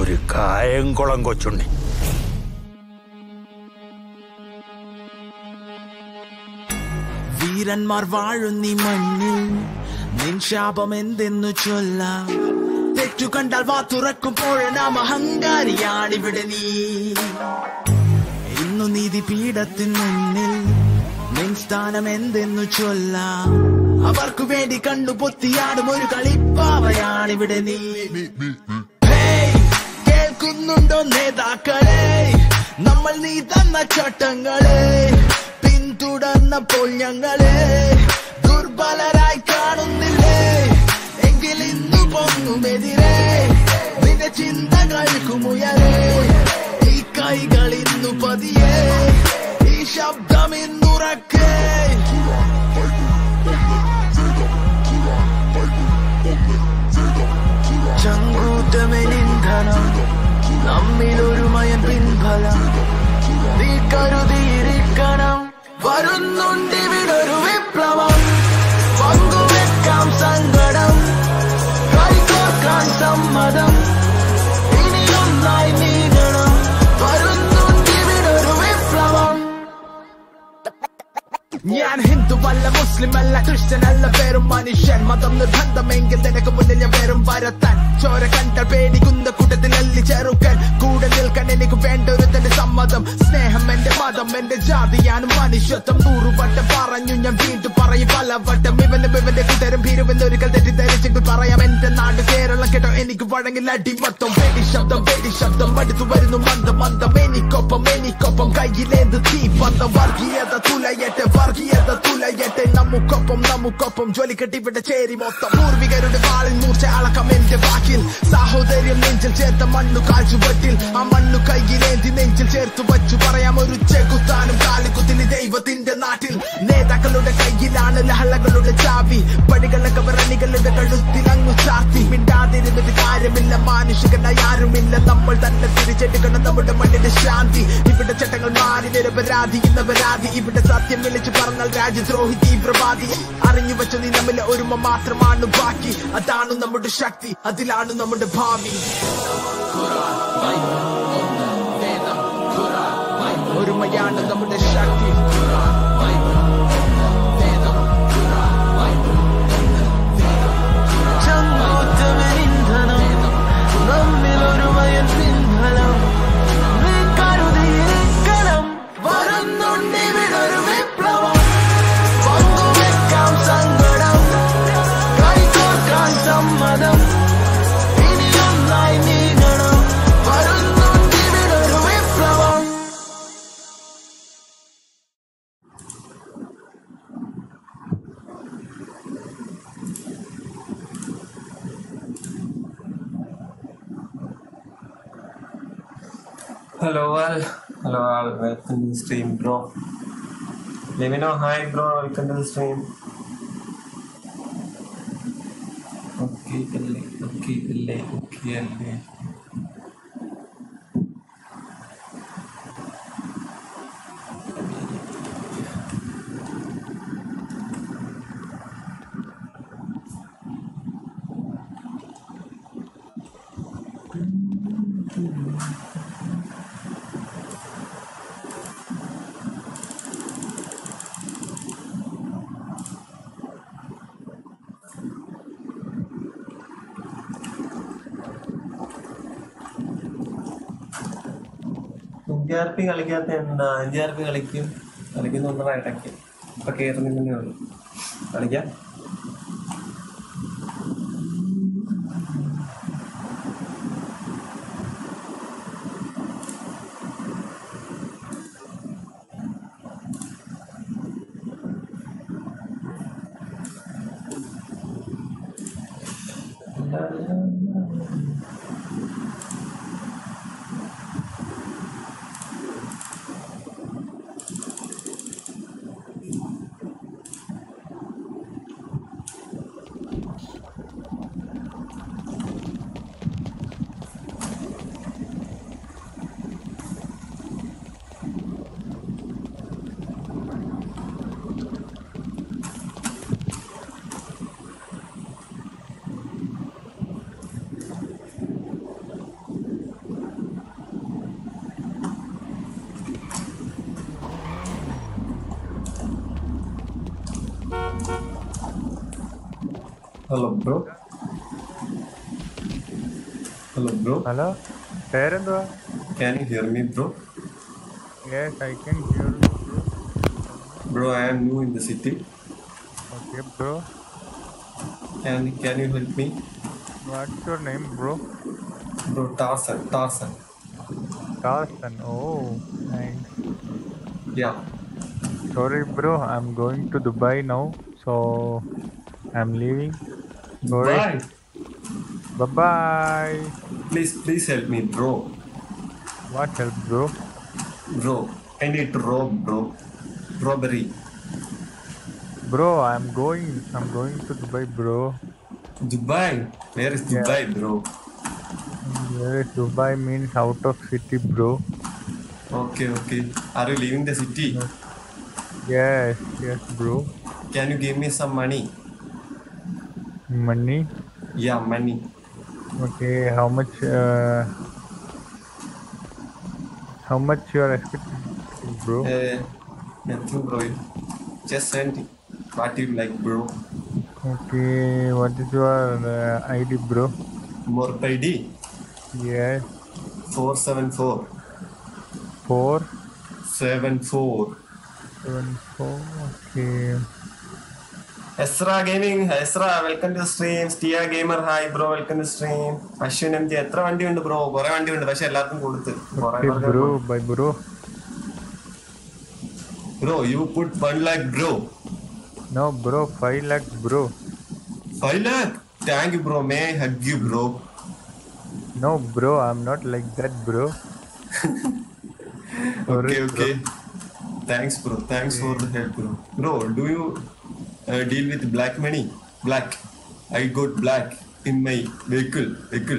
ഒരു കായംകുളം കൊച്ചുണ്ണി വീരന്മാർ വാഴുന്നീ മണ്ണിൽ നിൻ ശാപം എന്തെന്നു ചൊല്ലാം തെറ്റു കണ്ടാൽ വാ തുറക്കുമ്പോൾ നാം അഹങ്കാരിയാണിവിടെ നീ ഇന്നു നീതി പീഠത്തിൻ മുന്നിൽ നിൻ സ്ഥാനം എന്തെന്നു ചൊല്ലാം അവർക്കു വേണ്ടി കണ്ണു പൊത്തിയാടും ഒരു കളിപ്പാവയാണിവിടെ നീ ഹേയ്, കേൾക്കുന്നുണ്ടോ നേതാക്കളെ നമ്മൾ നീ തന്ന ചട്ടങ്ങളെ പിന്തുടർന്നപ്പോൾ ഞങ്ങളെ ദുർബലരായി കാണുന്നില്ലേ എങ്കിൽ ഇന്നു പൊങ്ങുമെതിരെ നിന്റെ ചിന്തകൾക്കുമുയരെ ഈ കൈകൾ ഇന്നു പതിയെ ഈ ശബ്ദം ഇന്നുറക്കേ ചങ്കൂറ്റമെനിന്ധനം നമ്മിലൊരുമയൻ പിൻഫലം നീ കരുതിയിരിക്കണം വരുന്നുണ്ടിവിടൊരു വിപ്ലവം പങ്കുവെക്കാം സങ്കടം കൈകോർക്കാൻ സമ്മതം ഇനിയൊന്നായി നീങ്ങണം വരുന്നുണ്ടിവിടൊരു വിപ്ലവം ഞാൻ ഹിന്ദുവല്ല മുസ്ലിം അല്ല ക്രിസ്ത്യൻ അല്ല വെറും മനുഷ്യൻ മതം നിർബന്ധമെങ്കിൽ നിനക്ക് മുന്നിൽ ഞാൻ വെറും വരത്താൻ ചോര കണ്ട പേടിക്കുന്ന കൂട്ടത്തിൽ അല്ലി ചെറുക്കൻ കൂടെ നിൽക്കാൻ എനിക്ക് വേണ്ട ഒരു തന്നെ സമ്മതം സ്നേഹം എന്റെ മതം എന്റെ ജാതിയാണ് മനുഷ്യത്വം നൂറുവട്ടം പറഞ്ഞു ഞാൻ വീണ്ടും പറയും പലവട്ടം ഇവനും ഇവന്റെ കൂട്ടരും ഭീരുവെന്നൊരിക്കൽ തെറ്റിദ്ധരിച്ചെങ്കിൽ പറയാം എന്റെ നാട് കേരളം കേട്ടോ എനിക്ക് വഴങ്ങിൽ അടിമത്തം വെടി ശബ്ദം വെടി ശബ്ദം അടുത്തു വരുന്നു മന്ദം മന്ദം എനിക്കൊപ്പം എനിക്കൊപ്പം കയ്യിലേന്ത് തീ പന്തം വർഗീയത തുലയട്ടെ വർഗീയത തുലയട്ടെ നമുക്കൊപ്പം നമുക്കൊപ്പം ജോലി കെട്ടിവിടെ ചേരി മൊത്തം പൂർവികരുടെ വാളിൽ മൂർച്ച അളക്കം എന്റെ വാക്കിൽ സാഹോദര്യം നെഞ്ചിൽ ചേർത്ത മണ്ണു കാൽച്ചുവട്ടിൽ ആ മണ്ണു കയ്യിലേന്തി നെഞ്ചിൽ ചേർത്ത് വച്ചു പറയാം ഒരു ചെകുത്താനും കാലിക്കുത്തിന് ദൈവത്തിന്റെ നാട്ടിൽ നേതാക്കളുടെ കയ്യിലാണ് ലഹളകളുടെ ചാവി പടികളൊക്കെ വരണികളുടെ കഴുത്തിൽ അങ്ങു ചാർത്തി മിണ്ടാതിരുന്നിട്ട് കാര്യമില്ല മാനുഷികനായി ആരുമില്ല നമ്മൾ തന്നെ തിരിച്ചെടുക്കണം നമ്മുടെ മണ്ണിന്റെ ശാന്തി ഇവിടെ ചട്ടങ്ങൾ മാറി നിരപരാധി ഇന്നപരാധി ഇവിടെ സത്യം വിളിച്ചു പറഞ്ഞാൽ രാജ്യദ്രോഹി തീവ്രവാദി അറിഞ്ഞു വെച്ച നീ നമ്മിലെ ഒരുമ മാത്രമാണ് ബാക്കി അതാണ് നമ്മുടെ ശക്തി അതിലാണ് നമ്മുടെ ഭാവി ഒരുമയാണ് നമ്മുടെ ശക്തി ചങ്ങോത്തമനിന്ധനം നമ്മിലൊരുമയൻ പിൻഫലം നീ കരുതിയിരിക്കണം വരുന്നുണ്ടിവിടൊരു വിപ്ലവം പങ്കുവെക്കാം സങ്കടം കൈകോർക്കാൻ സമ്മതം ഇനിയൊന്നായി നീങ്ങണം വരുന്നുണ്ടിവിടൊരു വിപ്ലവം Hello all, hello all, welcome to the stream, bro. Let me know, hi, bro, welcome to the stream. Okay, അല്ലേ okay, അല്ലേ okay, അല്ലേ എൻ ആർ പി കളിക്കാത്ത എന്താ എൻ ആർ പി കളിക്കും കളിക്കുന്നുണ്ടോ ഇടയ്ക്ക് ഇപ്പൊ കേറുന്നില്ലെന്നേ ഉള്ളൂ കളിക്കാം hello bro hello bro hello പേരെന്തുവാ can you hear me bro yes I can hear you bro I am new in the city okay bro can can you help me what's your name bro bro Tarzan Tarzan Carson. Oh, nice. Yeah Sorry, bro. I'm going to Dubai now, so I'm leaving. Sorry. Bye Bye bye. Please please help me bro What help, bro? Bro I need to rob bro robbery Bro, I'm going. I'm going to Dubai, bro. Dubai where is Dubai bro Where is Dubai means out of city, bro. Okay okay are you leaving the city Yes, yes, bro. Can you give me some money Money. Yeah money Okay, how much? Uh, how much you are expecting, bro? Nothing bro just send what you like bro Okay, what is your uh, ID, bro? മോർപ്പ് I D Yes, four seven four four seven four seven four. Okay. Ezra gaming Ezra welcome to stream സ്റ്റിയ gamer hi bro welcome to stream Ashwin M G എത്ര വണ്ടി ഉണ്ട് bro കുറെ വണ്ടി ഉണ്ട് പക്ഷെ എല്ലാവർക്കും കൊടുത്ത് Okay, bro. Bye, bro. Bro you put one lakh bro No, bro. Five lakh, bro. Five lakh thank you bro may hug you bro No, bro. I'm not like that, bro. Okay okay thanks bro thanks for the help bro bro do you deal with black money black I got black in my vehicle vehicle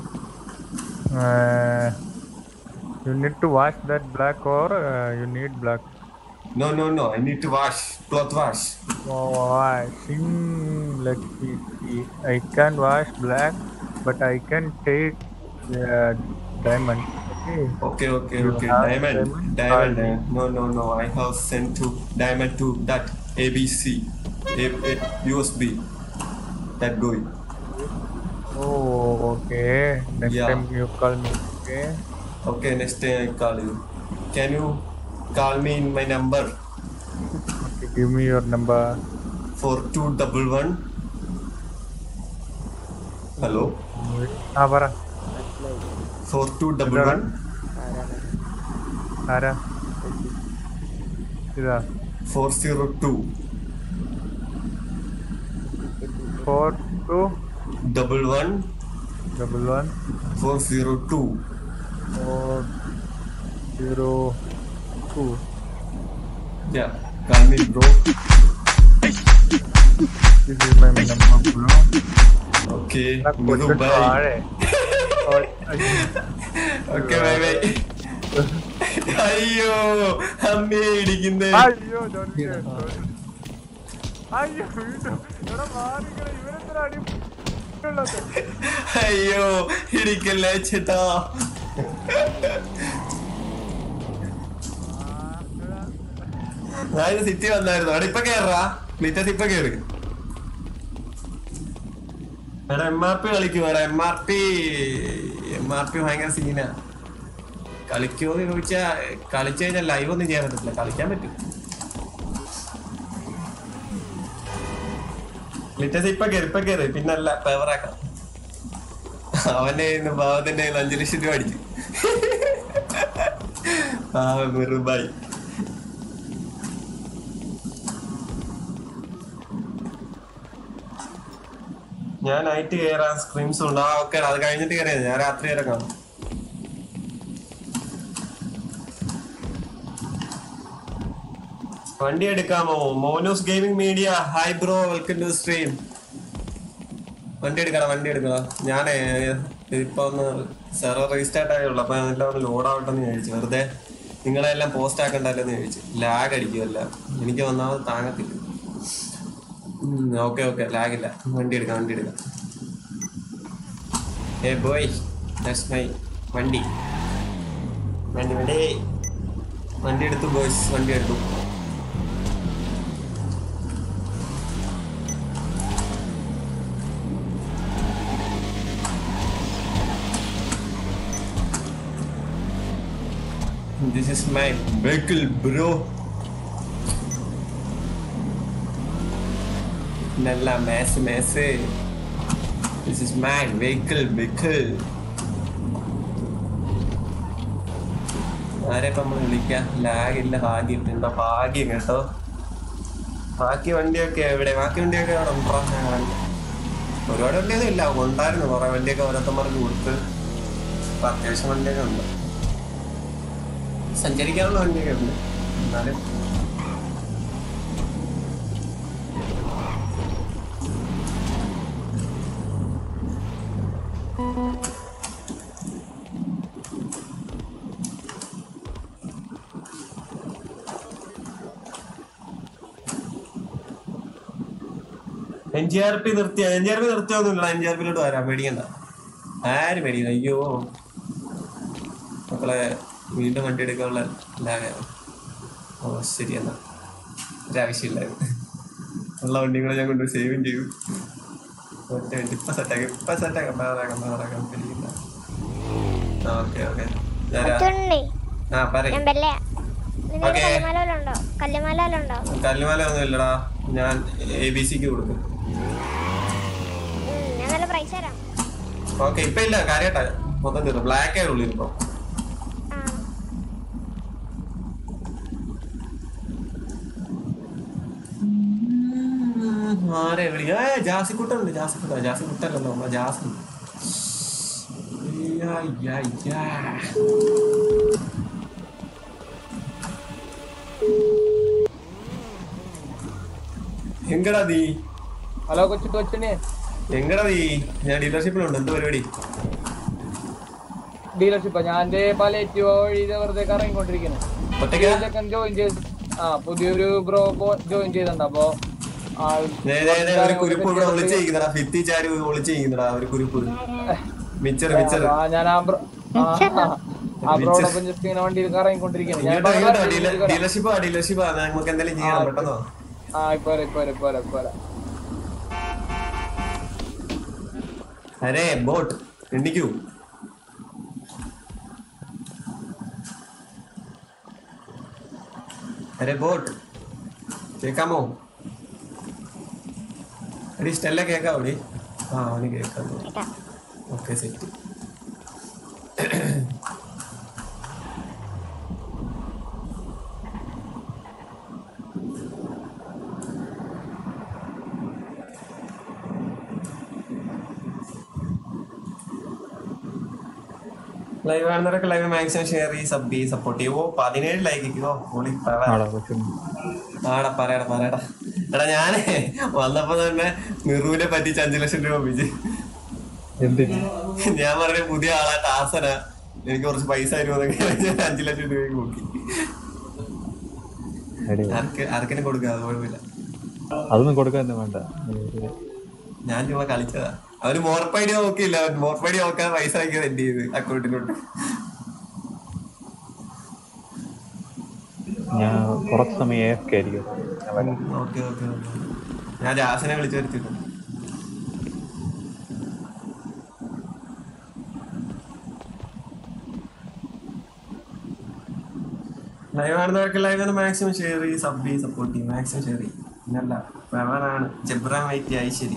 Uh, you need to wash that black, or uh, you need black. No no no I need to wash cloth wash Oh, washing like it- it- I can wash black, but I can take uh, diamond. Okay. Okay, okay, You okay. have Diamond, diamond? diamond. Or- uh, No, no, no. I have sent to diamond to that ABC, a, a USB. That going. Oh, okay. Next Yeah. time you call me. Okay. Okay, next time I call you. Can you call me in my number Okay. Give me your number. four two double one? Hello, Ah, പറ four two double one ആരാ ഇതാ four zero two four two double one double one four zero two. Four zero two Yeah, call me bro. This is my number bro Okay, കൊച്ചു Miru, bye. താഴെ okay bye bye അയ്യോ അമ്മേ ഇടിക്കുന്നേ അയ്യോ George, sorry. അയ്യോ വീണ്ടും എടാ മാറിക്കണ ഇവരെന്തിനാ അടി ഉള്ളത്? അയ്യോ ഇടിക്കല്ലേ ചേട്ടാ ഞാൻ സിറ്റി വന്നായിരുന്നു അവിടെ ഇപ്പൊ കേറാ ക്ലിറ്റസ് ഇപ്പൊ കേറ് എടാ എം ആർ പി കളിക്കും എടാ M R P M R P ഭയങ്കര സീനാ കളിക്കുമോ എന്ന് ചോദിച്ചാ കളിച്ചു കഴിഞ്ഞാൽ ലൈവ് ഒന്നും ചെയ്യാൻ പറ്റത്തില്ല കളിക്കാൻ പറ്റും ലിറ്റസ് ഇപ്പൊ കയറി ഇപ്പൊ കയറി പിന്നല്ല ഫേവറാക്കാം അവന്റെ കയ്യിന്ന് ഭാവത്തിന്റെ കയ്യിൽ അഞ്ചു ലക്ഷം രൂപ അടിച്ചു ആ മെറുബായി ഞാൻ നൈറ്റ് കയറാൻ സ്ക്രീംസ് ഉണ്ട് ആ ഓക്കെ അത് കഴിഞ്ഞിട്ട് കയറിയത് ഞാൻ രാത്രി വരെ കാണും വണ്ടി എടുക്കാമോ Monus gaming media hi bro welcome to stream വണ്ടി എടുക്കണം വണ്ടി എടുക്കണം ഞാനേ ഇപ്പൊ ഒന്ന് സെർവർ റീസ്റ്റാർട്ട് ആയുള്ളൂ അപ്പൊ എല്ലാം ഒന്ന് ലോഡ് ആവട്ടെ എന്ന് ചോദിച്ചു വെറുതെ നിങ്ങളെല്ലാം പോസ്റ്റ് ആക്കണ്ടല്ലോ എന്ന് ചോദിച്ചു ലാഗ് അടിക്കുമല്ല എനിക്ക് ഒന്നാമത് താങ്ങത്തില്ല ഓക്കെ ഓക്കെ ലാഗില്ല വണ്ടി എടുക്കാം വണ്ടി എടുക്കാം ഏ ബോയ് ദാറ്റ്സ് മൈ വണ്ടി വണ്ടി വണ്ടി വണ്ടി എടുത്തു ബോയ്സ് വണ്ടി എടുത്തു this is my vehicle bro നല്ല മേസ് മേസ് this is my vehicle vehicle ആരെ ഇപ്പൊ നമ്മൾ വിളിക്കാം ലാഗ് ഇല്ല ഭാഗ്യം എന്താ ഭാഗ്യം കേട്ടോ ബാക്കി വണ്ടിയൊക്കെ എവിടെ ബാക്കി വണ്ടിയൊക്കെ അവിടെ ഉണ്ടോ? ഞാൻ കണ്ടില്ല. ഒരുപാട് വണ്ടിയൊന്നും ഇല്ല ഉണ്ടായിരുന്നു കുറെ വണ്ടിയൊക്കെ ഓരോരുത്തന്മാർക്ക് കൊടുത്ത് ഇപ്പൊ അത്യാവശ്യം വണ്ടിയൊക്കെ ഉണ്ട് സഞ്ചരിക്കാനുള്ള വണ്ടിയൊക്കെ ഉണ്ട് എന്നാലും എൻ ജി ആർ പി നിർത്തിയ എൻ ജി ആർ പി നിർത്തിയൊന്നുമില്ല എൻ ജി ആർ പിയിലോട്ട് വരാം പേടിക്കണ്ട ആരും പേടിക്കണ്ട അയ്യോ മക്കളെ വീണ്ടും വണ്ടി എടുക്കാനുള്ള ലാഗ് ഓ ശരി എന്നാ ഒരാവശ്യമില്ലായിരുന്നു ഉള്ള വണ്ടിയും കൂടെ ഞാൻ കൊണ്ട് സേവും ചെയ്തു ഒറ്റ മിനിറ്റ് ഇപ്പൊ സെറ്റാക്കാം ഇപ്പൊ സെറ്റാക്കാം പാറാക്കാം പാറാക്കാം പേടിക്കണ്ട ഓക്കെ ഓക്കെ ഞാൻ പറ്റുണ്ടേ ആ പറയും ഞാൻ ബെല്ല നിന്റെ ഓക്കേ. കല്ലുമലയിലുണ്ടോ കല്ലുമലയിലുണ്ടോ കല്ലുമല ഒന്നും ഇല്ലടാ ഞാൻ എ ബി സിക്ക് കൊടുക്കും ഉം, ഞാൻ നല്ല പ്രൈസ് തരാം ഓക്കെ ഇപ്പൊ ഇല്ല കാര്യട്ടാ മൊത്തം തീർന്നു ബ്ലാക്ക് ആയി ഉള്ളിൽ ഇപ്പൊ ആ ആരെ വിളിക്ക ഏ ജാസിക്കുട്ടുണ്ട് ജാസിക്കുട്ട ജാസിക്കുട്ടല്ലോ നമ്മളെ ജാസി യ്യ, യ്യ, യ്യ. എങ്കടാ നീ ഹലോ കൊച്ചു കൊച്ചിനെ എങ്കടാ നീ ഞാൻ ഡീലർഷിപ്പിലുണ്ട് എന്ത് പരിപാടി ഡീലർഷിപ്പ് ഞാൻ എന്റെ പാലേറ്റ് വഴി ഇത് വെറുതെ കറങ്ങിക്കൊണ്ടിരിക്കുന്നു ഒറ്റയ്ക്കാ ചെക്കൻ ജോയിൻ ചെയ്ത് ആ പുതിയൊരു ബ്രോ ജോയിൻ ചെയ്തിട്ടുണ്ട് അപ്പൊ ആൾ ദേ, ദേ, ദേ, ഒരു കുരുപ്പ് ഇവിടെ ഒളിച്ചിരിക്കുന്നടാ ഭിത്തി ചാരി ഒളിച്ചിരിക്കുന്നടാ ഒരു കുരുപ്പ് മിച്ചർ മിച്ചർ ആ, ഞാൻ ആ ബ്രോ ആ, ആ ബ്രോടൊപ്പം ജസ്റ്റ് ഇങ്ങനെ വണ്ടിയിൽ കറങ്ങിക്കൊണ്ടിരിക്കുന്നു ഞാൻ ഇങ്ങോട്ടോ ഇങ്ങോട്ടോ ഇപ്പൊ ഡീലർ- വരാം. ഡീലർഷിപ്പാ ഡീലർഷിപ്പാ നമുക്ക് എന്തെങ്കിലും ചെയ്യണം പെട്ടെന്നോ ആ ഇപ്പൊ വരാം, ഇപ്പൊ വരാം, ഇപ്പൊ വരാം, ഇപ്പൊ വരാം. അരേ ബോട്ട് എണ്ണിക്കൂ അരെ ബോട്ട് കേക്കാമോ എടി സ്റ്റെല്ല കേക്കാവോ ഡി ആ അവന് കേക്കാം കേട്ടാ ഓക്കെ സെറ്റ് ലൈവ് കാണുന്നവരൊക്കെ ലൈവ് മാക്സിമം ഷെയർ ചെയ്ത് സബ് ചെയ്ത് സപ്പോർട്ട് ചെയ്യും ഓ പതിനേഴ് ലൈക്കോ പൊളി പറ ആടാ കൊച്ചു ആടാ പറയടാ പറയടാ എടാ ഞാനേ വന്നപ്പോ തന്നെ മിറുവിനെ പറ്റിച്ച് അഞ്ചു ലക്ഷം രൂപ ഒപ്പിച്ച് എന്തിന് ഞാൻ പറഞ്ഞ പുതിയ ആളാ ടാസന എനിക്ക് കുറച്ച് പൈസ തരുമെന്നൊക്കെ ഞാൻ അഞ്ചു ലക്ഷം രൂപയ്ക്ക് നോക്കി എടി, ആർക്ക് ആർക്കെങ്കിലും കൊടുക്കുക അത് കുഴപ്പമില്ല അതൊന്നും കൊടുക്കാൻ തന്നെ വേണ്ട ഞാൻ ചുമ്മാ കളിച്ചതാ അവര് മോർപ്പൈഡി നോക്കിയില്ല മോർപ്പൈഡി നോക്കാൻ പൈസ ആക്കിയത് എന്റെ ചെയ്ത് അക്കൗണ്ടിലോട്ട് ഞാൻ കുറച്ച് സമയം എ എഫ് ആയിരിക്കും ഞാൻ വരാം. ഓക്കെ ഓക്കെ ഓക്കെ ഞാൻ ജാസിനെ വിളിച്ചു വരുത്തിയിട്ടുണ്ട് ലൈവ് കാണുന്നവർക്ക് ലൈവ് ഒന്ന് മാക്സിമം ഷെയർ ചെയ്യും സബ് ചെയ്യും സപ്പോർട്ട് ചെയ്യും മാക്സിമം ഷെയർ ചെയ്യും പിന്നല്ല പ്രവണാണ് ജബ്രാൻ വൈറ്റ് ആയി ശരി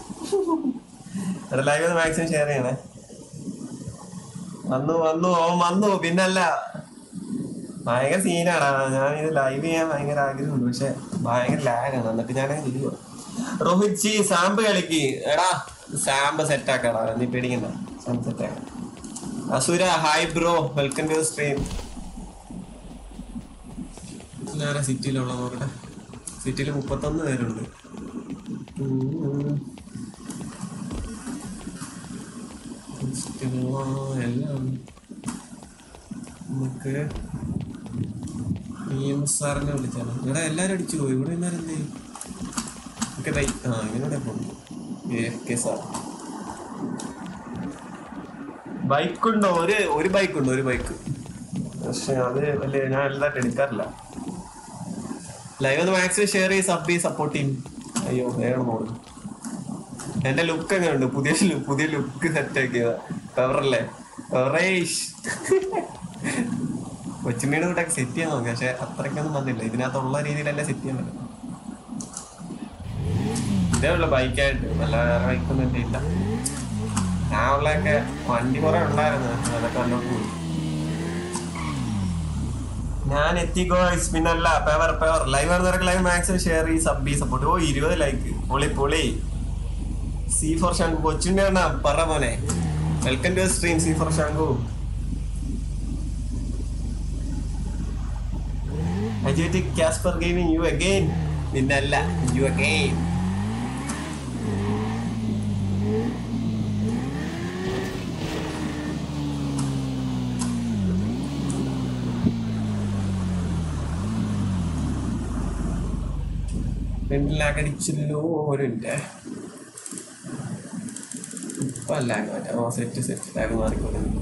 എടാ ലൈവ് ഒന്ന് മാക്സിമം ഷെയർ ചെയ്യണേ വന്നു വന്നു ഓ വന്നു പിന്നല്ല ഭയങ്കര സീനാടാ ഞാൻ ഇത് ലൈവ് ചെയ്യാൻ ഭയങ്കര ആഗ്രഹമുണ്ട് പക്ഷെ ഭയങ്കര ലാഗാണ് എന്നിട്ട് ഞാൻ ചെയ്യുക രോഹിത് ജി സാമ്പ് കളിക്ക് എടാ സാമ്പ് സെറ്റ് ആക്കടാ നീ പേടിക്കണ്ട സാമ്പ് സെറ്റ് ആക്കാം Asura hi bro welcome to stream ആരാ സിറ്റിയിലുള്ള നോക്കട്ടെ സിറ്റിയിൽ മുപ്പത്തൊന്ന് പേരുണ്ട് ഉം. ഇഷ്ടമുള്ള എല്ലാം നമുക്ക് ഇ എം സാറിനെ വിളിച്ചാലോ ഇവിടെ എല്ലാരും അടിച്ചു പോയി ഇവിടെ എല്ലാരും എന്ത് ചെയ്യും ഓക്കെ ബൈ ആ ഇങ്ങനെ പോകുന്നു എ എഫ് കെ സാർ ബൈക്കുണ്ടോ ഒരു ഒരു ബൈക്കുണ്ട് ഒരു ബൈക്ക് പക്ഷെ അത് വലിയ ഞാൻ എല്ലാവരും എടുക്കാറില്ല ലൈവ് ഒന്ന് മാക്സിമം ഷെയർ ചെയ്ത് സബ് ചെയ്ത് സപ്പോർട്ട് ചെയ്യും അയ്യോ വേണം നോക്കുന്നു എന്റെ ലുക്ക് എങ്ങനെ ഉണ്ട് പുതിയ ലു- പുതിയ ലുക്ക് സെറ്റ് ആക്കിയതാ പെവറല്ലേ പെവറേഷ് കൊച്ചുമ്മയുടെ കൂട്ടൊക്കെ സെറ്റ് ചെയ്യാൻ നോക്കി പക്ഷെ അത്രയ്ക്കൊന്നും വന്നില്ല ഇതിനകത്തുള്ള രീതിയിലല്ലേ സെറ്റ് ചെയ്യാൻ പറ്റും ഇതേ ഉള്ളു ബൈക്കായിട്ട് നല്ല വേറെ ബൈക്കൊന്നും എൻ്റെ ഇല്ല ഞാൻ ഉള്ളതൊക്കെ വണ്ടി കുറെ ഉണ്ടായിരുന്നു അതൊക്കെ വന്നോട്ട് പോയി ഞാൻ എത്തിക്കോ പിന്നല്ല പേവർ പേവർ ലൈവ് ആണെന്നൊക്കെ ലൈവ് മാക്സിമം ഷെയർ ഈ സബ് ഈ സപ്പോർട്ട് ഓ ഇരുപത് ലൈക്ക് പൊളി പൊളി സി ഫോർ ശംഖു കൊച്ചിന്റെ ആണ് പറ മോനെ welcome to stream C four Shankhu അജയറ്റിക് കാസ്പർ ഗെയിമിംഗ് യു അഗെയിൻ പിന്നല്ല യു അഗെയിൻ രണ്ട് ലാഗ് അടിച്ചല്ലോ ഒരു മിനിറ്റ് ഇപ്പൊ ലാഗ് മാറ്റാം ഓ സെറ്റ് സെറ്റ് ലാഗ് മാറിക്കൊണ്ടിരുന്നു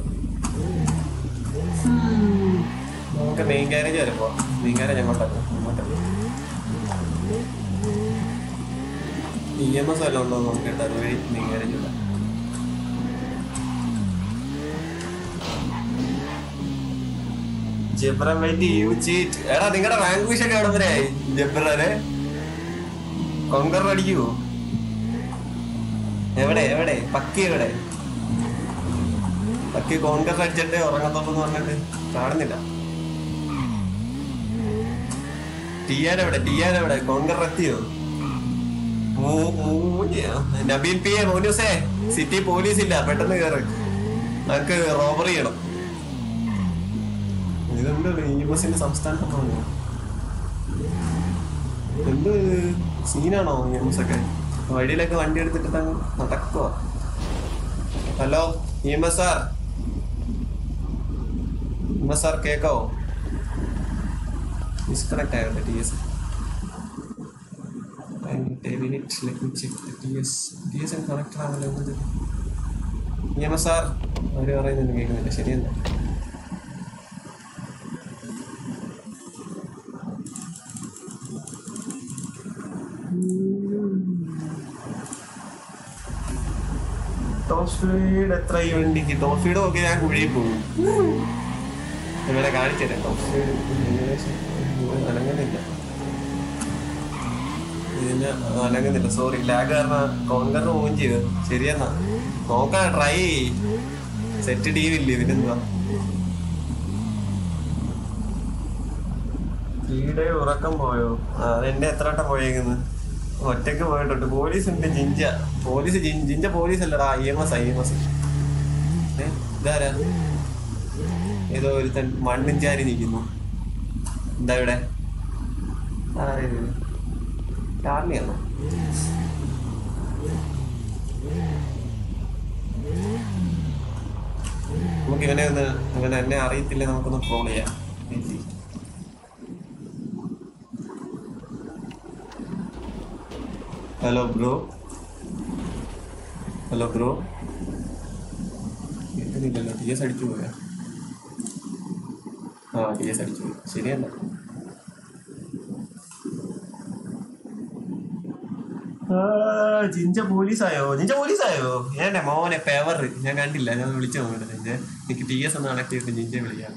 നമുക്ക് മെയിൻ ഗാരേജ് വരെ പോവാം മെയിൻ ഗാരേജ് അങ്ങോട്ടാണ് അങ്ങോട്ടാണ് ഇ എം എസ് വല്ലതും ഉണ്ടോ എന്ന് നോക്കിയിട്ട് അതുവഴി മെയിൻ ഗാരേജ് വിടാം ജബ്ര വേണ്ടി യു ചീറ്റ് എടാ നിങ്ങളുടെ റാങ്ക് വിഷൻ എവിടെ വരെ ജബ്രനെ കൊങ്കർ അടിക്കൂ എവിടെ എവിടെ പക്കി എവിടെ പക്കി കോൺകർ അടിച്ചിട്ട് ഉറങ്ങത്തുള്ളൂ എന്ന് പറഞ്ഞിട്ട് കാണുന്നില്ല ടിയാൻ എവിടെ ടിയാൻ എവിടെ കോൺകർ എത്തിയോ മൂ- മൂഞ്ഞ. നബീൽ പി എ മോനൂസേ സിറ്റി പോലീസ് ഇല്ല പെട്ടെന്ന് കയറ് നമുക്ക് റോബറി ചെയ്യണം ഇതെന്ത് ഇ എം എസിന്റെ സംസ്ഥാന സംഭവം എന്ത് സീനാണോ ഇ എം എസ് ഒക്കെ വഴിയിലൊക്കെ വണ്ടി എടുത്തിട്ട് അങ്ങ് നടക്കുക hello E M S sir M S sir കേക്കാവോ ഡിസ്കണക്ട് ആയതുണ്ട് T S minute let me check T S T S connect ആവല്ലോ ഇ എം എസ് സാർ അവർ പറയുന്നുണ്ട് കേൾക്കുന്നില്ല ശരിയല്ല ടോപ്പ് സ്പീഡ് എത്ര ഈ വണ്ടിക്ക് ടോപ്പ് സ്പീഡ് നോക്കി ഞാൻ കുഴിയിൽ പോകും ഇവരെ കാണിച്ചതരാം ടോപ്പ് സ്പീഡ് ഏകദേശം അനങ്ങുന്നില്ല ഇതിന് അനങ്ങുന്നില്ല സോറി ലാഗ് കാരണം കോൺകർ ഓൺ ചെയ്തു ശരിയെന്നാ നോക്കാം ട്രൈ സെറ്റ് ടി വി ഇല്ലേ ഇതിനെന്തുവാ ഈടെ ഉറക്കം പോയോ ആ എന്റെ എത്ര വട്ടം പോയേക്കുന്നു ഒറ്റക്ക് പോയിട്ടുണ്ട് പോലീസ് ഉണ്ട് ജിഞ്ച പോലീസ് ജിൻ- ജിഞ്ച പോലീസ് അല്ലടാ I M S I M S ഇതാരാ ഏതോ ഒരുത്തൻ മണ്ണും ചാരി നിൽക്കുന്നു എന്താ ഇവിടെ ആരേത് ചാർലിയാണോ നമുക്ക് ഇവനെ ഒന്ന് ഇവനെ എന്നെ അറിയത്തില്ല നമുക്കൊന്ന് ട്രോൾ ചെയ്യാം എത്തി. ഹലോ ബ്രോ ഹലോ ബ്രോ കേൾക്കുന്നില്ലല്ലോ ടി എസ് അടിച്ചു പോയാ ആ ടി എസ് അടിച്ചു പോയി ശരിയല്ല ആ, ജിഞ്ച പോലീസായോ ജിഞ്ച പോലീസായോ ഏണ്ടെ മോനെ ഫേവർ ഞാൻ കണ്ടില്ല ഞാൻ വിളിച്ചു നോക്കട്ടെ ജിഞ്ച എനിക്ക് ടി എസ് ഒന്ന് കണക്ട് ചെയ്തിട്ട് ജിഞ്ചെ വിളിക്കാം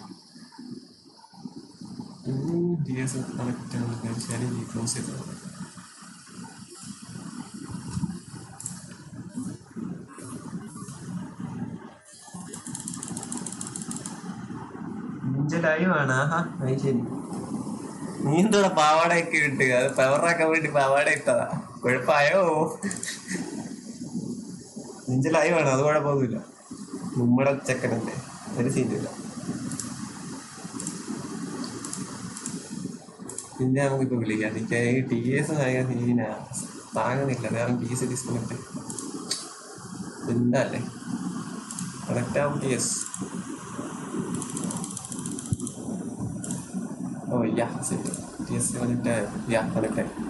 ടി എസ് കണക്ട് തീർച്ചയായും ക്ലോസ് ചെയ്ത് നോക്കാം. ജിഞ്ച ലൈവ് ആണ് ആഹാ അത് ശരി നീ എന്തോടെ പാവാടയൊക്കെ ഇട്ട് അത് പവറാക്കാൻ വേണ്ടി പാവാട ഇട്ടതാ കുഴപ്പമായോ നിഞ്ച ലൈവ് ആണ് അത് കുഴപ്പമൊന്നുമില്ല നമ്മുടെ ചെക്കനല്ലേ ഒരു സീനില്ല പിന്നെ നമുക്കിപ്പോ വിളിക്കാം എനിക്ക് ഈ ടി എസ് ഭയങ്കര സീനാ താങ്ങുന്നില്ല കാരണം ടി എസ് ഡിസ്കണക്ട് എന്താല്ലേ കണക്ട് ആവും ടി എസ് ഓ yeah set T S connect ആയോ യാ കണക്ട് ആയി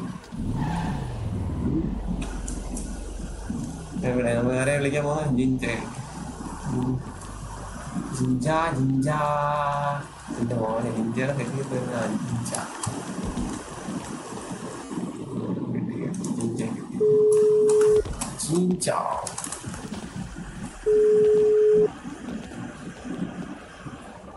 എവിടെ നമ്മൾ വേറെ വിളിക്കാൻ പോകാം ജിഞ്ച ഉം. ജിഞ്ച ജിഞ്ച എന്റെ മോനെ ജിഞ്ചയുടെ പേര് പേര് ജിഞ്ച കിട്ടി, കിട്ടി, ജിഞ്ച കിട്ടി. ജിഞ്ച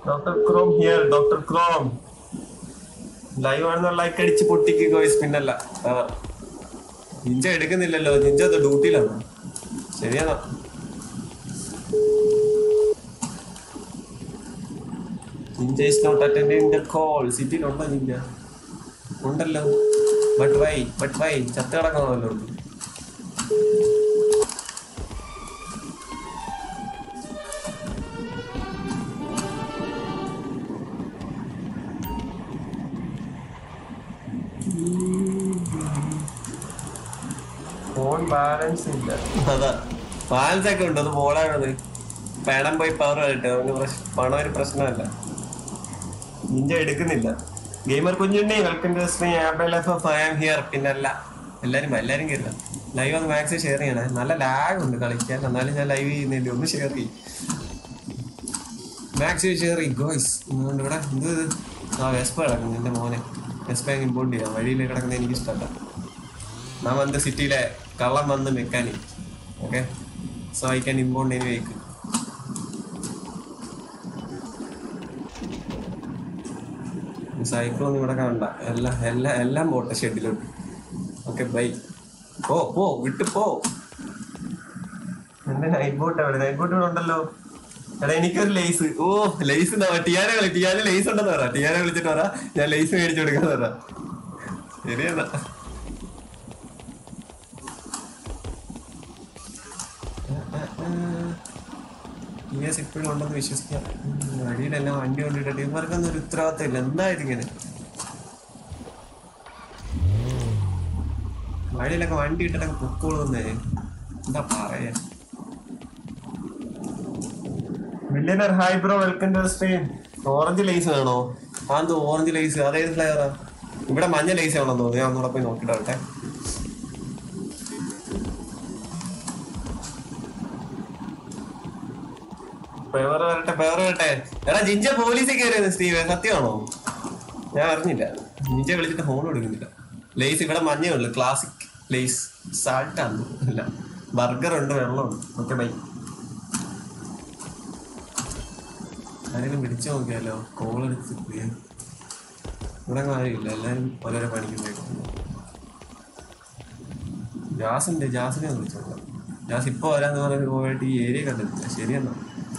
doctor chrome here doctor chrome live ആണെന്ന് ലൈക്ക് അടിച്ച് പൊട്ടിക്ക് ഗോയ്സ് പിന്നല്ല ആ. നിഞ്ച എടുക്കുന്നില്ലല്ലോ നിഞ്ച അത് ഡ്യൂട്ടിയിലാണ് ശരിയാണോ ninja is not attending the call സിറ്റിയിലുണ്ടോ നിഞ്ച ഉണ്ടല്ലോ ബട്ട് വൈ ബട്ട് വൈ ചത്ത കിടക്കണമല്ലോ ഫോൺ ബാലൻസ് ഇല്ല അതാ ബാലൻസ് ഒക്കെ ഉണ്ട് അത് മോളാണത് പണം പോയി പവർ ആയിട്ട് അവന് പ്രശ്- പണം ഒരു പ്രശ്നമല്ല നിഞ്ച എടുക്കുന്നില്ല gamer Kunjunni welcome to stream apple F F I am here പിന്നല്ല എല്ലാരും വാ, എല്ലാരും കയറില്ല ലൈവ് ഒന്ന് മാക്സ് ഷെയർ ചെയ്യണേ നല്ല ലാഗ് ഉണ്ട് കളിക്കാൻ എന്നാലും ഞാൻ ലൈവ് ചെയ്യുന്നില്ല ഒന്ന് ഷെയർ ചെയ്യും മാക്സ് ഷെയർ ചെയ്യും ഗോയ്സ് ഇവിടെ എന്ത് ഇത് ആ വെസ്പ കിടക്കുന്നു എന്റെ മോനെ വെസ്പ ഇമ്പോർട്ട് ചെയ്യാം വഴിയിൽ കിടക്കുന്നത് എനിക്ക് ഇഷ്ടമല്ല നാം വന്ന് സിറ്റിയിലെ കള്ളം വന്ന് mechanic okay so I can import any vehicle cycle ഒന്നും ഇവിടെ കാണണ്ട എല്ലാം എല്ലാം എല്ലാം പോട്ടെ ഷെഡിലോട്ട് ഓക്കെ ബൈ പോ പോ വിട്ട് പോ എന്റെ നൈറ്റ് ബോട്ട് അവിടെ നൈറ്റ് ബോട്ട് ഇവിടെ ഉണ്ടല്ലോ എടാ എനിക്കൊരു ലേസ് ഓ ലേസ് ടിയാനെ കളി ടിയാനെ ലേസ് ഉണ്ടെന്ന് പറ ടിയാനെ വിളിച്ചിട്ട് പറ ഞാൻ ലേസ് മേടിച്ചു കൊടുക്കാന്ന് പറ ശരിയെന്നാ യെസ് ഇപ്പോഴും ഉണ്ടെന്ന് വിശ്വസിക്കാം ഉം, വഴിയിലെല്ലാം വണ്ടി കൊണ്ടിട്ടിട്ട് ഇവർക്കൊന്നും ഒരു ഉത്തരവാദിത്തം ഇല്ല എന്താ ഇതിങ്ങനെ വഴിയിലൊക്കെ വണ്ടി ഇട്ടിട്ടൊക്കെ പൊക്കോളുന്നേ എന്താ പറയാ millionaire hi bro welcome to stream orange ലൈസ് വേണോ അത് ഓറഞ്ച് ലൈസ് അതേത് ഫ്ലേവറാ ഇവിടെ മഞ്ഞ ലൈസ് ആണെന്ന് തോന്നുന്നു ഞാൻ ഒന്നുകൂടെ പോയി നോക്കിയിട്ടെ പേവർ വരട്ടെ പേവർ വരട്ടെ എടാ ജിഞ്ച പോലീസിൽ കയറിയത് സ്റ്റീവ് സത്യമാണോ ഞാൻ അറിഞ്ഞില്ല ജിഞ്ച വിളിച്ചിട്ട് ഫോൺ എടുക്കുന്നില്ല ലേസ് ഇവിടെ മഞ്ഞേ ഉള്ളു ക്ലാസിക് ലേസ് സാൾട്ട് ആണ് അല്ല ബർഗർ ഉണ്ട് വെള്ളമുണ്ട് ഓക്കെ ബൈ ആരെങ്കിലും വിളിച്ചു നോക്കിയാലോ കോൾ എടുത്ത് പോയി. ഇവിടെ അങ്ങ് ആരുമില്ല എല്ലാരും ഓരോരോ പണിക്ക് പോയിട്ടുണ്ട് ജാസിന്റെ ജാസിനെ ഒന്ന് വിളിച്ചോളാം ജാസ് ഇപ്പൊ വരാന്ന് പറഞ്ഞിട്ട് പോയിട്ട് ഈ ഏരിയ കണ്ടിട്ടില്ല ശരിയെന്നാ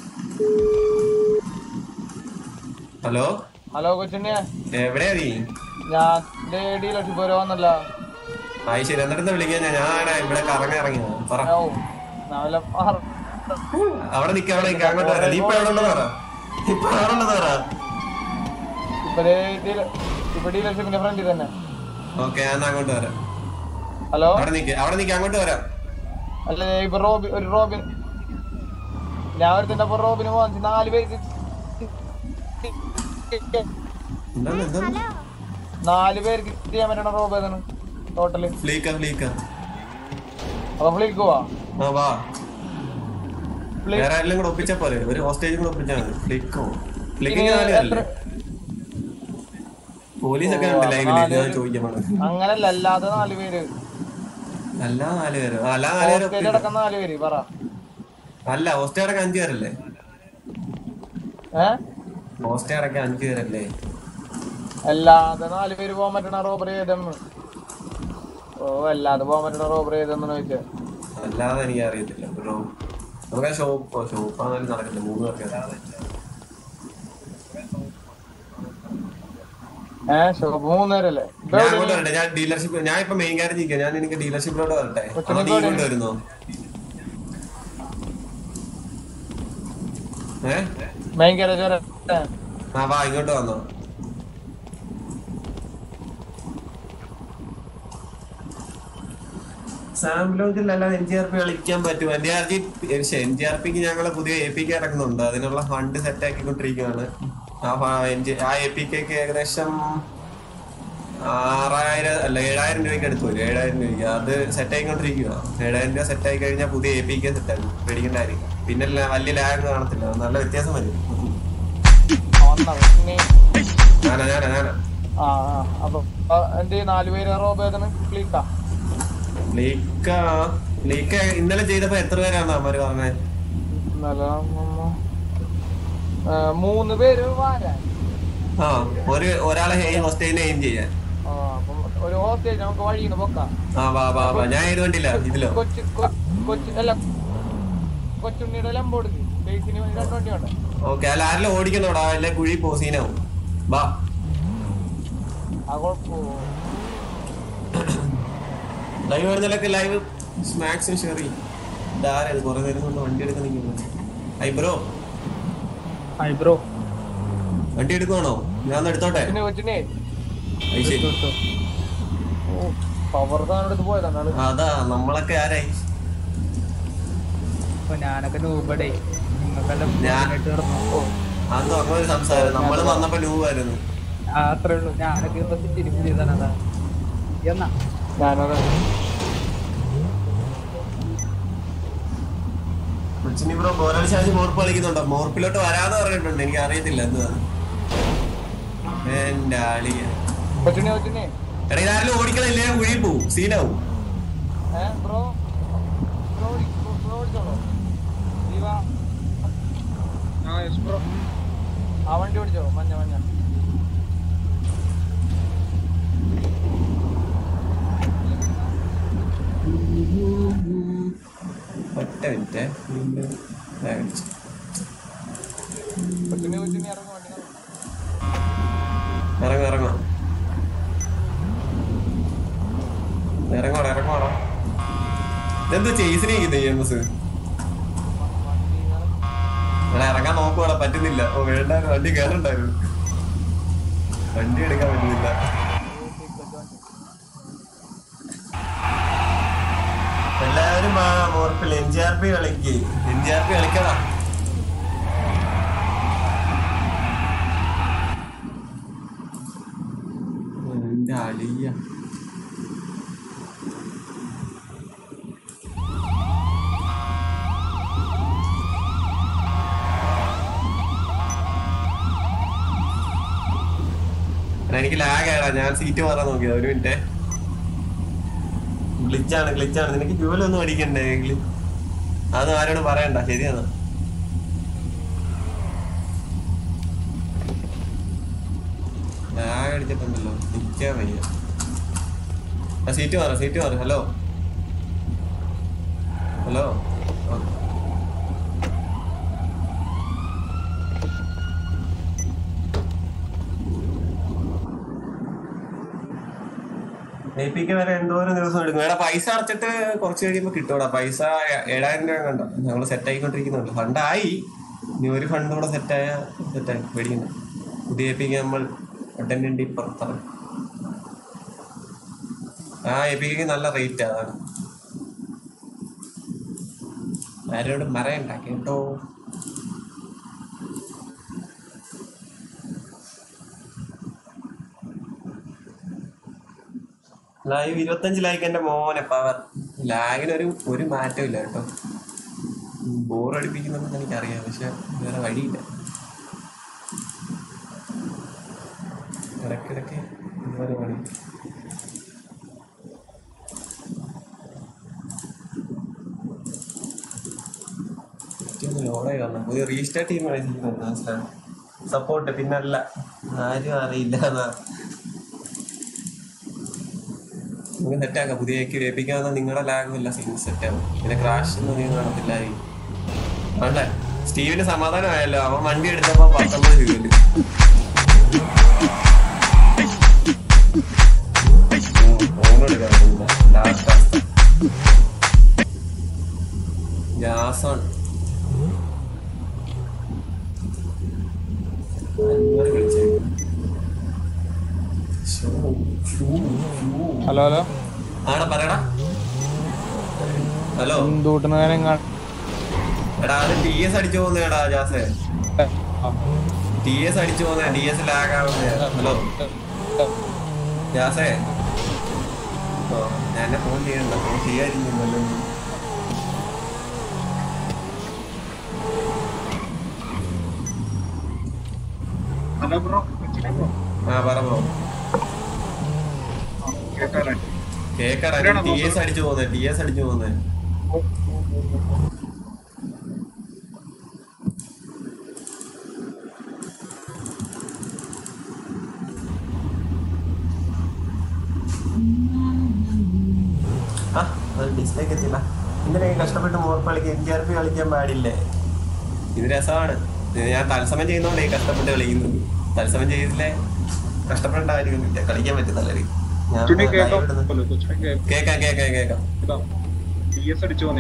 ഹലോ ഹലോ കൊച്ചുണ്ണിയെ എവിടെയാ നീ ഞാൻ ഡീലർഷിപ്പ് വരെ വന്നല്ല ആയി ശരി എന്നിട്ട് വിളിക്കാൻ ഞാൻ ഞാനാണ് ഇവിടെ കറങ്ങി ഇറങ്ങിയ പറ ഓ നല്ല മാറും അവിടെ നിക്ക അവിടെ നിക്ക അങ്ങോട്ട് വരാം നീ ഇപ്പൊ എവിടെ ഉണ്ടെന്ന് പറ ഇപ്പൊ എവിടെ ഉണ്ടെന്ന് പറ ഇപ്പൊ ദേ ഡീല- ഇപ്പൊ ഡീലർഷിപ്പിന്റെ ഫ്രണ്ടിൽ തന്നെ ഓക്കെ ഞാൻ അങ്ങോട്ട് വരാം ഹലോ അവിടെ നിക്ക അവിടെ നിക്ക അങ്ങോട്ട് വരാം അല്ല ദേ ഇപ്പൊ റോബിൻ ഒരു റോബിൻ ഞാൻ ഒരുത്തിന്റെ അപ്പൊ റോബിന് പോകാൻ നാല് പേർക്ക് എന്താണ് എന്താണ് ഹലോ നാല് പേർക്ക് ചെയ്യാൻ പറ്റണ റോബ് ഏതാണ് ടോട്ടല് ഫ്ലീക്ക ഫ്ലീക്ക അപ്പൊ ഫ്ലിക്ക് പോവാ ആ വാ ഫ്ലിക്ക് വേറെ എല്ലാം കൂടെ ഒപ്പിച്ചാ പോലെ ഒരു ഹോസ്റ്റേജും കൂടെ ഒപ്പിച്ചാ മതി ഫ്ലിക്കോ ഫ്ലിക്കിങ് ഇനി നാല് എത്ര പേരല്ലേ പോലീസ് ഒക്കെ ഓ, ഉണ്ട് ലൈവില് നാല് ഞാൻ പേര്. ചോദിക്കാൻ പോണത് അങ്ങനല്ല അല്ലാതെ നാല് പേര് അല്ല നാല് പേര് ആ, അല്ല നാല് പേര് ഹോസ്റ്റേജ് ഒപ്പിക്കും. അടക്കം നാല് പേര് പറ അല്ല ഹോസ്റ്റേ അടക്കം അഞ്ചു പേരല്ലേ ഏ ഹോസ്റ്റേ അടക്കം അഞ്ചു പേരല്ലേ അല്ലാതെ നാല് പേര് പോകാൻ പറ്റണ റോബറി ഏതെന്ന് ഓ അല്ലാതെ പോകാൻ പറ്റണ റോബറി ഏതെന്ന് ചോദിച്ചേ അല്ലാതെ എനിക്ക് അറിയത്തില്ല ബ്രോ നമുക്ക് ഷോപ്പ് ഷോപ്പാണെങ്കിലും നടക്കില്ല മൂന്ന് പേർക്ക് അല്ലാതെ ഏ ഷോപ്പ് മൂന്നുപേരല്ലേ ഇപ്പൊ ഞാൻ എവിടെ അങ്ങോട്ട് വരട്ടെ ഞാൻ ഡീലർഷിപ്പ് ഞാൻ ഇപ്പൊ മെയിൻ കാര്യം നിൽക്കാം ഞാൻ എനിക്ക് ഡീലർഷിപ്പിലോട്ട് വരട്ടെ കൊച്ചിനെ അതോ നീ പോലെ. കൊണ്ട് വരുന്നോ ഏ മെയിൻ കാരേജ് വരെ ഏ, ആ വാ ഇങ്ങോട്ട് വന്നോ സാമ്പിളോഞ്ചിൽ അല്ലാതെ എൻ ജി ആർ പി കളിക്കാൻ പറ്റും N G R G N G R പിക്ക് ഞങ്ങള് പുതിയ എ പി കെ ഇറക്കുന്നുണ്ട് അതിനുള്ള ഫണ്ട് സെറ്റ് ആക്കിക്കൊണ്ടിരിക്കുകയാണ് ആ ഫ- NG ആ എ പി കെക്ക് ഏകദേശം ആറായിരം അല്ല ഏഴായിരം രൂപയ്ക്ക് അടുത്ത് വരും ഏഴായിരം രൂപയ്ക്ക് അത് സെറ്റ് ആയിക്കൊണ്ടിരിക്കുക ഏഴായിരം രൂപ സെറ്റ് ആയി കഴിഞ്ഞാൽ പുതിയ എ പി കെ സെറ്റ് ആകും പേടിക്കണ്ടായിരിക്കും പിന്നെ ല- വലിയ ലാഗ് കാണത്തില്ല നല്ല വ്യത്യാസം വരും വന്നാ പിന്നെ ഞാനാ ഞാനാ ഞാനാ ആ ആ അപ്പൊ ആ, എന്റെ ഈ നാല് പേര് റോബ് ഏതാണ് ക്ലിക്കാ ലീക്ക ലീക്ക ഇന്നലെ ചെയ്തപ്പോ എത്ര പേരാണ് അമ്മര് പറഞ്ഞത് ആ, മൂന്ന് പേര് വാരാൻ ആ ഒരു ഒരാളെ ഹോസ്റ്റലിനെ എയിം ചെയ്യാൻ ആ അപ്പം ഒരു ഹോസ്റ്റേജ് നമുക്ക് വഴിന്ന് പൊക്കാം ആ വാ വാ വാ ഞാൻ ഏത് വണ്ടിയില്ല ഇതിലോ കൊച്ചു കൊ- കൊച്ചു അല്ല കൊച്ചുണ്ണിയുടെ ലംബോടുക്ക് ബേസിന് രണ്ട് വണ്ടി ഉണ്ട് ഓക്കെ അല്ല ആരെല്ലാം ഓടിക്കണോടാ അല്ലെ കുഴി പോ സീനാവും വാ ആ കുഴപ്പമോ ലൈവ് വരുന്നതിലൊക്കെ ലൈവ് സ്മാക്സും ഷെറി ഇതാരത് കുറെ നേരം കൊണ്ട് വണ്ടി എടുക്കുന്ന ഐ ബ്രോ ഹായ് ബ്രോ വണ്ടി എടുക്കുവാണോ ഞാൻ ഒന്ന് എടുത്തോട്ടെ പിന്നെ കൊച്ചുണ്ണേ അത് ശരി ഓ പവർ താനോട് എടുത്ത് പോയതാണ് ആള് അതാ നമ്മളൊക്കെ ആരായി അപ്പൊ ഞാനൊക്കെ നൂബടേ നിങ്ങൾക്കെല്ലാം ഞാൻ- ഇട്ട് കിടന്നു ഓ അന്ന് അങ്ങനെ സംസാരം നമ്മള് വന്നപ്പോ ലൂവായിരുന്നു ആ, അത്രേ ഉള്ളൂ ഞാനൊക്കെ കുറച്ച് തിരിപ്പ് ചെയ്താണ് അതാ എന്നാ ഞാനത് കൊച്ചിനി ബ്രോ ഗോരാളിശാജി മോർപ്പ് കളിക്കുന്നുണ്ടോ മോർപ്പിലോട്ട് വരാന്ന് പറഞ്ഞിട്ടുണ്ട് എനിക്ക് അറിയത്തില്ല എന്താണ് എന്റെ ആളിയ കൊച്ചുണ്ണി കൊച്ചുണ്ണി എടാ ഇതാരെങ്കിലും ഓടിക്കണില്ലേ കുഴി പോവും സീനാവും ഏ ബ്രോ ബ്രോ ഓടി- ബ്രോ- ബ്രോ ഓടിച്ചോളോ ജീവ ആ വണ്ടി ഓടിച്ചോ മഞ്ഞ മഞ്ഞ ഒറ്റ മിനിറ്റ് കൊച്ചുണ്ണി കൊച്ചുണ്ണി ഇറങ്ങും വണ്ടി ഇറങ്ങും. ഇറങ്ങ ഇറങ്ങ ഇറങ്ങോടാ ഇറങ്ങോടാ ഇതെന്ത് ചെയ്സിനിരിക്കുന്നു ഇ എം എസ് വണ്ടി ഇറങ്ങും. എടാ ഇറങ്ങാൻ നോക്കുവാടാ പറ്റുന്നില്ല ഓ വേണ്ടായിരുന്നു വണ്ടി കേറണ്ടായിരുന്നു വണ്ടി എടുക്കാൻ പറ്റുന്നില്ല എല്ലാവരും ആ മോർപ്പിൽ എൻ ജി ആർ പി കളിക്ക് എൻ ജി ആർ പി കളിക്കടാ എന്റെ അളിയ എടാ, എനിക്ക് ലാഗ് ആടാ ഞാൻ സീറ്റ് മാറാൻ നോക്കിയത് ഒരു മിനിറ്റ് ഗ്ലിച്ചാണ് ഗ്ലിച്ചാണ് നിനക്ക് ജോലൊന്നും അടിക്കണ്ടേ ഗ്ലി അത് ആരോടും പറയണ്ട ശരിയാണ് ലാഗ് അടിച്ചിട്ടുണ്ടല്ലോ നിൽക്കാൻ വയ്യ ആ സീറ്റ് മാറാം സീറ്റ് മാറും ഹലോ ഹലോ ഏപ്പിക്ക് വരെ എന്തോരം ദിവസം എടുക്കും എടാ പൈസ അടച്ചിട്ട് കുറച്ച് കഴിയുമ്പോ കിട്ടൂടാ പൈസ ഏ- ഏഴായിരം രൂപ കണ്ടോ ഞങ്ങൾ സെറ്റ് ആയിക്കൊണ്ടിരിക്കുന്നുണ്ട് ഫണ്ടായി ഇനി ഒരു ഫണ്ട് കൂടെ സെറ്റായ സെറ്റായി പേടിക്കണ്ട പുതിയ ഏപ്പിക്ക് നമ്മൾ അറ്റൻഡന്റ് പുറത്താണ് ആ ഏപ്പിക്ക് നല്ല റേറ്റ് അതാണ് ആരോടും പറയണ്ട കേട്ടോ ലൈവ് ഇരുപത്തഞ്ച് ലൈക്ക് എന്റെ മോനെ പവർ ലാഗിന് ഒരു ഒരു മാറ്റവും ഇല്ല കേട്ടോ ബോർ അടിപ്പിക്കുന്നുണ്ടെന്ന് എനിക്കറിയാം പക്ഷെ വേറെ വഴിയില്ല ഇടയ്ക്കിടയ്ക്ക് ഇതുപോലെ പണി ലോഡായി വന്നു പുതിയ റീസ്റ്റാർട്ട് ചെയ്യുമ്പോൾ മനസ്സിലായി സപ്പോർട്ട് പിന്നല്ല ആരും അറിയില്ല എന്നാ നമുക്ക് സെറ്റാക്കാം പുതിയ ഏക്ക് വേപ്പിക്കാവുന്ന നിങ്ങളുടെ ലാഗും ഇല്ല സീൻ സെറ്റാവും പിന്നെ ക്രാഷ് ഒന്നും അധികം കാണത്തില്ല വേണ്ട സ്റ്റീവിന് സമാധാനമായല്ലോ അവൻ വണ്ടി എടുത്തപ്പോ പത്തൊമ്പത് രൂപയില് ഗ്യാസാണ് അൻവർ വിളിച്ചേക്കുന്നു. ശോ, ഷൂ, ഷൂ. ഹലോ ഹലോ ആടാ പറയടാ ഹലോ എന്തൂട്ടുന്ന കാര്യം എടാ അത് ടി എസ് അടിച്ചു പോകുന്നേടാ ജാസേ ടി എസ് അടിച്ചു പോകുന്ന ടി എസ് ലാഗ് ആവുന്നേ ഹലോ ജാസേ ഓ ഞാൻ ഫോൺ ചെയ്യണ്ട ഫോൺ ചെയ്യാതിരിക്കുന്നല്ലോ നീ. ആ പറ ബ്രോ കേക്കടാ ടി എസ് അടിച്ചു പോകുന്നേ ടി എസ് അടിച്ചു പോകുന്നേ ബേസിലേക്ക് എത്തില്ല എന്തിനാ ഈ കഷ്ടപ്പെട്ട് മോർപ്പ് കളിക്കാൻ എൻ ടി ആർ പി കളിക്കാൻ പാടില്ലേ ഇത് രസമാണ് ഇത് ഞാൻ തത്സമയം ചെയ്യുന്നോണ്ടേ ഈ കഷ്ടപ്പെട്ട് കളിക്കുന്നത് തത്സമയം ചെയ്തില്ലേ കഷ്ടപ്പെടേണ്ട കാര്യമൊന്നുമില്ല കളിക്കാൻ പറ്റും നല്ല രീതി ഞാൻ കൊച്ചുണ്ണി live കേൾക്കാം ഇടുന്നു. കൊച്ചുണ്ണി കേൾക്കാം കേക്കാം കേക്കാം കേക്കാം ടി എസ് അടിച്ചു വന്നേ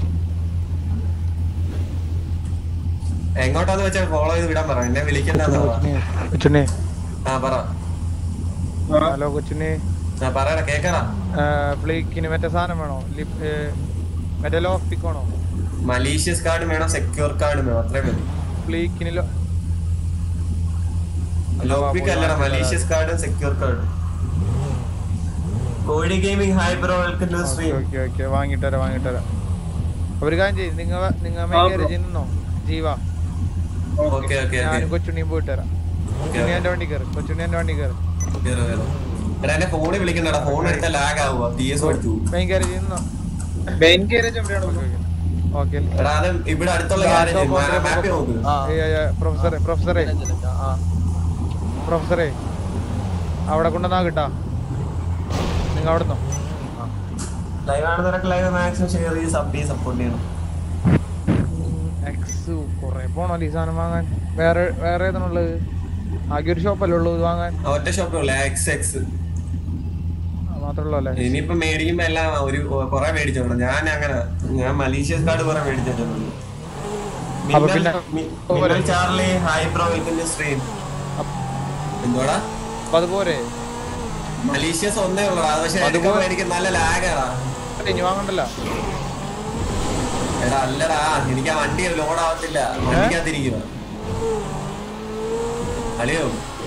എങ്ങോട്ടാന്ന് വെച്ചാൽ ഫോളോ ചെയ്ത് വിടാൻ പറ എന്നെ വിളിക്കണ്ടെന്ന് പറ കൊച്ചുണ്ണി ആ പറ ഹലോ കൊച്ചുണ്ണി ആ പറയടാ കേക്കടാ ഫ്ലീക്കിന് മറ്റേ സാധനം വേണോ ലിപ് ഏ, മറ്റേ ലോക്ക് പിക്ക് വേണോ മലീഷ്യസ് കാർഡ് വേണം സെക്യൂർ കാർഡ് വേണം അത്രേ മതി ഫ്ലീക്കിന് ലോ ലോപ്പിക് അല്ലടാ മലീഷ്യസ് കാർഡും സെക്യൂർ കാർഡും കോഴി gaming hi bro welcome to stream okay okay വാങ്ങിട്ട് വരാം വാങ്ങിട്ട് വരാം ഒരു കാര്യം ചെയ്യും നിങ്ങൾ നിങ്ങൾ ഗാരേജിൽ നിന്നോ ജീവ ഓക്കെ ഓക്കെ ഞാനും കൊച്ചുണ്ണിയും പോയിട്ട് വരാം കൊച്ചുണ്ണി എന്റെ വണ്ടി കയറി കൊച്ചുണ്ണി എന്റെ വണ്ടി കയറി എടാ എന്നെ ഫോണിൽ വിളിക്കണ്ടടാ ഫോൺ എടുത്താൽ ലാഗ് ആവുക പി എസ് പഠിച്ചു മെയിൻ ഗാരേജിൽ നിന്നോ മെയിൻ ഗാരേജ് എവിടെയാണ് ഓക്കെ എടാ അത് ഇവിടെ അടുത്തുള്ള മാപ്പ് നോക്ക് പ്രൊഫസറെ പ്രൊഫസറെ പ്രൊഫസറെ അവിടെ കൊണ്ടുവന്നാ കിട്ടാ നിങ്ങൾ അവിടെ നിന്നോ ലൈവ് ആണെന്നൊക്കെ ലൈവ് മാക്സിമം ഷെയർ ചെയ്ത് സബ് ചെയ്ത് സപ്പോർട്ട് ചെയ്യണം എക്സ് കൊറേ പോണല്ലോ ഈ സാധനം വാങ്ങാൻ വേറെ വേറെ ഏതാണുള്ളത് ആകെ ഒരു ഷോപ്പല്ലേ ഉള്ളൂ ഇത് വാങ്ങാൻ ആ, ഒറ്റ ഷോപ്പേ ഉള്ളൂ എക്സ് എക്സ് മാത്രമല്ലോ അല്ലേ ഇനിയിപ്പോ മേടിക്കുമ്പോ എല്ലാം ഒരു കൊറേ മേടിച്ചോളൂ ഞാൻ അങ്ങനെ ഞാൻ മലീഷ്യസ് കാർഡ് കുറെ മേടിച്ചിട്ടുണ്ട് അപ്പൊ പിന്നെ- മിന്നൽ Charlie hi bro welcome stream എന്തോടാ അപ്പൊ അതുപോരെ മലീഷ്യസ് ഒന്നേ ഉള്ളൂ അത് പക്ഷെ എടുക്കുമ്പോ എനിക്ക് നല്ല ലാഗാടാ അല്ല, ഇനി വാങ്ങണ്ടല്ലോ എടാ അല്ലടാ എനിക്ക് ആ വണ്ടി ലോഡ് ആവത്തില്ല വണ്ടിക്കകത്തിരിക്കുക അളിയോ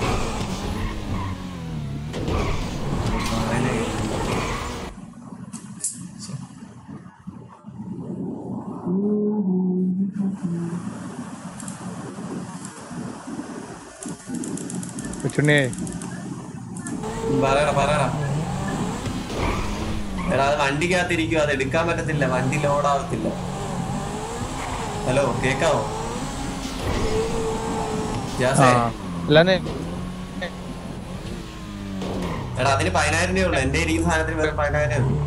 കൊച്ചുണ്ണിയെ പറയടാ പറയടാ എടാ അത് വണ്ടിക്കകത്തിരിക്കുക അത് എടുക്കാൻ പറ്റത്തില്ല വണ്ടി ലോഡ് ആവത്തില്ല ഹലോ കേക്കാവോ ജാസേ, അല്ലാതെ എടാ അതിന് പതിനായിരം രൂപ ഉള്ളു എന്റെ ഇരിക്കുന്ന സാധനത്തിന് വേറെ പതിനായിരം രൂപ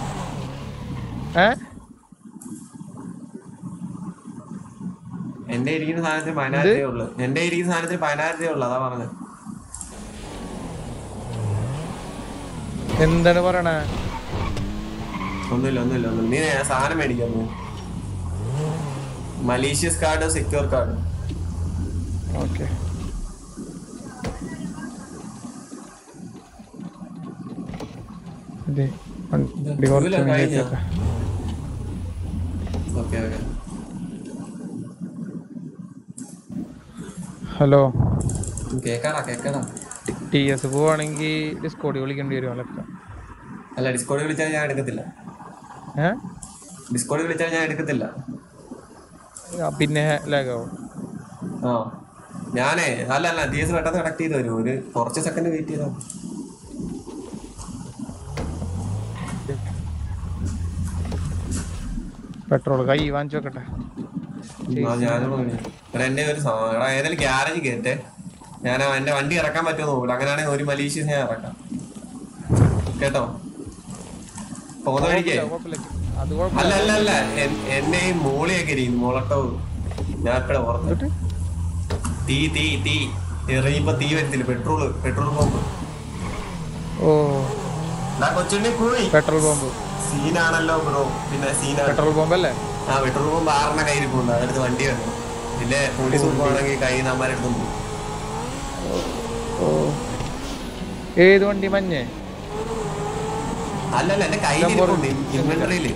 ഏ എന്റെ ഇരിക്കുന്ന സാധനത്തിന് പതിനായിരം രൂപ ഉള്ളു എന്റെ ഇരിക്കുന്ന സാധനത്തിന് പതിനായിരം രൂപ ഉള്ളു അതാ പറഞ്ഞത് എന്താണ് പറയണേ ഒന്നുമില്ല ഒന്നുമില്ല ഒന്നുമില്ല നീ ഞാൻ സാധനം മേടിക്കുന്നു malicious card secure card okay അതെ വണ്ടി കുറച്ച് ഇല്ല, കഴിഞ്ഞോ? മുന്നേറ്റം. ഓക്കെ ഓക്കെ ഹലോ കേക്കാടാ കേക്കാടാ ടി എസ് പോവാണെങ്കിൽ ഡിസ്കോഡി വിളിക്കേണ്ടി വരും അലക്ക അല്ല ഡിസ്കോഡിൽ വിളിച്ചാൽ ഞാൻ എടുക്കത്തില്ല ഏ ഡിസ്കോഡിൽ വിളിച്ചാൽ ഞാൻ എടുക്കത്തില്ല ആ, പിന്നെ ലാഗാവും ആ ഞാനേ അല്ല അല്ല ഡി എസ് പെട്ടെന്ന് കണക്ട് ചെയ്ത് വരും ഒരു കുറച്ച് സെക്കൻഡ് വെയിറ്റ് ചെയ്താൽ മതി. പെട്രോൾ കൈ വാങ്ങിച്ചു വെക്കട്ടെ ആ, ഞാനും അങ്ങനെ. എടാ എന്റെ ഒരു സാ- എടാ ഏതായാലും ഗ്യാരേജ് കയറ്റേ ഞാൻ ആ എന്റെ വണ്ടി ഇറക്കാൻ പറ്റുമോ നോക്കില്ല അങ്ങനെയാണെങ്കിൽ ഒരു മലീഷ്യസ് ഞാൻ ഇറക്കാം കേട്ടോ പോകുന്ന വഴിക്കേ കുഴപ്പമില്ല അത് അല്ല കുഴപ്പമില്ല അല്ല അല്ല എൻ- എന്റെ ഈ മോളിയൊക്കെ ഇരിക്കുന്നു മോളട്ടോ ഞാൻ ഇപ്പഴ ഓർത്ത് എന്നിട്ട് തീ തീ തീ എറിയുമ്പോ തീ വരത്തില്ല പെട്രോള് പെട്രോൾ പമ്പ് ഓ എന്നാ കൊച്ചുണ്ണി പോയി പെട്രോൾ പമ്പ് സീനാണല്ലോ ബ്രോ പിന്നെ സീനാണ് പെട്രോൾ പമ്പ് അല്ലേ ആ പെട്രോൾ പമ്പ് ആറിന കയ്യിൽ പോകുന്നു അടുത്ത് വണ്ടി വേണം പിന്നെ പോലീസ് പോകുവാണെങ്കിൽ കൈ നമ്മാരെടുത്തു പോകും ഓ ഏത് വണ്ടി മഞ്ഞേ അല്ലല്ല എന്റെ കയ്യിൽ ഇരിപ്പുണ്ട് ഇൻവെന്ററിയില്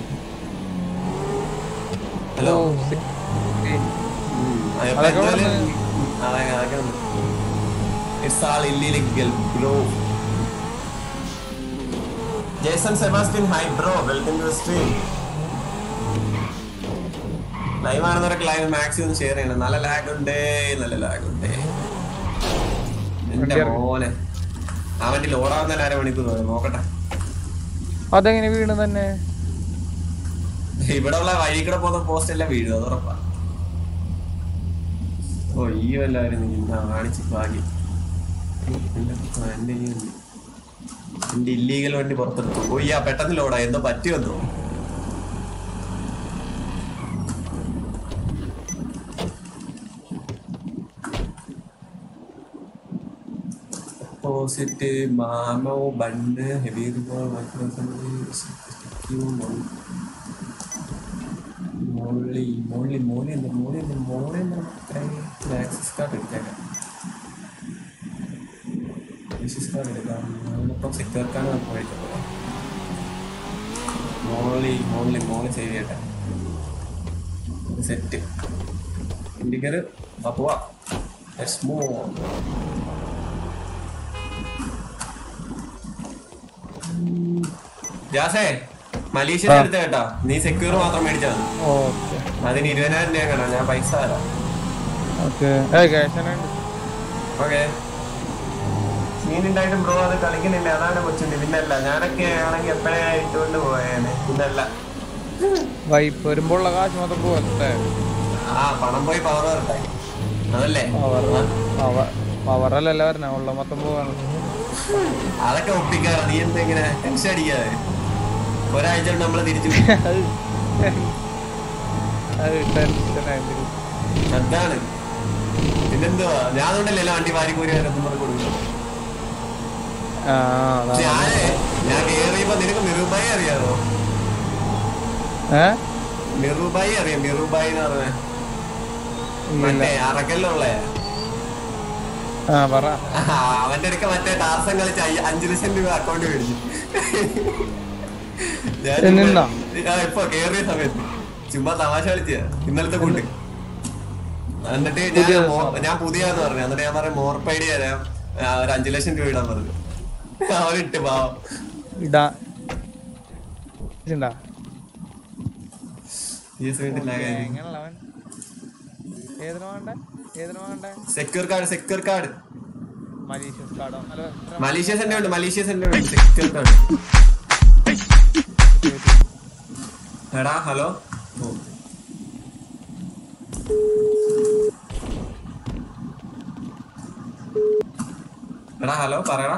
ഹലോ ഓ, സി- ഏ, അതൊക്കെ അതൊക്കെ വന്ന് അതൊക്കെ it's all illegal bro Jason Sebastian hi bro welcome to stream live ആണെന്നവരൊക്കെ ലൈവ് മാക്സിമം ഷെയർ ചെയ്യണം നല്ല ലാഗ് ഉണ്ട് നല്ല ലാഗ് ഉണ്ട് എന്റെ മോനെ ആ വണ്ടി ലോഡാവുന്ന അരമണിക്കൂർ വരെ നോക്കട്ടെ അതെങ്ങനെ വീണ് തന്നെ ഇവിടെ ഉള്ള വഴി കൂടെ പോകുന്ന പോസ്റ്റ് എല്ലാം വീഴും അത് ഉറപ്പാ ഓ ഈ വല്ലാരും കാണിച്ച് ഭാഗ്യം എന്റെ ആ, എന്റെ ഈ വണ്ടി. എന്റെ ഇല്ലീഗൽ വണ്ടി പുറത്തെടുത്തു ഓ ഈ ആ പെട്ടെന്ന് ലോഡാ എന്തോ പറ്റിയെന്നോ ഓപ്പോസിറ്റ് മാമോ ബണ്ട് ഹെവി മോളി മോളി മോളി എന്താ മോളി എന്താ മോളി എന്താ ആക്സസ് കാർഡ് എടുത്തേക്കാം ആക്സസ് കാർഡ് എടുക്കാം ഞാനിപ്പം സെക്യൂർക്കാണ് നമുക്ക് കഴിച്ചത് മോളി മോളി മോളി സേവ് ചെയ്യട്ടെ സെറ്റ് ഇൻഡിക്കർ പോവാ ലെറ്റ്സ് മൂവ് ജാസേ മലേഷ്യ എടുത്ത കേട്ടോ നീ സെക്യൂർ മാത്രം മേടിച്ചാൽ മതി ഓക്കെ അതിന് ഇരുപതിനായിരം രൂപ കേട്ടോ ഞാൻ പൈസ തരാം ഓക്കെ ഏ ക്യാഷ് ഉണ്ട് ഓക്കെ സീനുണ്ടായിട്ടും ബ്രോ അത് കളിക്കുന്നില്ല അതാണ് കൊച്ചുണ്ട് പിന്നല്ല ഞാനൊക്കെ ആണെങ്കിൽ എപ്പോഴേ ഇട്ടുകൊണ്ട് പോയേനെ പിന്നല്ല വൈപ്പ് വരുമ്പോഴുള്ള കാശ് മാത്രം പോവല്ലേ ആ പണം പോയി പവർ വരട്ടെ അതല്ലേ പവർ പവറല്ലല്ല വരണേ ഉള്ള മൊത്തം പോവാണ് അതൊക്കെ ഒപ്പിക്കാറ് നീ എന്തെങ്ങനെ ടെൻഷൻ അടിക്കാതെ ഒരാഴ്ച കൊണ്ട് നമ്മള് തിരിച്ചു പോയി. അത് ടെൻഷനായിട്ട് അതാണ് പിന്നെന്തുവാ ഞാൻ അതുകൊണ്ടല്ലേ വണ്ടി വാരിക്കൂരി വരെന്ന് പറഞ്ഞ് കൊടുക്കുന്നത് ആ അതാ ഞാനേ ഞാൻ കേറിയപ്പോ നിനക്ക് മിറുബായി അറിയാമോ ഏ മിറുബായി അറിയാം മിറുബായി എന്ന് പറഞ്ഞ മറ്റേ അറക്കല്ലുള്ള ആ പറ അവന്റെ അടുക്ക മറ്റേ ടാർസം കളിച്ച് അയ്യ- അഞ്ച് ലക്ഷം രൂപ അക്കൗണ്ട് മേടിച്ചു ഞാൻ ഏ, നിന്നോ? ആ, ഇപ്പൊ കേറിയ സമയത്ത് ചുമ്മാ തമാശ കളിച്ച ഇന്നലത്തെ കൂട്ട് എന്നിട്ട് ഞാൻ പുതിയത് മോ- ഞാൻ പുതിയാന്ന് പറഞ്ഞു എന്നിട്ട് ഞാൻ പറഞ്ഞു മോർപ്പൈഡി തരാം ആ, ഒരു അഞ്ചു ലക്ഷം രൂപ ഇടാൻ പറഞ്ഞു അവനിട്ട് പാവം ഇടാ ഇണ്ടാ ഈ സമയത്തില്ലാതെ എങ്ങനെയുള്ള അവൻ ഏതിനു വേണ്ട ഏതിനു വേണ്ട secure card secure card malicious കാർഡോ അല്ല മലീഷ്യസ് എന്റെ ഉണ്ട് മലീഷ്യസ് എന്റെ ഉണ്ട് സെക്യൂർ കാർഡ് എടാ ഹലോ ഓ. എടാ ഹലോ പറയടാ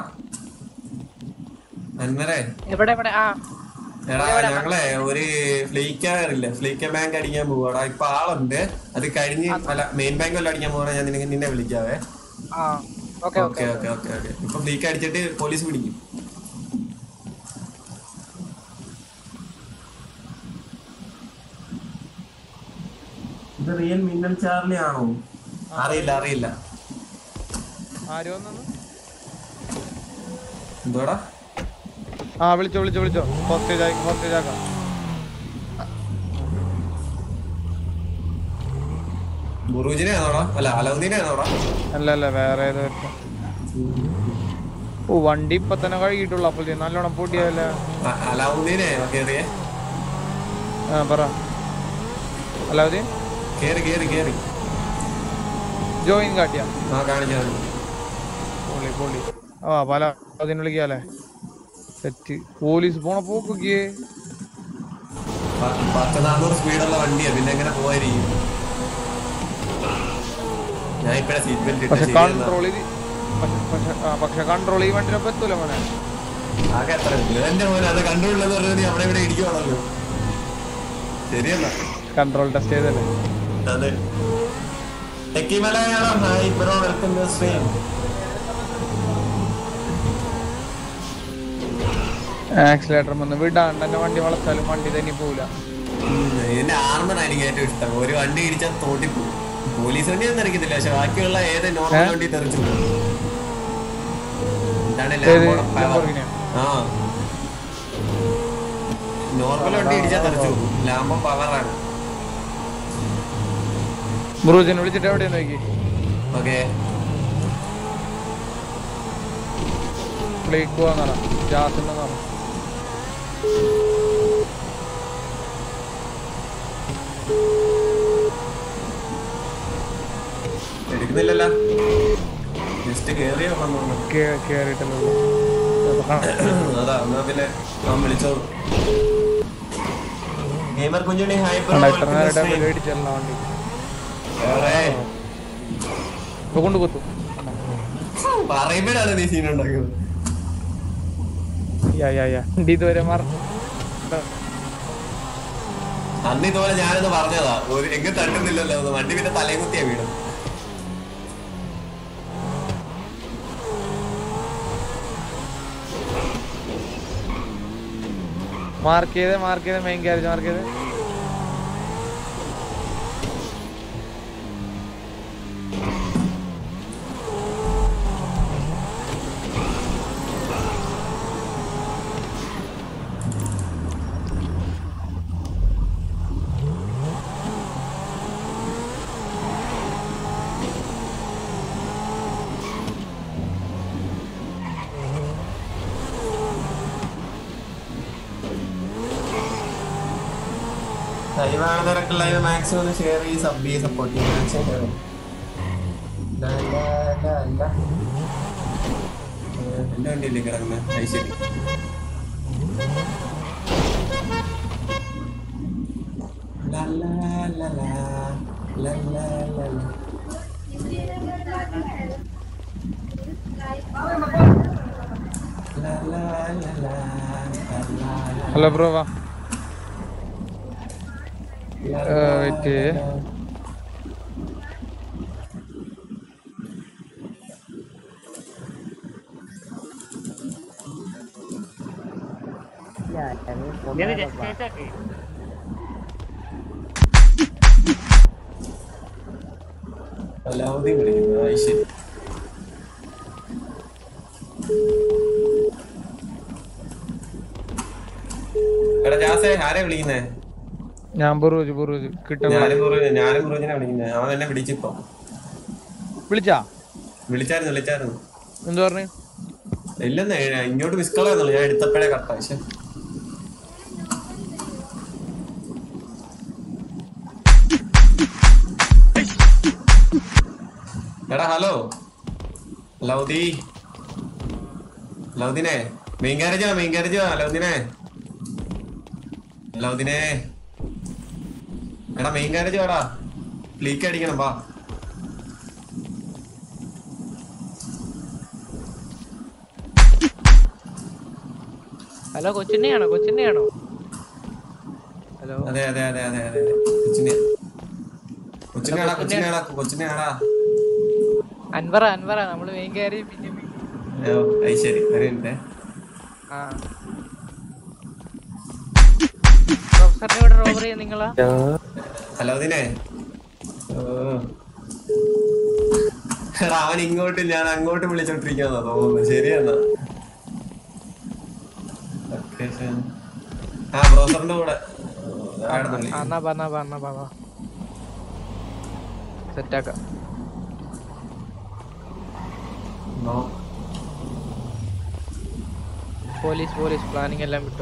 അന്മരെ എവിടെ എവിടെ ആ എടാ ഞങ്ങളെ ഒരു ഫ്ലീക്കാറില്ല ഫ്ലീക്ക ബാങ്ക് അടിക്കാൻ പോവാടാ ഇപ്പൊ ആളുണ്ട് അത് കഴിഞ്ഞ് അല്ല മെയിൻ ബാങ്ക് വല്ല അടിക്കാൻ പോവാ ഞാൻ നിനക്ക് നിന്നെ വിളിക്കാവേ ആ okay okay okay okay okay okay ഇപ്പൊ ഫ്ലീക്ക് അടിച്ചിട്ട് പോലീസ് പിടിക്കും ഇത് റിയൽ മിന്നൽ ചാർലി ആണോ അറിയില്ല അറിയില്ല ആര് വന്നു എന്തോടാ ആ വിളിച്ചോ വിളിച്ചോ വിളിച്ചോ ഹോസ്റ്റേജ് ആക്കി ഹോസ്റ്റേജ് ആക്കാം ബുറൂജിനെ ആണോടാ അല്ല അലൗദ്ദീനെ ആണോടാ അല്ല അല്ല വേറെ ഏതോ ഒരുത്തൻ. ഓ വണ്ടി ഇപ്പൊ തന്നെ കഴുകിയിട്ടുള്ളു അപ്പോൾ നല്ലോണം പൊട്ടിയല്ല അ- അലൗദ്ദീനെ കേറിയേ ആ പറ അല്ലാതെ കേറി കേറി കേറി ജോയിൻ കാട്ടിയ ആ കാണിച്ചാൽ പൊളി പൊളി ആ പല അതിന് വിളിക്കാല്ലേ സെറ്റ് പോലീസ് പോണ പോക്കൊക്കെ പത്ത് നാനൂറ് സ്പീഡുള്ള വണ്ടിയാ പിന്നെ എങ്ങനെ പോവായിരിക്കും ഞാൻ ഇപ്പഴാ സീറ്റ് ബെൽറ്റ് പക്ഷെ ഇട്ട കൺട്രോൾ പക്ഷെ ആ, പക്ഷെ കൺട്രോൾ ഈ വണ്ടിനൊപ്പം എത്തൂല മോനെ ആകെ എത്ര എന്റെ മോനെ അത് കണ്ടുപിടില്ലെന്ന് പറഞ്ഞാൽ നീ അവിടെ ഇവിടെ ഇടിക്കുവാണല്ലോ ശരിയല്ല കൺട്രോൾ ടെസ്റ്റ് ചെയ്തല്ലേ അതെ techie Malayalam hi bro welcome to stream accelerator വന്ന് വിടാണ്ട് എന്റെ വണ്ടി വളർത്താലും വണ്ടി തന്നെ പോവില്ല ഇതിന്റെ ആർമർ എനിക്ക് ഏറ്റവും ഇഷ്ടം ഒരു വണ്ടി ഇടിച്ചാൽ തോട്ടി പോകും പോലീസ് വണ്ടി ഒന്നും തെറിക്കത്തില്ല പക്ഷെ ബാക്കിയുള്ള ഏത് നോർമൽ ഏ? വണ്ടി തെറിച്ചു പോകും ഇതാണ് ഏത് ലാംബോയുടെ power. ലംബോർഗിനിയോ? ആ നോർമൽ വണ്ടി ഇടിച്ചാൽ തെറിച്ചു പോകും ലാംബോ പവറാണ് ബ്രൂജിനെ വിളിച്ചിട്ട് എവിടെയാണ് നോക്കി ഓക്കെ പ്ലേക്ക് പോവാന്ന് ജാസിന്ന് പറ എടുക്കുന്നില്ലല്ലോ ജസ്റ്റ് കേറിയോ വന്നു കേറിയിട്ടല്ലോ അതാ എന്നാ പിന്നെ ഞാൻ വിളിച്ചോളൂ ഗെയിമർ കുഞ്ഞുണി ഹായ് ബ്രോ കണ്ട ഇത്ര നേരമായിട്ട് മേടിച്ചല്ല വണ്ടി ഇപ്പൊ കൊണ്ട് കുത്തും പറയുമ്പോഴാണ് നീ സീൻ ഉണ്ടാക്കുന്നത് യാ യാ യാ വണ്ടി ഇതുവരെ മാറ അന്ന് ഇതുപോലെ ഞാനൊന്ന് പറഞ്ഞതാ ഒരു എങ്ങും തട്ടുന്നില്ലല്ലോ എന്ന്. വണ്ടി പിന്നെ തലയും കുത്തിയാ വീണ് മാർക്ക് ചെയ്ത് മാർക്ക് ചെയ്ത് മെയിൻ ക്യാരേജ് മാർക്ക് ചെയ്ത് ലൈവ് ആണെന്നൊക്കെ ലൈവ് മാക്സിമം ഒന്ന് ഷെയർ ചെയ്ത് സബ് ചെയ്ത് സപ്പോർട്ട് ചെയ്യും മാക്സിമം ഷെയർ ചെയ്യും ലാ, ലാ, ലാ, ലാ. ഏഹ്, എന്റെ വണ്ടിയല്ലേ കിടക്കുന്നത് അത് ശരി ലാ, ലാ, ലാ, ലാ. ലാ, ലാ, ലാ, ലാ. ലാ, ലാ, ലാ, ലാ. ലാ, ലാ, ലാ. ഹലോ ബ്രോ വാ വെയിറ്റ് അലാവുദ്ദീൻ വിളിക്കുന്നു അത് ശരി എടാ ജാസേ ആരെ വിളിക്കുന്നേ ഞാൻ ബുറൂജ് ബുറൂജ് കിട്ടും ഞാനും മുറുജ- ഞാനും മുറുജിനെ വിളിക്കുന്നേ അവൻ എന്നെ വിളിച്ചിപ്പോ വിളിച്ചാ വിളിച്ചായിരുന്നു വിളിച്ചായിരുന്നു എന്ത് പറഞ്ഞു ഇല്ലെന്നേ ഇങ്ങോട്ട് മിസ് കോൾ ആയിരുന്നുള്ളൂ ഞാൻ എടുത്തപ്പോഴേ കറക്റ്റാ പക്ഷെ എടാ ഹലോ ലൗദി ലൗദിനെ മെയിൻ ഗാരേജോ മെയിൻ ഗാരേജോ ലൗദിനെ ലൗദിനെ എടാ മെയിൻ ഗാരേജ് വാടാ ലീക്ക് അടിക്കണം വാ ഹലോ കൊച്ചിനെയാണോ കൊച്ചിനെയാണോ ഹലോ അതെ അതെ അതെ അതെ അതെ അതെ കൊച്ചിനെ കൊച്ചിനെയാടാ കൊച്ചിനെയാടാ കൊച്ചിനെയാടാ അൻവറ അൻവറ നമ്മള് മെയിൻ കയറി പിന്നെ ഓ അത് ശരി ഒരു മിനിറ്റ് ആ പ്രൊഫസറിനെ ഇവിടെ റോബർ ചെയ്യാൻ നിങ്ങളാ ഹലോ ദിനെ ഓ എടാ, അവൻ ഇങ്ങോട്ട് ഞാൻ അങ്ങോട്ട് വിളിച്ചോണ്ടിരിക്കാന്നാ തോന്നുന്നു ശരിയെന്നാ Location. ആ ബ്രോസറിന്റെ കൂടെ അവിടെ നിന്ന് ആ, എന്നാ പറഞ്ഞാ പറഞ്ഞാ പറഞ്ഞാ സെറ്റാക്കാം നോ പോലീസ് പോലീസ് പ്ലാനിങ് എല്ലാം വിട്ടോ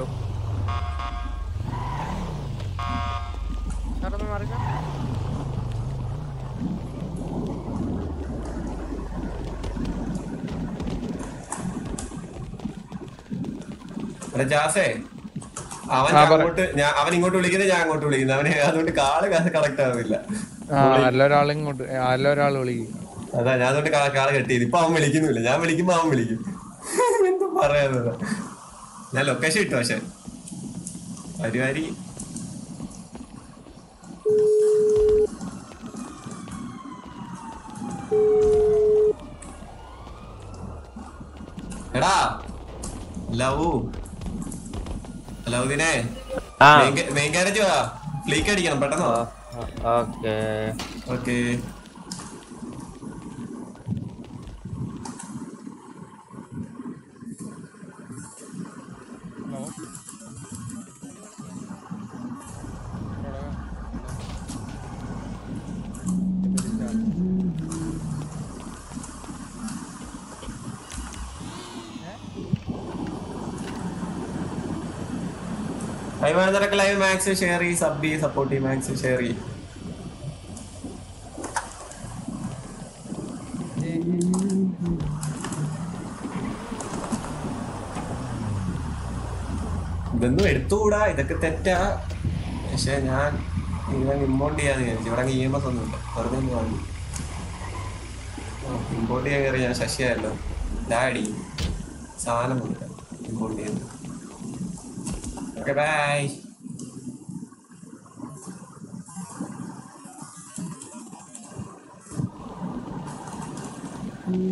സാറൊന്ന് മാറിക്കോ. എടാ ജാസേ അവൻ ആ, പറ. അങ്ങോട്ട് ഞാൻ അവൻ ഇങ്ങോട്ട് വിളിക്കുന്നത് ഞാൻ അങ്ങോട്ട് വിളിക്കുന്നത് അവന് അതുകൊണ്ട് കാള് കറക്റ്റ് ആവില്ല ആ നല്ലൊരാൾ ഇങ്ങോട്ട് നല്ലൊരാൾ വിളിക്കും അതാ ഞാൻ അതുകൊണ്ട് കാ- കാള് കെട്ടി ചെയ്ത് ഇപ്പൊ അവൻ വിളിക്കുന്നില്ല ഞാൻ വിളിക്കുമ്പോ അവൻ വിളിക്കും എന്താ പറയാ ഞാൻ ലൊക്കേഷൻ ഇട്ടു പക്ഷെ പരിപാടി എടാ ലവ് ലൗദിനെ ആ. മെയിൻ ഗാരേജ് വാ ഫ്ലീക്ക് അടിക്കണം പെട്ടെന്ന് വാ okay okay live live max share ചെയ്യ് സബ് ചെയ്യ് സപ്പോർട്ട് ചെയ്യ് മാക്സ് ഷെയർ ചെയ്യ് ഇതൊന്നും എടുത്തുകൂടാ ഇതൊക്കെ തെറ്റാ പക്ഷെ ഞാൻ നിങ്ങൾ ഇമ്പോർട്ട് ചെയ്യാന്ന് വിചാരിച്ചു ഇവിടെ ഇ എം എസ് ഒന്നുമില്ല വെറുതെ ഒന്ന് വാങ്ങി ഇമ്പോർട്ട് ചെയ്യാൻ കയറി ഞാൻ ശശിയായല്ലോ ഡാഡി സാധനമൊന്നുമില്ല ഇമ്പോർട്ട് ചെയ്യുന്നത് ഓക്കെ ബൈ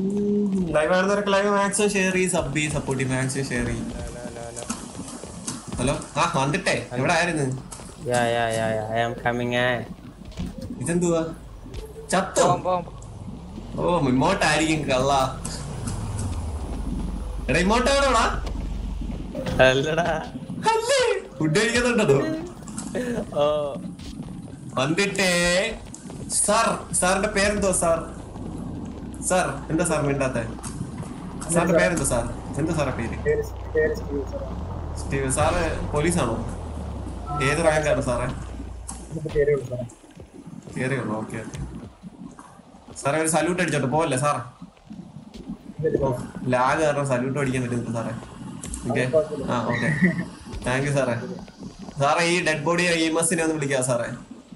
ലൈവ് ആണെന്നവരൊക്കെ ലൈവ് മാക്സിമം ഷെയർ ചെയ്യും സബ് ചെയ്യും സപ്പോർട്ട് ചെയ്യും മാക്സിമം ഷെയർ ചെയ്യും ഹലോ ആ വന്നിട്ടേ എവിടെ ആയിരുന്നു Yeah, yeah, yeah, yeah. I am coming. Eh? ഇതെന്തുവാ ചത്തോ പോവാം പോവാം ഓ ഇമോട്ടായിരിക്കും കള്ള എടാ ഇമോട്ട് എവിടെടാ അല്ലടാ അല്ലേ ഫുഡ് കഴിക്കുന്നുണ്ടോ ഓ വന്നിട്ടേ സാർ സാറിന്റെ പേരെന്തോ സാർ സാർ എന്താ സാർ മിണ്ടാത്ത സാറിന്റെ പേരെന്തോ സാർ എന്താ സാറെ പേര് സ്റ്റീവ് സാറ് പോലീസാണോ ഏത് റാങ്കാണ് സാറേ കേറിയുള്ളൂ ഓക്കെ ഓക്കെ സാറേ ഒരു സല്യൂട്ട് അടിച്ചോട്ടെ പോവല്ലേ സാർ ലാഗ് കാരണം സല്യൂട്ട് അടിക്കാൻ പറ്റുന്നില്ല സാറേ ഓക്കെ ആ ഓക്കെ താങ്ക് യു സാറേ സാറേ ഈ ഡെഡ് ബോഡി ഇ എം എസിനെ ഒന്ന് വിളിക്കാം സാറേ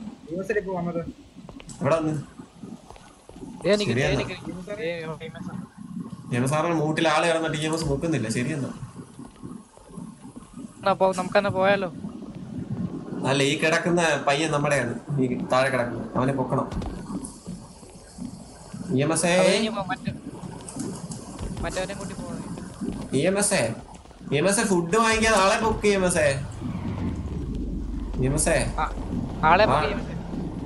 ഇവിടെ വന്ന് ദേ നിക്ക്, ദേ ശരിയാണ്. നിക്ക്. ദേ famous ആണ്. ഇ എം എസ് സാറിന് മൂട്ടിൽ ആള് കിടന്നിട്ട് ഇ എം എസ് നോക്കുന്നില്ല ശരിയെന്നാ എന്നാ പോ നമുക്കെന്നാ പോയാലോ അല്ല ഈ കിടക്കുന്ന പയ്യൻ നമ്മുടെയാണ് ഈ താഴെ കിടക്കുന്നത് അവനെ പൊക്കണം ഇ എം എസ് അത് കഴിഞ്ഞ് പോ, മറ്റേ മറ്റവനെ കൂട്ടി പോകണം E M S E M S food വാങ്ങിക്കാൻ ആളെ പൊക്ക് E M S E M S ആളെ ആ. book ചെയ്യാൻ പറ്റും.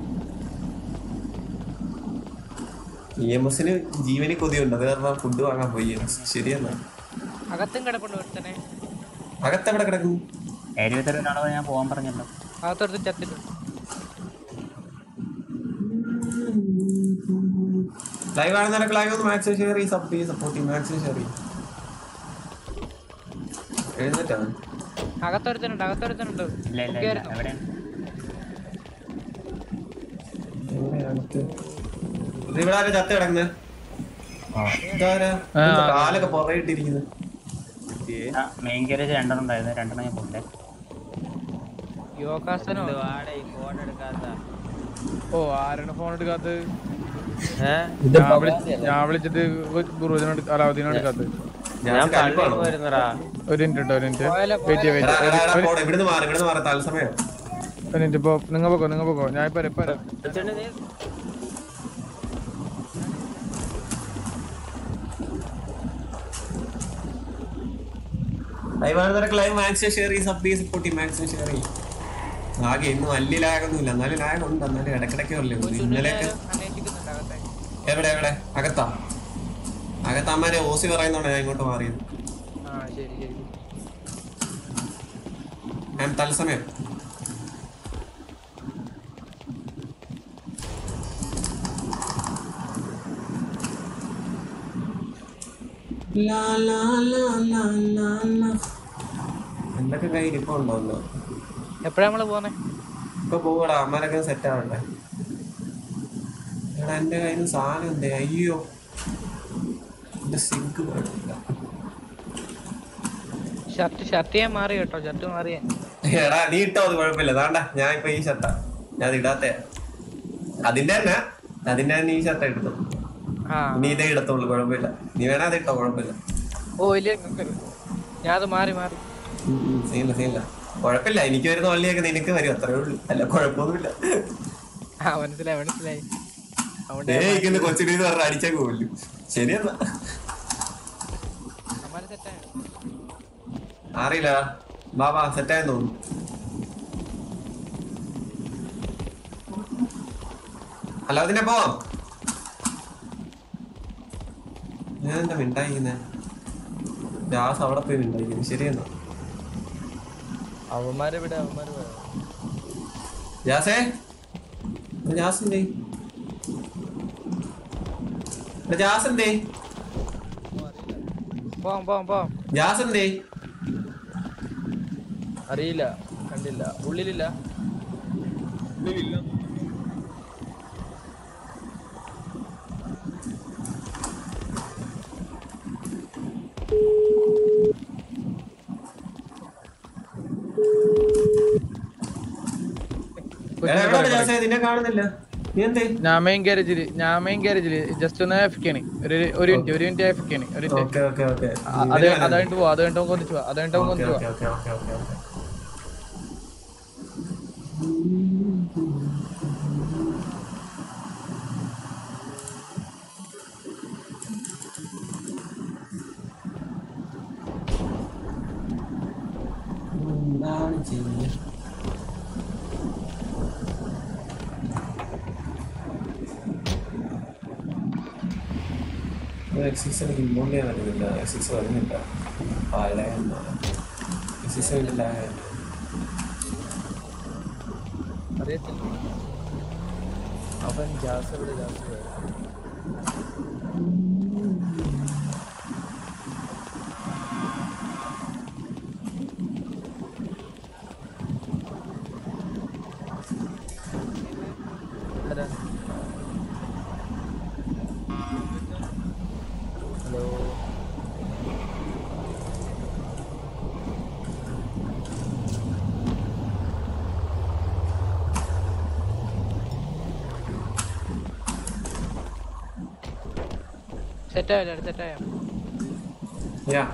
ഇ എം എസിന് ജീവന് കൊതിയുണ്ട് അത് കാരണം ഫുഡ് വാങ്ങാൻ പോയി EMS. ശരിയെന്നാ അകത്തും കിടപ്പുണ്ട് ഒരുത്തനെ അകത്തെവിടെ കിടക്കുന്നു എഴുപത്തെട്ടിനോട് ഞാൻ പോകാൻ പറഞ്ഞല്ലോ അകത്തൊരുത്തൻ ചത്തിട്ടുണ്ട് ലൈവ് ആണെന്നൊക്കെ ലൈവ് ഒന്ന് മാക്സിമം ഷെയർ ചെയ്യും സബ് ചെയ്യും സപ്പോർട്ട് ചെയ്യും മാക്സിമം ഷെയർ ചെയ്യും എഴുന്നേറ്റാണ് അകത്തൊരുത്തനുണ്ട് അകത്തൊരുത്തനുണ്ട് ഇല്ല ഇല്ല Book ഇല്ല ചെയ്യായിരുന്നു. എവിടെയാണ് ഇത് ഇവിടെ ആരാ ചത്ത കിടക്കുന്നത് ഇതാരാ ആ. ഇത് കാലൊക്കെ പുറയിട്ടിരിക്കുന്നത് മെയിൻ ഗാരേജ് രണ്ടെണ്ണം ഉണ്ടായിരുന്നു രണ്ടെണ്ണം ഞാൻ പോട്ടെ യോഗാസനോ ഫോൺ എടുക്കാത്ത ഓ ആരാണ് ഫോൺ എടുക്കാത്തത് ഏഹ് ഞാൻ വിളി- ഞാൻ വിളിച്ചിട്ട് ബുറൂജിനോട് അലാവുദ്ദീനോട് എടുക്കാത്തത് ഞാൻ ഞാൻ പള്ളിയിൽ കലിപ്പാണോ? പോയിരുന്നടാ ഒരു മിനിറ്റ് കേട്ടോ ഒരു മിനിറ്റ് പോയാലോ, വെയിറ്റ് എടാ, എടാ, എടാ, വെയിറ്റ് പോടെ, ഇവിടുന്ന് മാറി ഇവിടുന്ന് മാറി തത്സമയം ഒരു മിനിറ്റ് ഇപ്പൊ നിങ്ങൾ പോക്കോ നിങ്ങൾ പോക്കോ ഞാൻ ഇപ്പൊ ഇപ്പൊ വരാം. ലൈവ് ആണെന്നൊക്കെ ലൈവ് മാക്സിമം ഷെയർ ചെയ്യും സബ് ചെയ്യും സപ്പോർട്ട് ചെയ്യും മാക്സിമം ഷെയർ ചെയ്യും ആകെ ഇന്ന് വലിയ ലാഗൊന്നുമില്ല എന്നാലും ലാഗ് ഉണ്ട് എന്നാലും ഇടക്കിടയ്ക്ക് വരല്ലേ ഉള്ളൂ. ഇന്നലെയൊക്കെ അന്വേഷിക്കുന്നുണ്ട് അകത്തെ എവിടെ എവിടെ അകത്താ അകത്തമ്മാരെ ഓസി പറയുന്നോണ്ടാ ഞാൻ ഇങ്ങോട്ട് മാറിയത് ആ ശരി ശരി ഞാൻ തത്സമയം ലാ, ലാ, ലാ, ലാ, ലാ, ലാ. എന്തൊക്കെ കയ്യിൽ ഇപ്പൊ ഉണ്ടോല്ലോ എപ്പോഴാ നമ്മള് പോന്നെ ഇപ്പൊ പോവടാ അമ്മരൊക്കെ സെറ്റ് ആവണ്ടേ എടാ എന്റെ കയ്യിൽ നിന്ന് സാധനം എന്തേ അയ്യോ എന്റെ സിങ്ക് വേണ്ടില്ല ഷർട്ട് ഷർട്ട് ഞാൻ മാറി കേട്ടോ ഷർട്ട് മാറിയ എടാ നീ ഇട്ടോ അത് കുഴപ്പമില്ല താണ്ട ഞാൻ ഇപ്പൊ ഈ ഷർട്ടാ ഞാൻ അത് ഇടാത്ത അതിന്റെ തന്നെ അതിന്റെ തന്നെ ഈ ഷർട്ട് എടുത്തു ആ നീ ഇതേ ഇടത്തുള്ളൂ കുഴപ്പമില്ല നീ വേണേ അത് ഇട്ടോ കുഴപ്പമില്ല ഓ വലിയ ഞാൻ അത് മാറി മാറി സീനില്ല സീനില്ല കുഴപ്പമില്ല എനിക്ക് വരുന്ന വള്ളിയൊക്കെ നിനക്ക് വരും അത്രേ ഉള്ളൂ അല്ല കുഴപ്പമൊന്നുമില്ല ആ മനസ്സിലായി മനസ്സിലായി അതുകൊണ്ട് ദേ ഇരിക്കുന്ന കൊച്ചിനെ പറഞ്ഞ അടിച്ചേക്ക് പോലും ശരിയെന്നാ അമ്മാരെ സെറ്റാണ് അറിയില്ല ബാബാ സെറ്റായെന്ന് തോന്നുന്നു അല്ലാതിനെ പോവാം ഞാൻ എന്താ മിണ്ടായിക്കുന്നേ ജാസ് അവിടെ പോയി മിണ്ടായിക്കുന്നു ശരിയെന്നാ അവന്മാരെ വിടെ അവന്മാര് പോയോ? ജാസേ ഇത് ജാസ് എന്തേ ഇത് ജാസ് എന്തേ പോവാം പോവാം പോവാം ജാസ് എന്തേ അറിയില്ല കണ്ടില്ല ഉള്ളിലില്ല എടാ, എവിടെയാണ് ജാസേ നിന്നെ കാണുന്നില്ല നീ എന്തേ ഞാൻ മെയിൻ ഗാരേജില് ഞാൻ മെയിൻ ഗാരേജില് ജസ്റ്റ് ഒന്ന് എഫിക്കാണ് ഒരു ഒരു മിനിറ്റ് ഒരു മിനിറ്റ് എഫിക്കാണ് ഒരു മിനിറ്റ് ഓക്കെ ഓക്കെ ഓക്കെ അത് അത് കഴിഞ്ഞിട്ട് പോവാ അത് കഴിഞ്ഞിട്ട് നമുക്ക് ഒന്നിച്ച് പോവാ അത് കഴിഞ്ഞിട്ട് നമുക്ക് ഓക്കെ ഒന്നിച്ച് ഓക്കെ പോവാ ഓക്കെ ഓക്കെ ഓക്കെ ഓക്കെ എക്സിക്സ് എനിക്ക് ഇമ്പോണ്ട് ചെയ്യാൻ പറ്റുന്നില്ല എക്സിക്സ് വരുന്നില്ല പഴയ എക്സിക്സ് വേണ്ടില്ല അറിയത്തില്ല അവൻ ജാസ് എവിടെ ജാസ് ഹലോ സെറ്റായോ സെറ്റായോ യാ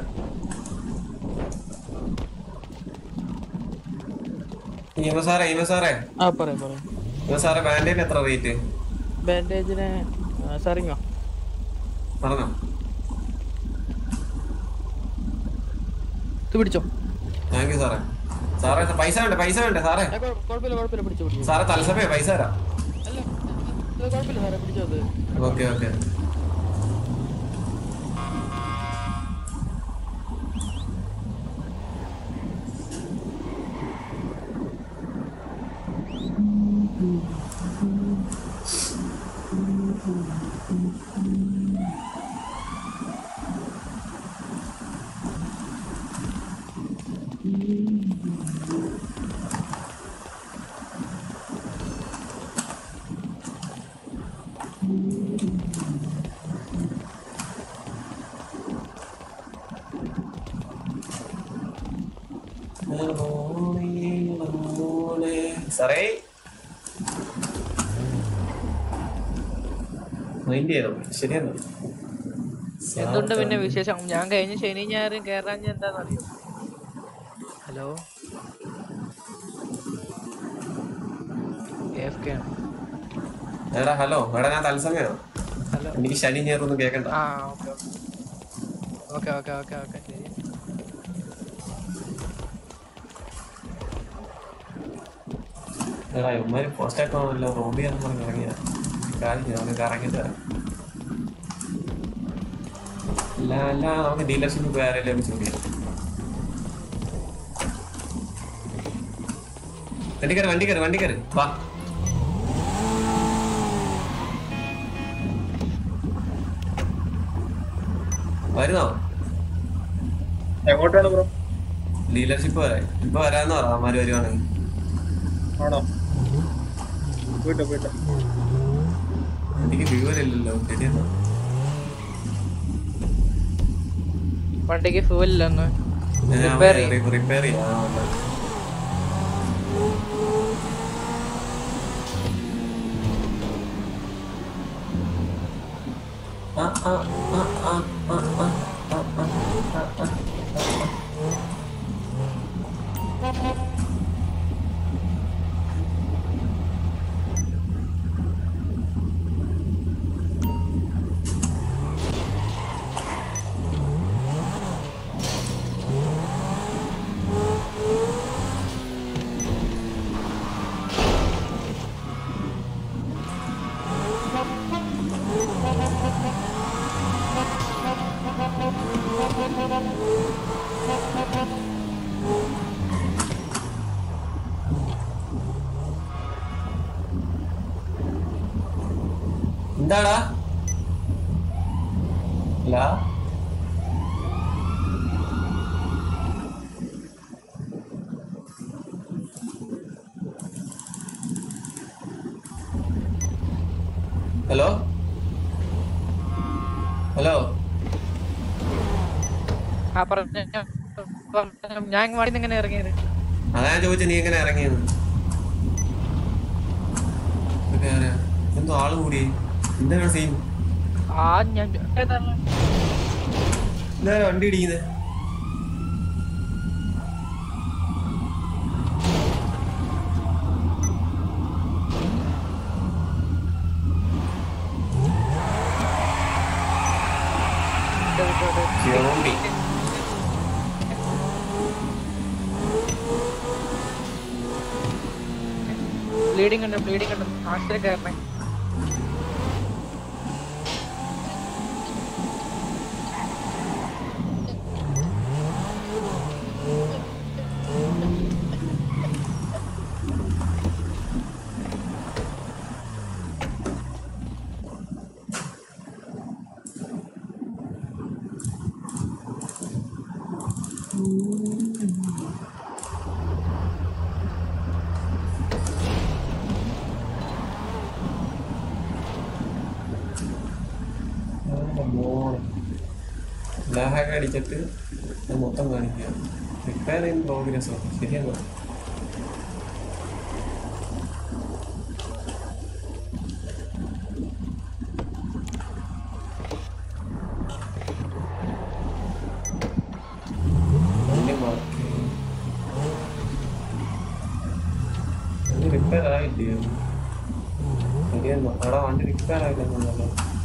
ഈമ സാറേ ഈമ സാറേ ആ പറയാം പറയാം ഈമ സാറേ ബാൻഡേജിന് എത്ര റേറ്റ് ബാൻഡേജിന് സാറിങ്ങോ പറഞ്ഞോ ഇത് പിടിച്ചോ താങ്ക് യു സാറേ സാറേ പൈസ വേണ്ടേ പൈസ വേണ്ടേ സാറേ ആ, കുഴ- കുഴപ്പമില്ല കുഴപ്പമില്ല പിടിച്ചോ പിടിച്ചോ സാറേ തലസഭയോ പൈസ തരാം അല്ല ഇത് കുഴപ്പമില്ല സാറേ പിടിച്ചോ അത് ഓക്കെ ഓക്കെ സാറേ മൈൻഡ് ചെയ്തോ ശരിയെന്നാ എന്തുണ്ട് പിന്നെ വിശേഷം ഞാൻ കഴിഞ്ഞ ശനി ഞായറും കേറാൻ എന്താണെന്നറിയോ ഹലോ AFK ആണ്. എടാ ഹലോ എടാ ഞാൻ തത്സമയോ ഹലോ എനിക്ക് ശനി ഞായറൊന്നും കേക്കണ്ട ആ okay okay okay okay okay ശരി എടാ ഇവന്മാര് പോസ്റ്റ് ആക്കണമല്ലോ റോബി എന്ന് പറഞ്ഞ് ഇറങ്ങിയ കാര്യം നമുക്ക് ഇറങ്ങി തരാം അല്ല അല്ല നമുക്ക് ഡീലർഷിപ്പ് പോയി ആരെങ്കിലും ചോദിക്കാം വണ്ടി കയറി വണ്ടി കയറി വണ്ടി കയറി വാ വരുന്നോ എങ്ങോട്ടാണ് ബ്രോ ഡീലർഷിപ്പ് വരാൻ ഇപ്പൊ വരാന്ന് പറ അവന്മാര് വരുവാണെങ്കിൽ ആണോ പോയിട്ടോ പോയിട്ടോ എനിക്ക് വിവരമില്ലല്ലോ ശരിയെന്നാ വണ്ടിക്ക് ഫ്യൂൽ ഇല്ലെന്ന് ഞാൻ Repair ചെയ്യും. റിപ്പയർ ചെയ്യാം ആ ആ ആ ആ ആ ആ ആ ആ ആ എന്താടാ അല്ല ഹലോ ഹലോ ആ പറഞ്ഞ ഞാൻ വണ്ടി എങ്ങനെ ഇറങ്ങിയത് അതാ ഞാൻ ചോദിച്ചു നീ എങ്ങനെ ഇറങ്ങിയെന്ന് ഇതൊക്കെ ആരാ? എന്തോ ആള് കൂടി എന്താണ് സീൻ ആ ഞാൻ ഏതാണ്? എന്താ വണ്ടി ഇടിക്കുന്നത് ചോണ്ടി ബ്ലീഡിംഗ് ഉണ്ട് ബ്ലീഡിംഗ് ഉണ്ട് ആശുപത്രി കയറണേ ലാഹാഗ് അടിച്ചിട്ട് അത് മൊത്തം കാണിക്കുക റിപ്പയർ ഇൻ പ്രോഗ്രസ് ശരിയാണോ റിപ്പയർ ആയില്ലയോ ശരിയെന്നോ അവിടെ വണ്ടി റിപ്പയർ ആയില്ലെന്നല്ലോ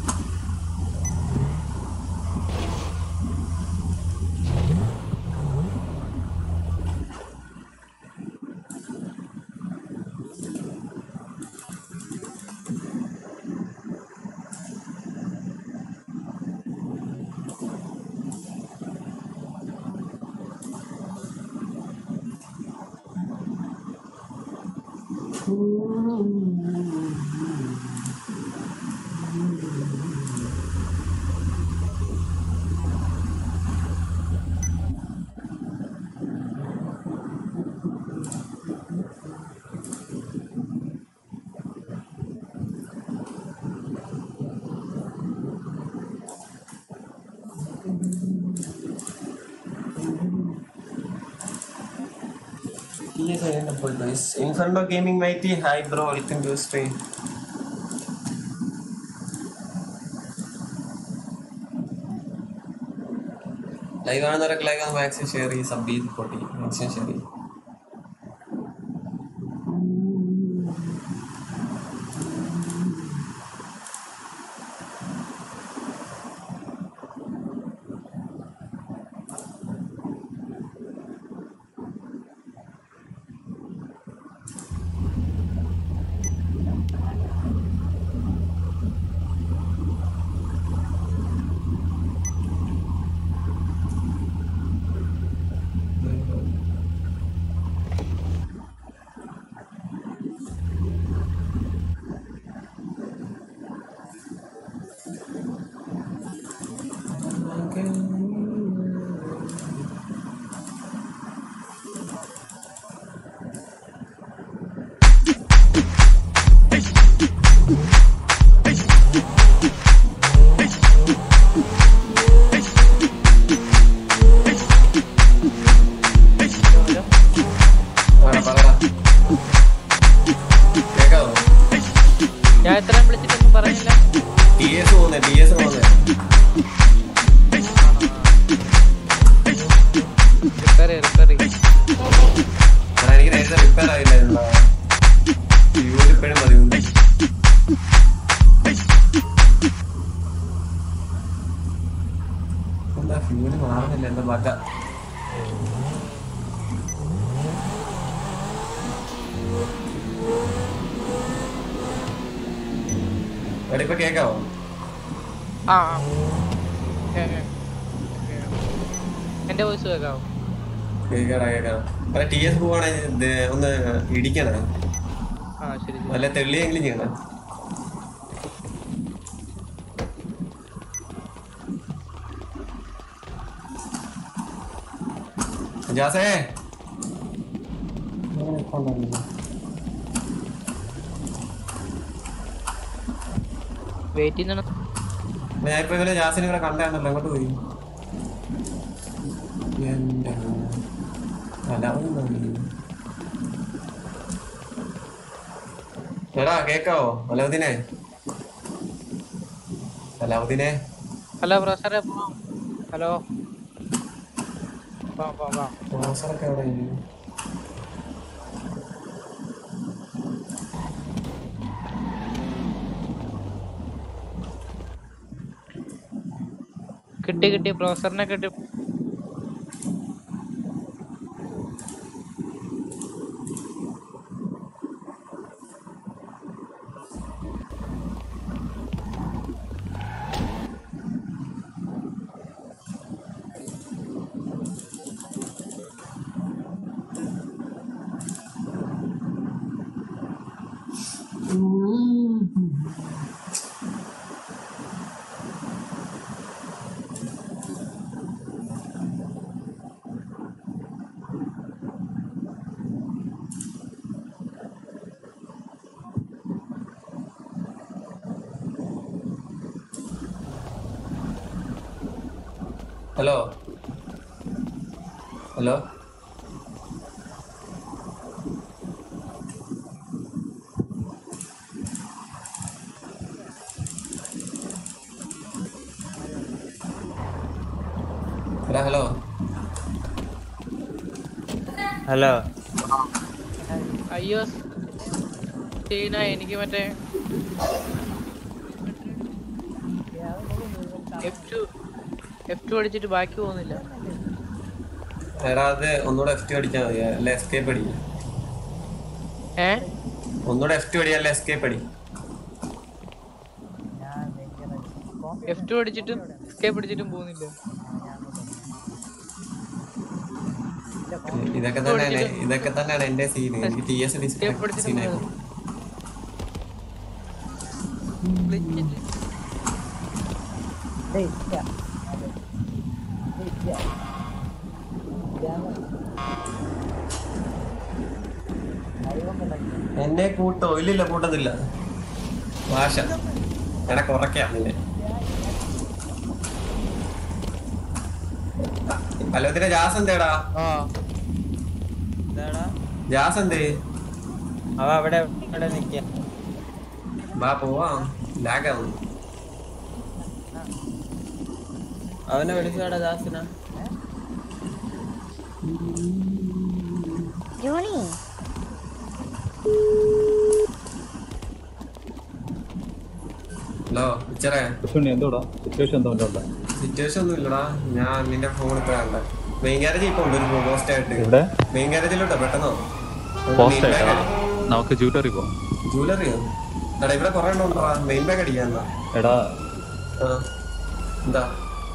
Yes, I end up with this. Inferno Gaming Mighty, hi bro, welcome to the stream. Live ആണെന്നവരൊക്കെ ലൈവ് ആണ് മാക്സിമം ഷെയർ ചെയ്ത് സബ് ചെയ്ത് പൊട്ടി മാക്സിമം ഷെയർ ചെയ്യും പറ, പറ. കേക്കാവോ ഞാൻ എത്രയും വിളിച്ചിട്ടൊന്നും പറഞ്ഞില്ല ടി എസ് പോകുന്നേ ടി എസ് പോകുന്നേ റിപ്പയർ റിപ്പയർ എടാ, എനിക്ക് നേരത്തെ റിപ്പയർ ആയില്ലായിരുന്നു ഫ്യൂൽ ഇപ്പോഴും മതി എന്താ ഫ്യൂല് മാറുന്നില്ല എന്താ ബഗ എടാ ഇപ്പൊ കേക്കാവോ ആ ആ. കേക്കാം. കേക്കാം. എന്റെ വോയിസ് കേൾക്കാവോ കേക്കാടാ കേക്കാം അല്ല ടി എസ് പോവാണെങ്കിൽ ഒന്ന് ഇടിക്കണേ ആ ശരി ശരി. നല്ല തെള്ളിയെങ്കിലും ചെയ്യണം ജാസേ വെയിറ്റ് ചെയ്യുന്ന ഞാൻ ഇപ്പൊ ഇവരെ ജാസിനെ ഇവിടെ കണ്ടാണല്ലോ അങ്ങോട്ട് പോയി എന്റെ അലാവുന്ന എടാ കേക്കാവോ അലാവുദ്ദീനെ അലാവുദ്ദീനെ ഹലോ പ്രൊഫസറെ പോവാം ഹലോ വാ വാ വാ പ്രൊഫസറൊക്കെ എവിടെ കിട്ടി കിട്ടി പ്രൊഫസറിനെ കിട്ടി ഹലോ ഹലോ എടാ ഹലോ ഹലോ അയ്യോ ടീന എനിക്ക് മറ്റേ എഫ് ടു എഫ് ടു അടിച്ചിട്ട് ബാക്കി പോകുന്നില്ല എടാ അത് ഒന്നുകൂടെ എഫ് ടു അടിച്ചാൽ മതി അല്ല എസ്കേപ്പ് അടി ഏ ഒന്നുകൂടെ എഫ് ടു അടി അല്ല എസ്കേപ്പ് അടി എഫ് ടു അടിച്ചിട്ടും എസ്കേപ്പ് അടിച്ചിട്ടും പോകുന്നില്ല ഇതൊക്കെ തന്നെയാണ് ഇതൊക്കെ തന്നെയാണ് എന്റെ സീൻ എനിക്ക് ടി എസ് എസ്കേപ്പ് അടിച്ചിട്ടും സീനായി പോകുന്നില്ല. എന്നെ കൂട്ടോ ഇല്ലില്ല കൂട്ടത്തില്ല ഭാഷ എടാ കുറയ്ക്കാം നിന്നെ പലതിന്റെ ജാസ് എന്തേടാ ജാസ് എന്തേ അവ അവിടെ ഇവിടെ നിക്ക വാ പോവാം ലാഗാവും അവനെ വിളിച്ചോടാ ദാസിന ജോണി ഹലോ ഇച്ചറേ എന്തോടാ സിറ്റുവേഷൻ എന്തോ ഉണ്ടോ സിറ്റുവേഷൻ ഒന്നും ഇല്ലടാ ഞാൻ നിന്റെ ഫോൺ ഇപ്പൊ കണ്ട മെയിൻ ഗാരേജ് ഇപ്പൊ ഉണ്ട് ഒരു പോസ്റ്റ് ആയിട്ട് എവിടെ? മെയിൻ ഗാരേജിലോട്ടോ പെട്ടെന്നോ പോസ്റ്റ് ആയിട്ടാ നമുക്ക് ജൂട്ടറി പോവാം ജൂവലറിയോ എടാ ഇവിടെ കൊറേ ഉണ്ടോണ്ടാ മെയിൻ ബാഗ് അടിക്കാന്നാ എടാ ആ എന്താ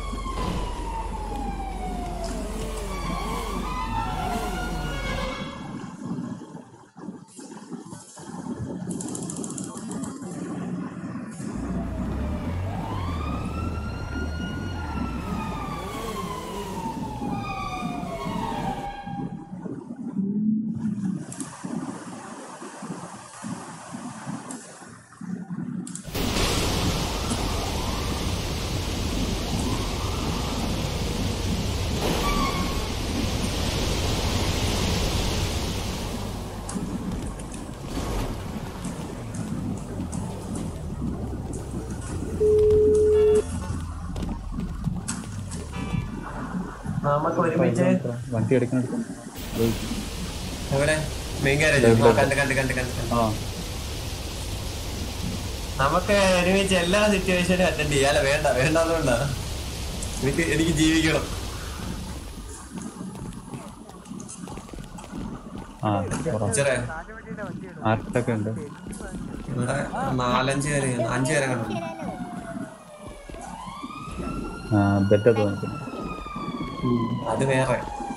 നമുക്ക് ഒരുമിച്ച് വണ്ടി എടുക്കാൻ എടുക്കാം എവിടെ മെയിൻ ഗാരേജ് ഇവിടെ. കണ്ട് കണ്ട് കണ്ട് കണ്ട് കണ്ട്. ആ നമുക്ക് ഒരുമിച്ച് എല്ലാ സിറ്റുവേഷനും അറ്റൻഡ് ചെയ്യാം അല്ല വേണ്ട വേണ്ടാന്നുകൊണ്ടാ എനിക്ക് എനിക്ക് ജീവിക്കണം ആ പറ. ഇച്ചറേ ആർക്കൊക്കെ ഉണ്ട് ഇവിടെ നാലഞ്ച് പേര് അഞ്ച് പേരെ കണ്ടു ആ ബെറ്റ് തോന്നിക്കുന്നു അത് വേറെ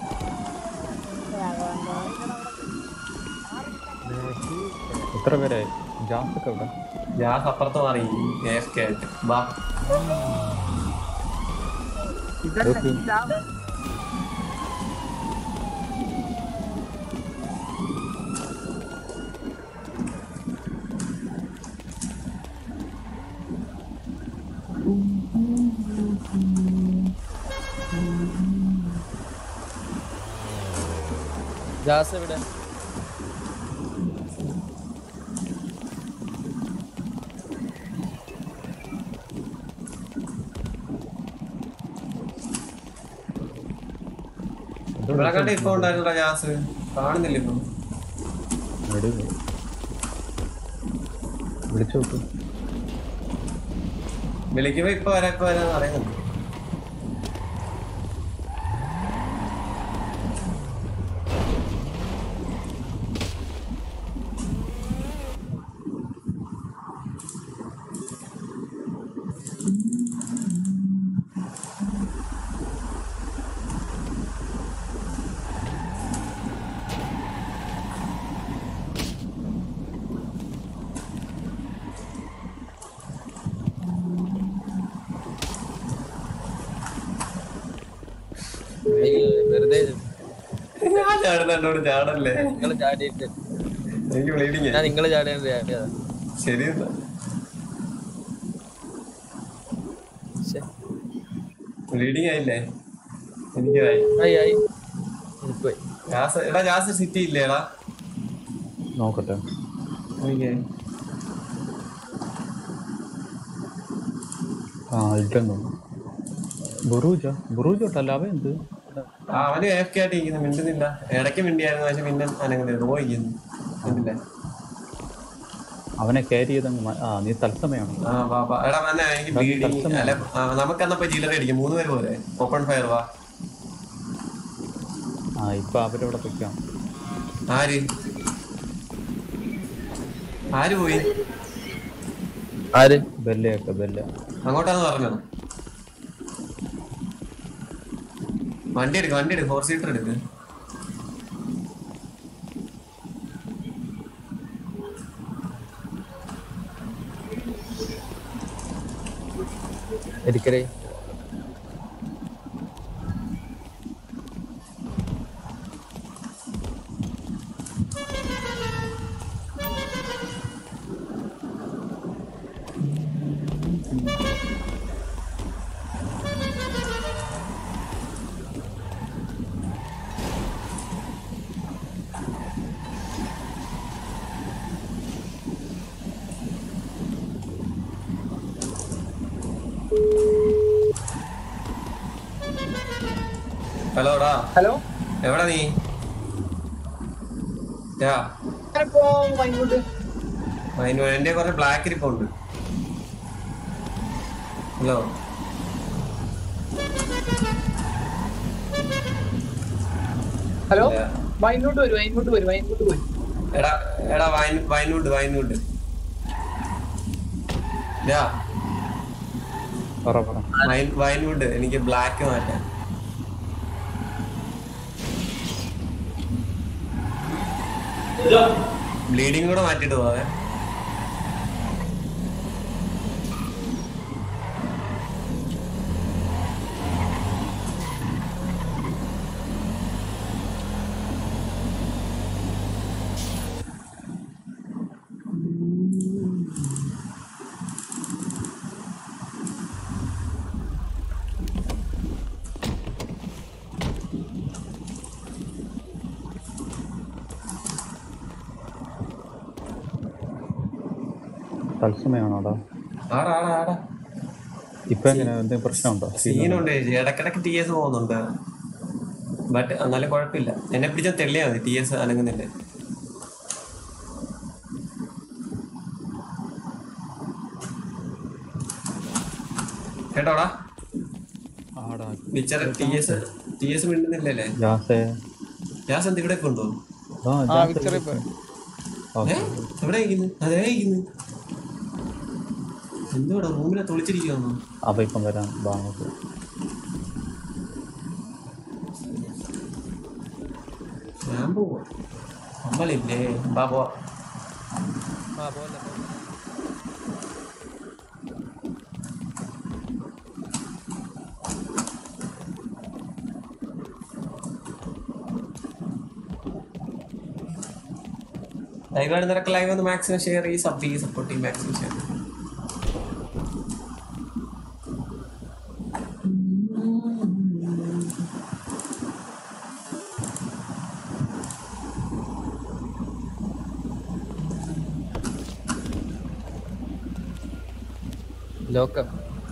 എത്ര പേരായി ജാസൊക്കെ ഇവിടെ ഗ്യാസ് അപ്പുറത്ത് മാറി എഫ് കെ ആയിട്ട് ബാ ഓക്കെ. ജാസ് എവിടെ ഇവിടെ കണ്ട് ഇപ്പൊ ഉണ്ടായിരുന്നോ ഗ്യാസ് കാണുന്നില്ല ഇപ്പൊ എവിടെ പോയി? വിളിച്ചു നോക്ക് വിളിക്കുമ്പോ ഇപ്പൊ വരാ ഇപ്പൊ വരാന്ന് പറയുന്നുണ്ട് വെറുതെ ഞാൻ ചാടുന്നോട് ചാടല്ലേ നിങ്ങൾ ചാടിയിട്ട് എനിക്ക് ബ്ലീഡിങ് ഞാൻ നിങ്ങൾ ചാടിയാൻ ചാടിയതാ ശരി എന്നാ ശ്ശെ. ബ്ലീഡിങ് ആയില്ലേ എനിക്ക് ആയി. ആയി ആയി എനിക്ക് പോയി ജാസ് എടാ ജാസ് സിറ്റി ഇല്ലേടാ നോക്കട്ടെ എനിക്ക് ആ ഇല്ലെന്നു ബുറൂജ ബുറൂജ് തൊട്ടല്ല അവ എന്ത് ആ അവന് എഫ് കെ ആയിട്ട് ഇരിക്കുന്നു മിണ്ടുന്നില്ല ഇടയ്ക്ക് മിണ്ടിയായിരുന്നു പക്ഷെ പിന്നെ അനങ്ങുന്നത് പോയിരിക്കുന്നു മിണ്ടില്ല അവനെ കയറി ചെയ്തങ്ങ് മ- ആ നീ തത്സമയാണ് ആ വാ വാ എടാ വന്നെ എനിക്ക് ബ്ലീഡിങ് അല്ല നമുക്ക് എന്നപ്പോ ജില്ലറി അടിക്കും മൂന്ന് പേര് പോലെ ഓപ്പൺ ഫയർ വാ ആ ഇപ്പൊ അവരവിടെ പൊയ്ക്കാം ആര് ആര് പോയി ആര് ബെല്ലയൊക്കെ ബെല്ല അങ്ങോട്ടാന്ന് പറഞ്ഞോ വണ്ടി എടുക്ക് വണ്ടി എടുക്ക് ഫോർ സീറ്റർ എടുക്ക് ഇരിക്കരേ ഹലോടാ ഹലോ എവിടെ നീ യാ ഞാനിപ്പോ വൈകുണ്ട് അതിന് എന്റെ കുറച്ച് ബ്ലാക്ക് ഇരിപ്പുണ്ട് ഹലോ ഹലോ വൈകിട്ട് വരും വൈകിട്ട് വരും വൈകിട്ട് വരും എടാ എടാ വൈൻ വൈൻവുഡ് വൈൻവുഡ് യാ പറ പറ വൈൻ വൈൻവുഡ് എനിക്ക് ബ്ലാക്ക് മാറ്റാൻ ബ്ലീഡിങ് കൂടെ മാറ്റിട്ട് പോവാതെ തത്സമയാണോടാ ആടാ ആടാ ആടാ ഇപ്പൊ എങ്ങനെ എന്തെങ്കിലും പ്രശ്നമുണ്ടോ സീനുണ്ട് ചേച്ചി ഇടക്കിടക്ക് ടി എസ് പോകുന്നുണ്ട് ബട്ട് എന്നാലും കുഴപ്പമില്ല എന്നെ പിടിച്ച തെള്ളിയാ മതി ടി എസ് അനങ്ങുന്നില്ല കേട്ടോടാ ആടാ witcher T S T S മിണ്ടുന്നില്ലല്ലേ ജാസേ ഗ്യാസ് എന്ത് ഇവിടെ കൊണ്ടോ ആ ആ ജാസേ വിച്ചറി പോയി ഏ എവിടെ ഇരിക്കുന്നു അതേ ഇരിക്കുന്നു എന്തുവാടാ റൂമിനെ തൊളിച്ചിരിക്കുന്നു അവ ഇപ്പം വരാൻ ഭാഗത്ത് ഞാൻ പോവാ നമ്മളില്ലേ ബാ പോവാ ആ പോലെ ലൈവ് കാണുന്നവരൊക്കെ ലൈവ് ഒന്ന് മാക്സിമം ഷെയർ ചെയ്ത് സബ് ചെയ്ത് സപ്പോർട്ട് ചെയ്യും മാക്സിമം ഷെയർ ലോക്കം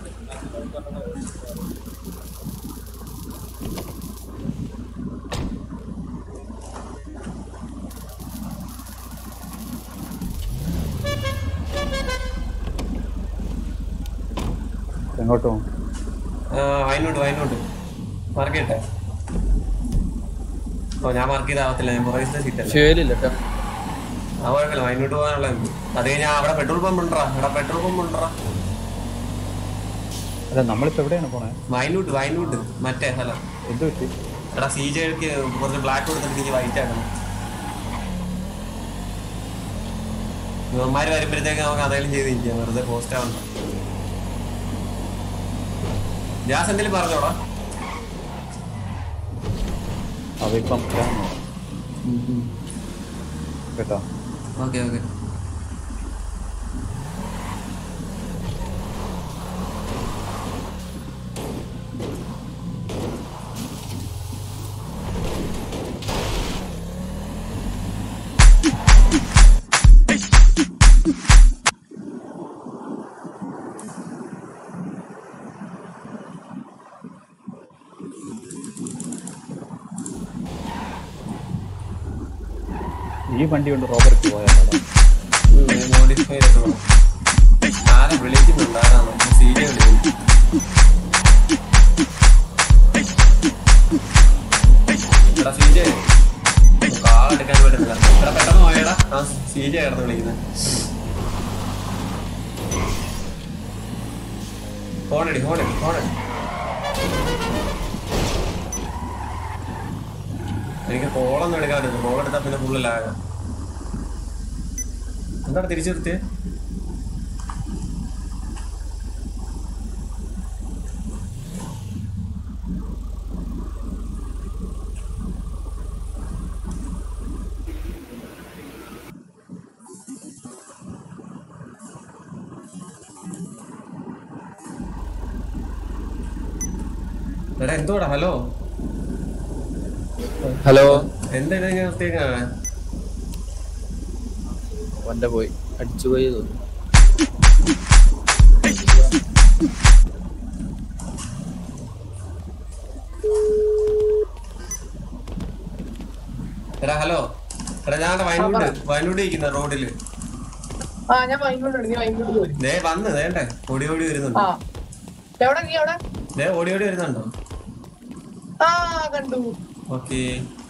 എങ്ങോട്ട് പോകും വൈനോട്ട് വൈനോട്ട് മാർക്ക് ചെയ്യട്ടെ ഓ ഞാൻ മാർക്ക് ചെയ്താവത്തില്ല ഞാൻ പുറകിലത്തെ സീറ്റ് അല്ലേ ഫ്യൂലില്ല കേട്ടോ ആ കുഴപ്പമില്ല വൈനോട്ട് പോകാനുള്ള അത് കഴിഞ്ഞാൽ അവിടെ പെട്രോൾ പമ്പ് ഉണ്ടോ എടാ പെട്രോൾ പമ്പ് ഉണ്ടോ അല്ല നമ്മളിപ്പോ എവിടെയാണ് പോണേ വൈനൂട്ട് വൈനൂട്ട് മറ്റേ സ്ഥലം എന്ത് പറ്റി എടാ സി ജെക്ക് കുറച്ച് ബ്ലാക്ക് കൊടുത്തിട്ട് എനിക്ക് വൈറ്റ് ആക്കണം ഇവന്മാര് വരുമ്പോഴത്തേക്ക് നമുക്ക് അതെങ്കിലും ചെയ്ത് ഇരിക്കാം വെറുതെ പോസ്റ്റ് ആവണ്ട ജാസ് എന്തെങ്കിലും പറഞ്ഞോടാ അവ ഇപ്പം വരാനോ കേട്ടോ ഓക്കെ ഓക്കെ ഈ വണ്ടി കൊണ്ട് റോബർക്ക് പോയാലോ മോഡിഫൈ ചെയ്തോ ആരെ വിളിക്കുന്നുണ്ട് ആരാണോ സീരിയ വിളിക്കുന്നു എടാ സീജെ കാളെടുക്കാൻ പറ്റുന്നില്ല എടാ പെട്ടെന്ന് പോയടാ ആ സീജ ആയിരുന്നു വിളിക്കുന്നത് ഫോണടി ഫോണടി ഫോണടി എനിക്ക് കോളൊന്നും എടുക്കാൻ പറ്റുന്നു കോൾ എടുത്താൽ പിന്നെ ഫുള്ള് ലാഗ എന്താണ് തിരിച്ചു നിർത്തിയേ എടാ എന്തുവാടാ ഹലോ ഹലോ എന്താ ഇത് ഇങ്ങനെ നിർത്തിയേക്കാണ് വണ്ട പോയി അടിച്ചു പോയി തോന്നുന്നു എടാ ഹലോ എടാ ഞാൻ വയനൂട് വയനൂട് ഇരിക്കുന്ന റോഡില് ആ ഞാൻ വൈകിട്ടുണ്ട് നീ വൈകിട്ട് പോരും ദേ വന്ന് വേണ്ടേ ഓടി ഓടി വരുന്നുണ്ട് ആ എവിടെ നീ എവിടെ ദേ ഓടി ഓടി വരുന്നുണ്ടോ ആ കണ്ടു ഓക്കേ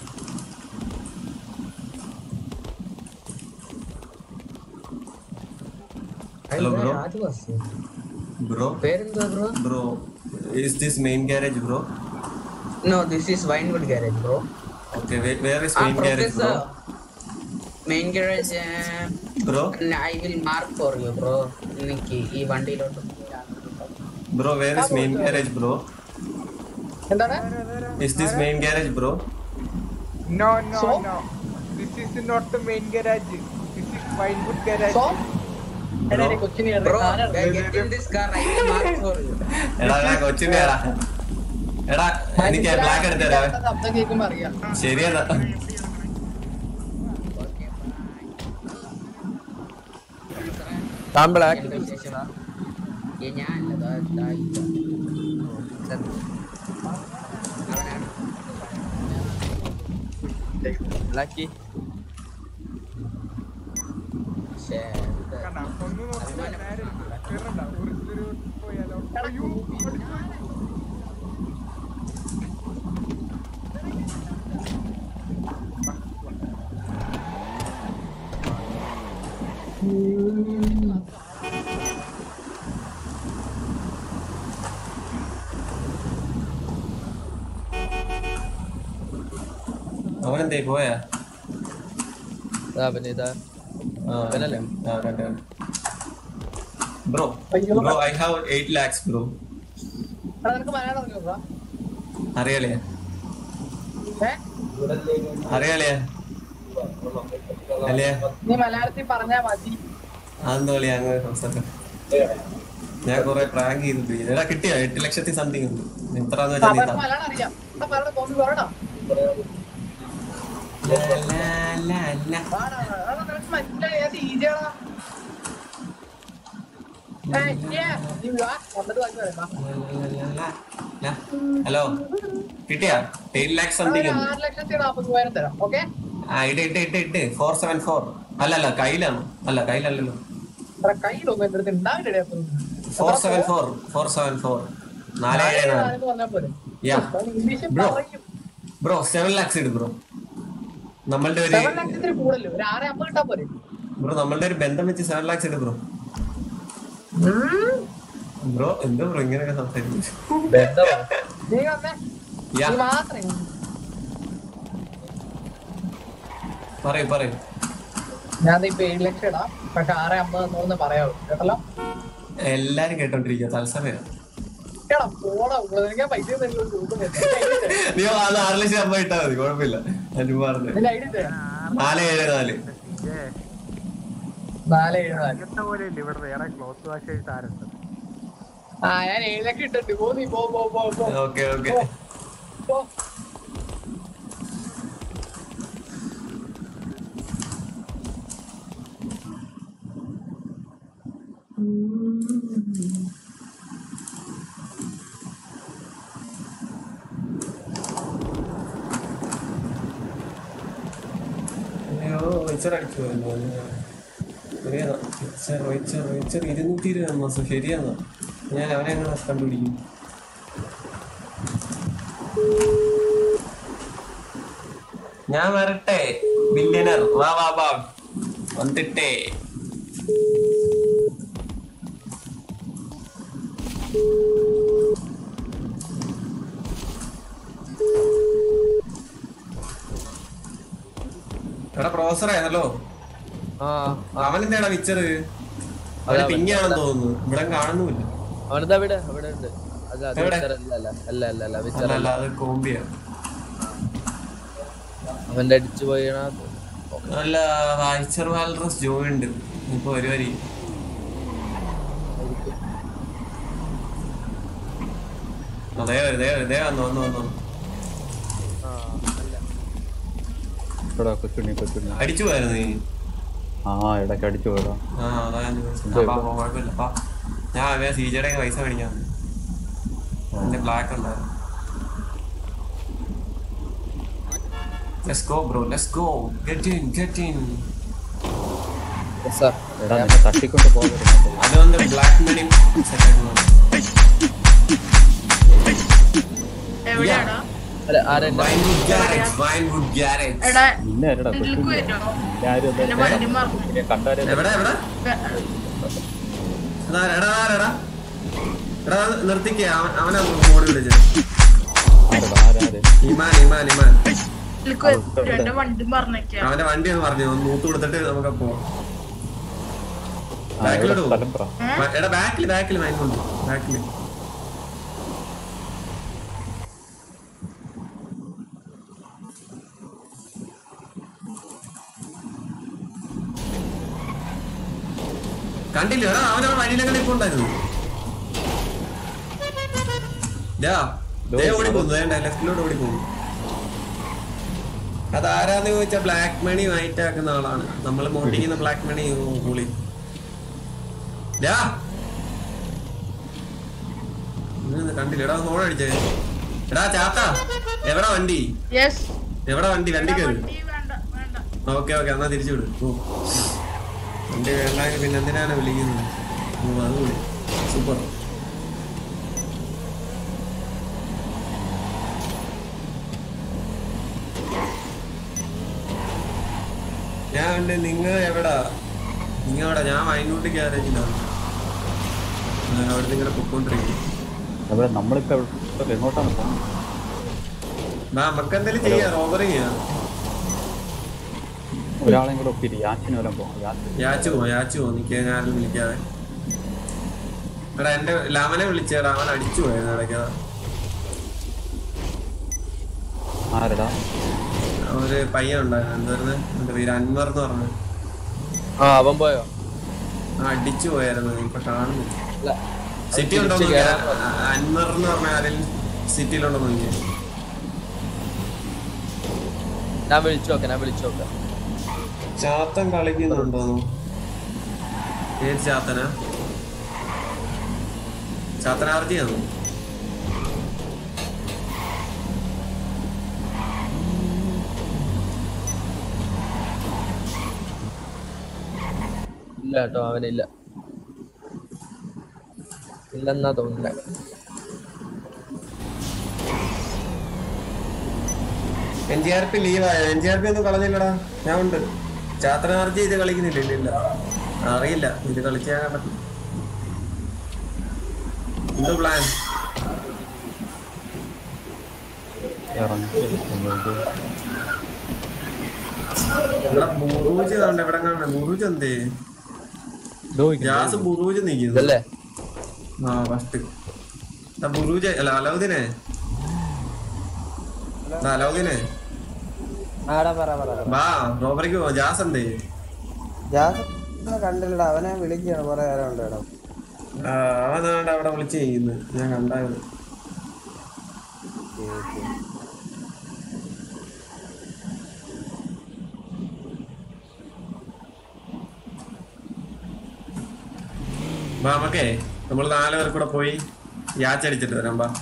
ഹലോ ബ്രോ ബ്രോ പേരെന്തുവാ bro bro is this main garage bro no this is Vinewood garage bro okay where is ah main garage bro professor main garage bro I will mark for you bro എനിക്ക് ഈ വണ്ടിയിലോട്ട് bro where is main garage bro എന്താണ് is this main garage bro No, no, So? no. This is not the main garage. This is Winewood garage. So? എടാ എന്റെ കൊച്ചിനെ bro കാണാൻ get in this car I will mark for you എടാ എടാ കൊച്ചിന്റെ എടാ എടാ എനിക്ക് ബ്ലാക്ക് എടുത്ത് തരാവേ ശബ്ദം കേൾക്കുമ്പോ അറിയാം ശരിയെന്നാ താൻ ബ്ലാക്ക് ഞാനല്ല ബ്ലാക്കി കണ്ടാ, ഒന്ന് നോക്കിയാ നേരെ കേറണ്ട. ഒരു ഒരു പോയാലോ. അയ്യോ, അടിച്ചു. അവനെന്തേ പോയാ ഇതാ പിന്നെ ഇതാ ഇവനല്ലേ? Bro bro I have eight lakhs bro എടാ നിനക്ക് മലയാളം അറിഞ്ഞൂടാ അറിയാലേ ഏ അറിയാലേ അല്ലേ നീ മലയാളത്തിൽ പറഞ്ഞാ മതി അതെന്തോ അളിയാ അങ്ങനെ സംസാരം ഞാൻ കൊറേ പ്രാങ്ക് ചെയ്തിട്ട് എടാ കിട്ടിയോ എട്ട് ലക്ഷത്തി സംതിങ് ഉണ്ട് എത്രാന്ന് വെച്ചാൽ നീ അവർക്ക് മലയാളം അറിയാം എടാ മലയാളം തോന്നി പറയണം ആടാ, ആടാ, നിനക്ക് മനസ്സിലായി ഏത് ഈസിയാടാ ഏയ്, yeah. നീ വാ, വന്നിട്ട് വാങ്ങി വരാം. ഹലോ കിട്ടിയാ എയ്റ്റ് ലാക്സ് സംതിങ് അതൊരു ഉണ്ട് ആറ് ലക്ഷത്തി നാപ്പത് മൂവായിരം തരാം ഓക്കെ ആ ഇട്ട് ഇട്ട് ഇട്ട് ഇട്ട് ഫോർ സെവൻ ഫോർ അല്ല അല്ല കയ്യിലാണ് അല്ല കയ്യിലല്ലല്ലോ കയ്യിലൊന്നും എന്റെ അടുത്ത് ഉണ്ടാവില്ലേ അപ്പം four seven four four seven four നാല് ഏഴ് നാല് നാലെന്ന് പറഞ്ഞാ പോരെ യാ ഇംഗ്ലീഷ് ബ്രോ പറയും ബ്രോ സെവൻ ലാക്സ് ഇട് ബ്രോ നമ്മളുടെ ഒരു സെവൻ ലക്ഷത്തിന് കൂടുതലോ ഒരു ആറ് അമ്പത് കിട്ടാ പോരെ ബ്രോ നമ്മളുടെ ഒരു ബന്ധം വെച്ച് സെവൻ ലാക്സ് ഇട് ബ്രോ ബ്രോ എന്താ ബ്രോ ഇങ്ങനെയൊക്കെ സംസാരിക്കും നീ വന്നേ യാ നീ മാത്രം പറയൂ പറയൂ ഞാൻ ഇപ്പൊ ഏഴ് ലക്ഷം ഇടാം പക്ഷെ ആറ് അമ്പത് എന്നൊന്ന് പറയാവൂ കേട്ടല്ലോ എല്ലാരും കേട്ടോണ്ടിരിക്കുക തത്സമയം എടാ പോടാ ഉള്ളത് എനിക്ക് പൈസ തരുമോ ചോദിക്കുന്നില്ല നീ അത് ആറ് ലക്ഷം അമ്മ ഇട്ടാ മതി കുഴപ്പമില്ല ഞാൻ പറഞ്ഞു നിന്റെ ഐഡി തരാം നാല് ഏഴ് നാല് നാല് ഏഴ് നാല് ഇങ്ങനത്തെ പോലെ ഇല്ല ഇവിടെ വേറെ ക്ലോത്ത് വാഷ് താരുണ്ട് ആ ഞാൻ ഏഴ് ലക്ഷം ഇട്ടിട്ട് പോ നീ പോ പോ പോ പോ ഓക്കെ ഓക്കെ പോ അയ്യോ റോയിച്ചർ അടിച്ചു പോയിരുന്നു ശരിയാ റോയിച്ചർ റോയിച്ചർ റോയിച്ചർ ഇരുന്നൂറ്റി ഇരുപത് മാസം ശരിയാന്നാ ഞാൻ അവനെ എങ്ങനെ കണ്ടുപിടിക്കും ഞാൻ വരട്ടെ ബില്യനർ വാ വാ വാ വന്നിട്ടേ എടാ പ്രൊഫസറേ ഹലോ അവൻ എന്താടാ മിച്ചറ് അവന് പിങ്ങാണെന്ന് തോന്നുന്നു ഇവിടെ കാണുന്നുമില്ല അവനതാ ഇവിടെ അവിടെ ഉണ്ട് അല്ല അത് എവിടെ? വിച്ചർ അല്ല അല്ല അല്ല അല്ല അല്ല വിച്ചർ അല്ല, അല്ല, അല്ല അത് കോമ്പിയാ അവന്റെ അടിച്ചു പോയണ അല്ല വായിച്ചർ വാൽറസ് ജോയി ഉണ്ട് ഇപ്പൊ ഒരു വരി അതെ അതെ അതെ വന്നു വന്നു വന്നു എടാ കൊച്ചുണ്ണി കൊച്ചുണ്ണി അടിച്ചു പോയായിരുന്നു നീ ആ ഇടയ്ക്ക് അടിച്ചു പോയടാ ആ അതാ ഞാൻ ചോദിച്ചത്. എന്തോ ആ, പാ, പാ, കുഴപ്പമില്ല പാ. ഞാൻ അവ സീജയുടെ പൈസ മേടിക്കാൻ എന്റെ ബ്ലാക്ക് ഉണ്ടായിരുന്നു Let's go bro, let's go. Get in, get in. എടാ നിന്നെ തട്ടിക്കൊണ്ട് പോകരുത് അത് വന്ന് ബ്ലാക്ക് മണി സെറ്റ് ആക്കണം എവിടെയാടാ അല്ല ആരെ Vinewood Garage, Vinewood Garage. എടാ നിന്നെ എടാ ഇതിലേക്ക് കൊച്ചുണ്ണി വരുമോ ഞാനും എന്റെ വണ്ടി മറന്നു കണ്ടാരേ എവിടെ എവിടെ എടാ എടാ എടാ എടാ നിർത്തിക്കേ അവൻ അവനാ മോഡ് വിളിച്ചത് ഇമാൻ ഇമാൻ ഇമാൻ ഇതിലേക്ക് വരും എന്റെ വണ്ടി മറന്നേക്കാ അവന്റെ വണ്ടി ഒന്ന് പറഞ്ഞു ഒന്ന് നൂത്ത് കൊടുത്തിട്ട് നമുക്ക് പോവാം ആ, ബാക്കിലോട്ട് എവിടെ സ്ഥലം പറ. പോകും എടാ ബാക്കിൽ ബാക്കിൽ വാങ്ങിക്കൊണ്ട് ബാക്കിൽ കണ്ടില്ല എടാ അവൻ അവൻ വഴിയിലങ്ങനെ ഇപ്പൊ ഉണ്ടായിരുന്നു ദാ, ദേ ഓടി പോകുന്നു വേണ്ട ലെഫ്റ്റിലോട്ട് ഓടി പോകുന്നു അതാരാന്ന് ചോദിച്ചാ ബ്ലാക്ക് മണി വൈറ്റ് ആക്കുന്ന ആളാണ് നമ്മൾ മോട്ടിക്കുന്ന ബ്ലാക്ക് മണി പുളി ദാ. ഇതൊന്നും കണ്ടില്ല എടാ ഹോൺ അടിച്ചേ എടാ ചാത്ത എവിടാ വണ്ടി യെസ് എവിടാ വണ്ടി വണ്ടി കയറി വണ്ടി വേണ്ട വേണ്ട ഓക്കെ ഓക്കെ എന്നാ തിരിച്ചു വിടും ഓ വണ്ടി വേണ്ടെങ്കിൽ പിന്നെ എന്തിനാണ് വിളിക്കുന്നത് ഓ അത് വിളി സൂപ്പർ ഞാൻ ഉണ്ട് നിങ്ങൾ എവിടാ നിങ്ങൾ എവിടെ ഞാൻ വൈകുണ്ടി ഗ്യാരേജിലാണ് ഞാൻ അവിടെ നിങ്ങളെ പൊക്കോണ്ടിരിക്കും അവിടെ നമ്മളിപ്പോ എവിടെ- എങ്ങോട്ടാണ് പോകുന്നത് നമുക്ക് എന്തെങ്കിലും ചെയ്യാം റോബറി ചെയ്യാം ഒരാളെയും കൂടെ ഒപ്പിരി യാച്ചിന് വരാൻ പോകാം യാച്ചിന് യാച്ചു പോ യാച്ചു പോ നിക്ക് ഞാൻ ആരും വിളിക്കാതെ എടാ എന്റെ ലാമനെ വിളിച്ചേടാ അവൻ അടിച്ചു പോയത് ഇടയ്ക്ക് ആരടാ ഒരു പയ്യൻ ഉണ്ടായിരുന്നു എന്തായിരുന്നു എന്റെ പേര് അൻവർ എന്ന് പറഞ്ഞു ആ അവൻ പോയോ ആ അടിച്ചു പോയായിരുന്നു ഇപ്പൊ കാണുന്നു അല്ല സിറ്റി ഉണ്ടോ എന്ന് നോക്കിയേ. അ- അൻവർ എന്ന് പറഞ്ഞ ആരെങ്കിലും സിറ്റിയിലുണ്ടോ എന്ന് നോക്കിയേ ഞാൻ വിളിച്ചു നോക്കാം ഞാൻ വിളിച്ചു നോക്കാം ചാത്തൻ കളിക്കുന്നുണ്ടോ ഏത് ചാത്തനാ ചാത്തനാർത്തിയാണോ ഇല്ല കേട്ടോ അവനില്ല ഇല്ലെന്നാ തോന്നില്ല എൻ ജി ആർ പി ലീവായോ എൻ ജി ആർ പി ഒന്നും കളഞ്ഞില്ലടാ ഞാൻ ഉണ്ട് ചാത്തനാർജി ഇത് കളിക്കുന്നില്ല ഇല്ല ഇല്ല അറിയില്ല ഇത് കളിക്കാൻ പറ്റും എന്ത് പ്ലാൻ ഇവിടെ ബുറൂജ് കണ്ട എവിടെ കാണണ ബുറൂജ് എന്തേ ഗ്യാസ് ബുറൂജ് നിക്കുന്നു ഇതല്ലേ ആ ഫസ്റ്റ് ബുറൂജ് അല്ല അലൗദിനെ ദാ അലൗദിനെ ആടാ പറ പറ പറ. വാ റോബറിക്ക് പോ ജാസ് എന്തേ ജാസ് കണ്ടില്ലടാ അവനെ വിളിക്കാണ് കുറെ നേരം ഉണ്ട് ഇവിടെ ആ, അവനാണ്ട് അവിടെ വിളിച്ച് ചെയ്യുന്നു ഞാൻ കണ്ടായിരുന്നു വാ നമുക്കേ നമ്മൾ നാല് പേർ കൂടെ പോയി യാച്ചടിച്ചിട്ട് വരാം വാ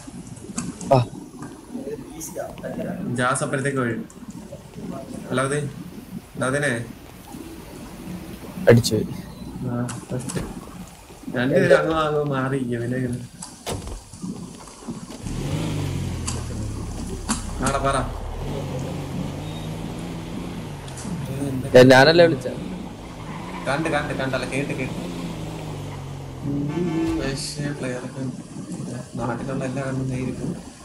ജാസ് അപ്പഴത്തേക്ക് വഴി അല്ലാതെ അതിനെ അടിച്ചു രണ്ടുപേരും അങ്ങോ അങ്ങോ മാറിയിരിക്കും പിന്നെ ഇങ്ങനെ. ആടാ പറ ഞാൻ ഞാനല്ലേ വിളിച്ച കണ്ട് കണ്ട് കണ്ടല്ല കേട്ട് കേട്ട് പ്ലെയർ നാട്ടിലുള്ള എല്ലാ കണ്ടും നേരിട്ട്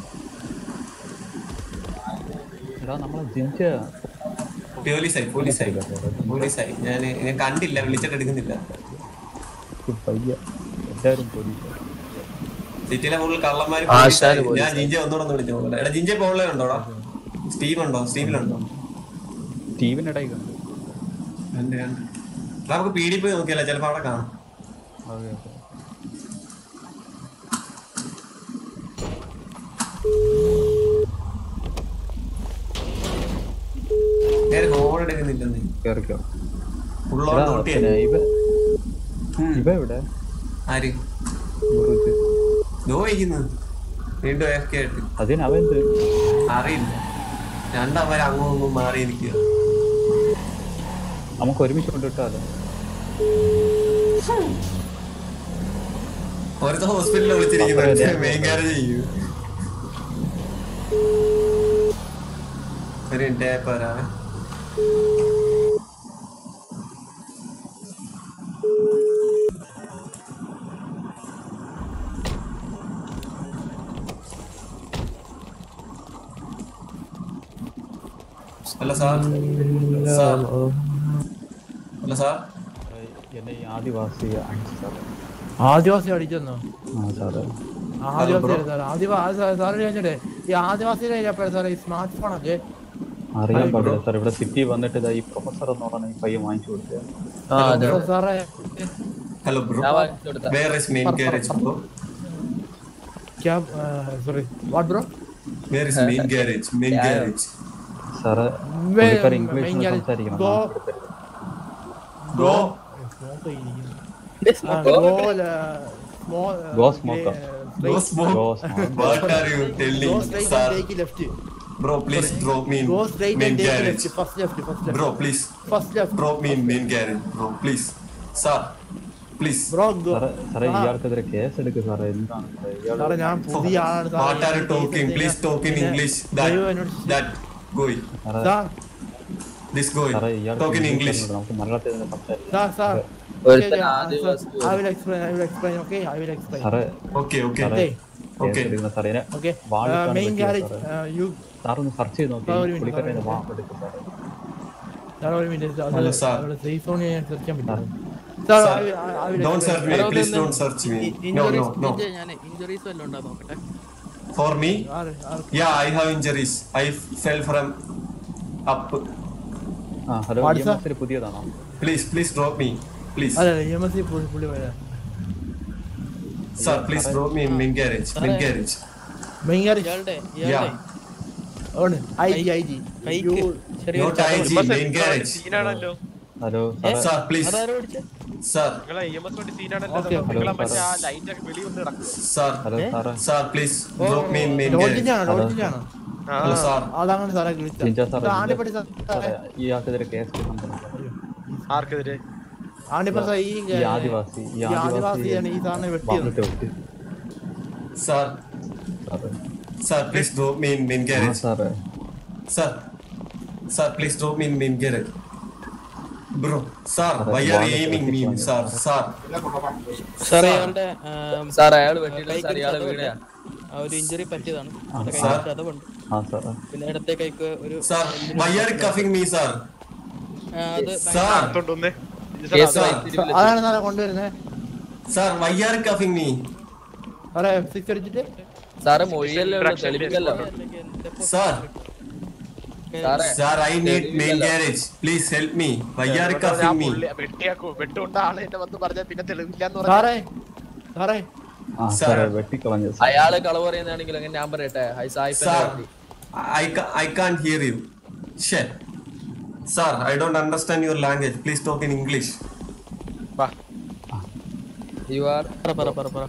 എടാ നമ്മളെ ജനിച്ച പോലീസായി പോലീസായി പോലീസായി ഞാൻ ഞാൻ കണ്ടില്ല വിളിച്ചിട്ട് എടുക്കുന്നില്ല പയ്യ എല്ലാരും പോലീസ് സിറ്റിയിലെ കൂടുതൽ കള്ളന്മാര് ആശാന് പോലീസായി. ഞാൻ പോലീസായി. ജിഞ്ചെ ഒന്നുകൂടെ ഒന്ന് വിളിച്ചു നോക്കട്ടെ എടാ ജിഞ്ചെ പോളേ ഉണ്ടോടാ സ്റ്റീവ് ഉണ്ടോ സ്റ്റീവിലുണ്ടോ സ്റ്റീവിനിടയിൽ കണ്ടു രണ്ട് രണ്ട് എടാ, നമുക്ക് പി ഡി പോയി നോക്കിയല്ലോ ചിലപ്പോ അവിടെ കാണാം ഓക്കെ ഓക്കെ നേരെ ഫോൺ എടുക്കുന്നില്ലെന്ന് കേറിക്കോ ഉള്ളോണ്ട് എടാ, ഊട്ടിയാ. പിന്നെ ഇവ ഇവ എവിടെ ആര് മുറിച്ച് ദോ ഇരിക്കുന്നു വീണ്ടും AFK ആയിട്ട് അതിന് അവൻ എന്ത് അറിയില്ല രണ്ടവർ അങ്ങും ഇങ്ങും മാറി ഇരിക്കുക നമുക്ക് ഒരുമിച്ച് കൊണ്ടിട്ടാലോ ഒരുത്ത ഹോസ്പിറ്റലിൽ വിളിച്ചിരിക്കുന്നു അപ്പഴേ മെയിൻ കാര്യം ചെയ്യൂ ഒരു മിനിറ്റ് ഇപ്പൊ വരാവേ hello sir sir hello sir എന്നെ ഈ ആദിവാസി അടിച്ചു സാറേ ആദിവാസി അടിച്ചെന്നോ ആ സാറേ ആദിവാസി സാർ ആദിവാസി സാറ് ചോദിച്ചേ ഈ ആദിവാസിയുടെ കയ്യിലാ സാറേ ഈ സ്മാർട്ട് ഫോൺ ഒക്കെ അറിയാൻ പാടില്ല സാർ ഇവിടെ സിറ്റി വന്നിട്ട് ഇതാ ഈ പ്രൊഫസർ എന്ന് പറഞ്ഞ ഈ പയ്യൻ വാങ്ങിച്ചു കൊടുത്തത് ആ അതെ ഓ, സാറേ ഹലോ ബ്രോ ഞാൻ വാങ്ങിച്ചു കൊടുത്ത where is main garage bro ക്യാ sorry what bro where is main garage main garage sir Where- പുള്ളിക്കാർ ഇംഗ്ലീഷിൽ main garage- സംസാരിക്കണം go- bro Go smoker. Go smoke. Go smoke. What are you telling, sir? Left Bro, please drop me in Go straight main and take garage. left. First left, first left. Bro, please First left. drop me in main garage. Bro, please. Sir, please. Bro, go. സാറേ സാറേ ആ. ഇയാൾക്കെതിരെ case എടുക്കുക സാറേ എന്താണ് സാറേ ഇയാൾ സാറേ ഞാൻ പുതിയ ആളാണ് സാറേ. What are you talking? Please talk in പിന്നെ English. That, ദയവ് എന്നോട് that, going. സാറേ സാർ This going. സാറേ ഇയാൾ Talk in English. നമുക്ക് മലയാളത്തിൽ തന്നെ സംസാരിക്കാം സാർ സാർ ഒരുത്തൻ ആദിവാസി I will explain, I will explain, okay? I will explain. സാറേ Okay, okay. സാറേ Okay. കേസ് എടുക്കുന്ന സാറേ ഇതിനെ Okay. വാളിട്ടാണ് Uh, main പറ്റിയത് garage, സാറേ. uh, you സാർ ഒന്ന് സെർച്ച് ചെയ്ത് നോക്കി സാർ ഒരു minute, പുള്ളിക്കാരനെ സാർ ഒരു വാ minute. എടുക്കും സാറേ സാർ ഒരു മിനിറ്റ് Hello, sir. അവിടെ സേഫ് സോൺ ഞാൻ സെർച്ച് ചെയ്യാൻ പറ്റില്ല sir Sir, I will- I will don't explain. search me. Please don't search me. No, no, no. ഞാൻ ഇഞ്ചുറീസ് വല്ലതും ഉണ്ടോ നോക്കട്ടെ For me? ആര്- ആർക്ക്? Yeah, I have injuries. I fell from up. ആ ഹലോ What, ഇ sir? എം എസിൽ പുതിയതാണോ Please, please drop me. Please. അല്ല എം എസ് സി പുള്ളി പുള്ളി പോയതാ Sir, please drop me in main garage. Main garage. Main garage. ഇയാളുടെ Yeah. ഇയാളുടെ ആണ് ഐ ജി ഐ ജി കൈക്ക് ചെറിയൊരു Not IG, main garage. സീനാണല്ലോ ഹലോ സാറേ Sir, please. അതാരോ പിടിച്ചേ Sir, നിങ്ങളെ ഇ എം എസ് വണ്ടി സീനാണല്ലോ Okay, okay. നിങ്ങളെ മറ്റേ ആ ലൈറ്റ് ഒക്കെ വെളിയിൽ വന്ന് കിടക്കും sir, ഹലോ സാറേ sir, please drop me in main garage. ലോഡ്ജിനാണ് Hello, ലോഡ്ജിനാണ് Hello, sir. അതാണ് സാറേ വിളിച്ചത് ജിഞ്ച സാറേ ഇത് ആണ്ടിപ്പടി ജിഞ്ച- സാറേ സാറേ ഇയാൾക്കെതിരെ കേസ് എടുക്കാൻ പറഞ്ഞു ആർക്കെതിരെ ആണ്ടിപ്പടി സാർ ഈ ഈ ആദിവാസി ഈ ഈ ആദിവാസിയാണ് ഈ സാറിനെ വെട്ടിയത് വാങ്ങിട്ട് വെട്ടി Sir, സാറേ sir, please drop me in main ആ garage. സാറേ Sir, sir, please drop me in main garage. Bro, sir, Sir, why are one you aiming me, second. sir? Sir, സാറേ ഇയാളുടെ സാർ അയാൾ വെട്ടിയില്ല സാർ ഇയാളെ വീടയാ ആ ഒരു ഇഞ്ചുറി പറ്റിയതാണ് ആ, അവരുടെ സാർ. കൈക്ക് ചതവുണ്ട് ആ സാറേ പിന്നെ ഇടത്തെ കൈക്ക് ഒരു sir, why are you cuffing me, sir? ആ, അത് Sir, അടുത്തോണ്ടൊന്നേ കേസ് Sir. വൈത്തിരിവില്ല അതാണ് സാറേ കൊണ്ടുവരുന്നത് sir, why are you cuffing me? സാറേ എഫ് സിക്സ് അടിച്ചിട്ട് സാറ് മൊഴിയല്ലേ ഉള്ളൂ തെളിവിക്കല്ലോ Sir, സാറേ sir, I need main garage. Please help me. Why are you cuffing me? വെട്ടിയാക്കോ വെട്ടുകൊണ്ട് ആളെ എന്നെ വന്ന് പറഞ്ഞാൽ പിന്നെ തെളിവില്ലാന്ന് പറഞ്ഞു സാറേ സാറേ ആ Sir. സാറേ വെട്ടിക്കളഞ്ഞു സാർ അയാള് കളവ് പറയുന്നതാണെങ്കിൽ അങ്ങനെ ഞാൻ പറയട്ടെ ഹൈ സായിപ്പ് Sir, I, ca- I can't hear you. Shit. Sir, I don't understand your language. Please talk in English. You are പറ പറ പറ പറ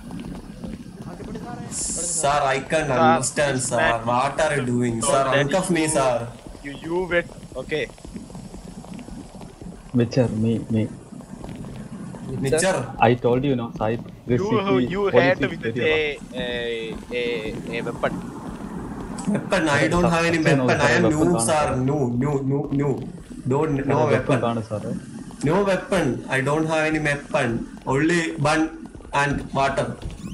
Sir, I can't understand, sir. What are you doing? Sir, uncuff me, sir. You you വെട്ട് okay Witcher me me മിച്ചർ I told you, no, Saib. This You, city you police had is with very a, rough. a, a, a weapon. Weapon I don't have any Sir, weapon I am weapon new കാണും. Sir new new new new don't know Sir, weapon weapon ആണ് സാറേ. No weapon I don't have any weapon only bun and water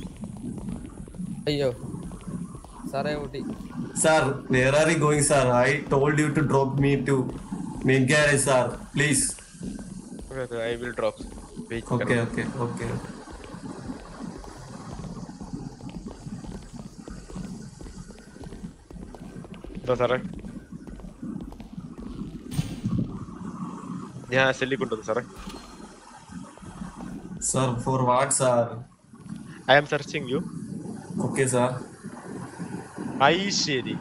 അയ്യോ സാറേ Ooty sir where are you going sir I told you to drop me to main garage sir please Okay, I will drop. Wait. Okay okay okay എന്താ സാറേ ഞാൻ സെല്ലി കൊണ്ടുവന്നു സാറേ sir for what sir I am searching you okay sir I ശരി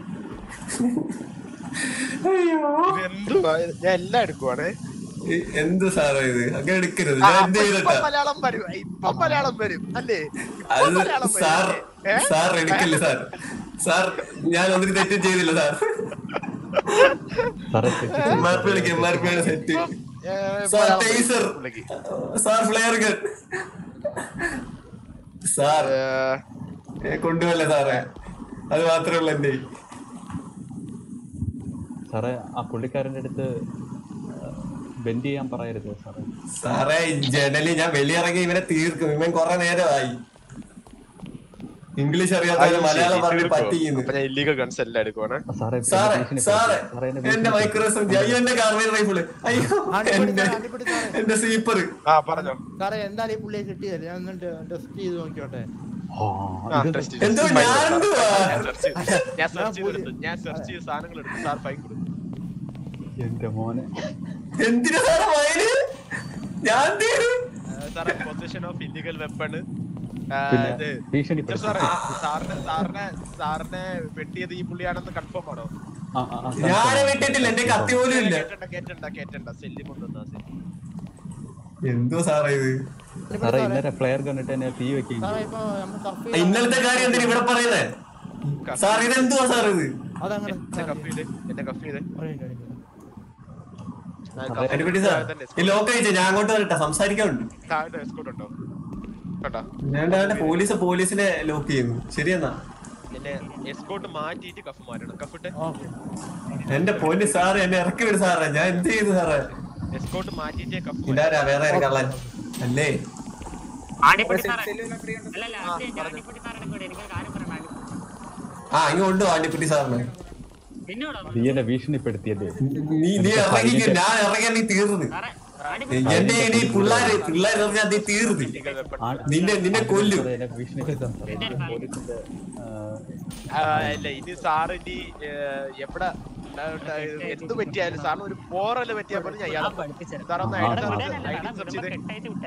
എന്തുവാ ഞാൻ എല്ലാം എടുക്കുവാണേ എന്ത് സാറേ ഇത് അങ്ങനെ എടുക്കരുത് ആ, ഞാൻ അപ്പൊ എന്ത് ഇപ്പൊ ചെയ്തിട്ടാ മലയാളം വരും ഇപ്പൊ മലയാളം വരും അല്ലേ ഇപ്പൊ അത് മലയാളം വരും, സാർ ഏ? സാർ എടുക്കില്ല സാർ സാർ ഞാൻ ഒന്നിനും തെറ്റും ചെയ്തില്ല സാർ സാറേ, തെറ്റ് എം ആർ പി വിളിക്കും എം ആർ പി ആണ് സെറ്റ് ഏ, സാർ മലയാളം ടേസർ വരും പുള്ളിക്ക്. സാർ ഫ്ലെയർ ഗൺ സാർ ഏ, കൊണ്ടുപോകല്ലേ സാറേ അത് മാത്രമേ ഉള്ളൂ എന്റെ സാറേ ആ പുള്ളിക്കാരന്റെ അടുത്ത് ബെൻഡ് ചെയ്യാൻ പറയരുത് സാറേ സാറേ ജനലി ഞാൻ വെളിയിറങ്ങി ഇവനെ തീർക്കും ഇവൻ കുറെ നേരമായി ഇംഗ്ലീഷ് അറിയാത്ത ഐ മലയാളം ശരി, പറഞ്ഞ് തീർക്കോ? പറ്റിക്കുന്നു അപ്പൊ ഞാൻ ഇല്ലീഗൽ ഗൺസ് എല്ലാം എടുക്കുവാണ് സാറേ സാറേ ഭീഷണിപ്പെടുത്തി. സാറേ സാറേ, എന്നെ എന്റെ ഭീഷണിപ്പെടുത്തി. മൈക്രോസോഫ്റ്റ് അയ്യോ എന്റെ കാർബൈൻ റൈഫിള് അയ്യോ എന്റെ എന്റെ സീപ്പർ ആ പറഞ്ഞോ സാറേ എന്തായാലും ഈ പുള്ളിയെ കിട്ടിയതല്ലേ ഞാൻ എന്നിട്ട് ടെസ്റ്റ് ചെയ്ത് നോക്കിയോട്ടെ ആ, ആ, ഇത് test ചെയ്തു. എന്തോ Fine ഞാൻ കൊടുത്തു. എന്തുവാ? ഞാൻ search ചെയ്തു. ഞാൻ സെർച്ച് ചെയ്തെടുത്തു ഞാൻ സെർച്ച് ചെയ്ത സാധനങ്ങൾ എടുത്തു സാർ ഫൈൻ കൊടുത്തു എന്റെ മോനെ എന്തിനാ സാറേ വയല് ഞാൻ തീരും സാറേ പൊസിഷൻ ഓഫ് ഇല്ലീഗൽ വെപ്പൺ പിന്നെ ഇത് ഭീഷണിപ്പെടുത്തി. സാറേ സാറിന് സാറിനെ സാറിനെ വെട്ടിയത് ഈ പുള്ളിയാണെന്ന് കൺഫേം ആണോ ആ, ആ, ആ, സാർ, ഞാനെ സാർ. വിട്ടിട്ടില്ല എന്റെ കത്തി പോലും ഇല്ല കേറ്റണ്ട കേറ്റണ്ട കേറ്റണ്ട സെല്ലി കൊണ്ടുവന്നാ സെല്ലി എന്തോ സാറേ ഇത് സാറേ ഇന്നലെ ഫ്ലെയർ കണ്ടിട്ട് എന്നെ തീ വെക്കുകയും സാറേ ചെയ്തു. ഇപ്പൊ നമ്മൾ കഫ് ഇന്നലത്തെ കാര്യം എന്തിനാ ഇവിടെ പറയുന്നേ സാർ ഇതെന്തുവാ സാർ ഇത് അതങ്ങനെ എന്നെ കഫ് ചെയ്ത് എന്നെ കഫ് ചെയ്ത് അനുപറ്റി സാർ ഈ ലോക്ക് അയച്ചു ഞാൻ അങ്ങോട്ട് വരട്ടെ സംസാരിക്കാനുണ്ട് താഴെ എസ്കോട്ട് ഉണ്ടോ കണ്ടോ ഞാൻ ദാണ്ടെ പോലീസ് പോലീസിനെ ലോക്ക് ചെയ്യുന്നു ശരിയെന്നാ എന്നെ എസ്കോട്ട് മാറ്റിയിട്ട് കഫ് മാറ്റണം കഫിട്ട് എന്റെ പോലീസ് സാറ് എന്നെ ഇറക്കി വിട് സാറേ ഞാൻ എന്ത് ചെയ്തു സാറേ എസ്കോട്ട് മാറ്റിയിട്ടേ കഫ് ഇതാരാ വേറെ ഒരു കള്ളൻ അല്ലേ ആ ഇങ്ങ് കൊണ്ടു ആണ്ടിക്കുട്ടി സാറിനെ നീ എന്നെ ഭീഷണിപ്പെടുത്തിയല്ലേ നീ നീ ഇറങ്ങിക്കോ ഞാൻ ഇറങ്ങിയാ നീ തീർന്നു എന്റെ ഇനി പിള്ളേര് പിള്ളേര് എറിഞ്ഞാ നീ തീർന്നു നിന്നെ നിന്നെ കൊല്ലും സാറേ, എന്നെ ഭീഷണിപ്പെടുത്താൻ സാറേ ഇത് പോലീസിന്റെ ആ, അല്ല ഇനി സാറ് ഇനി ഏഹ്, എവിടെ ഏഹ്, എന്ത് പറ്റിയാലും സാറിന് ഒരു പോറല് പറ്റിയാൽ പോലും ഞാൻ ഇയാളെ സാറൊന്ന് ഐ ഡി സെർച്ച് ചെയ്ത്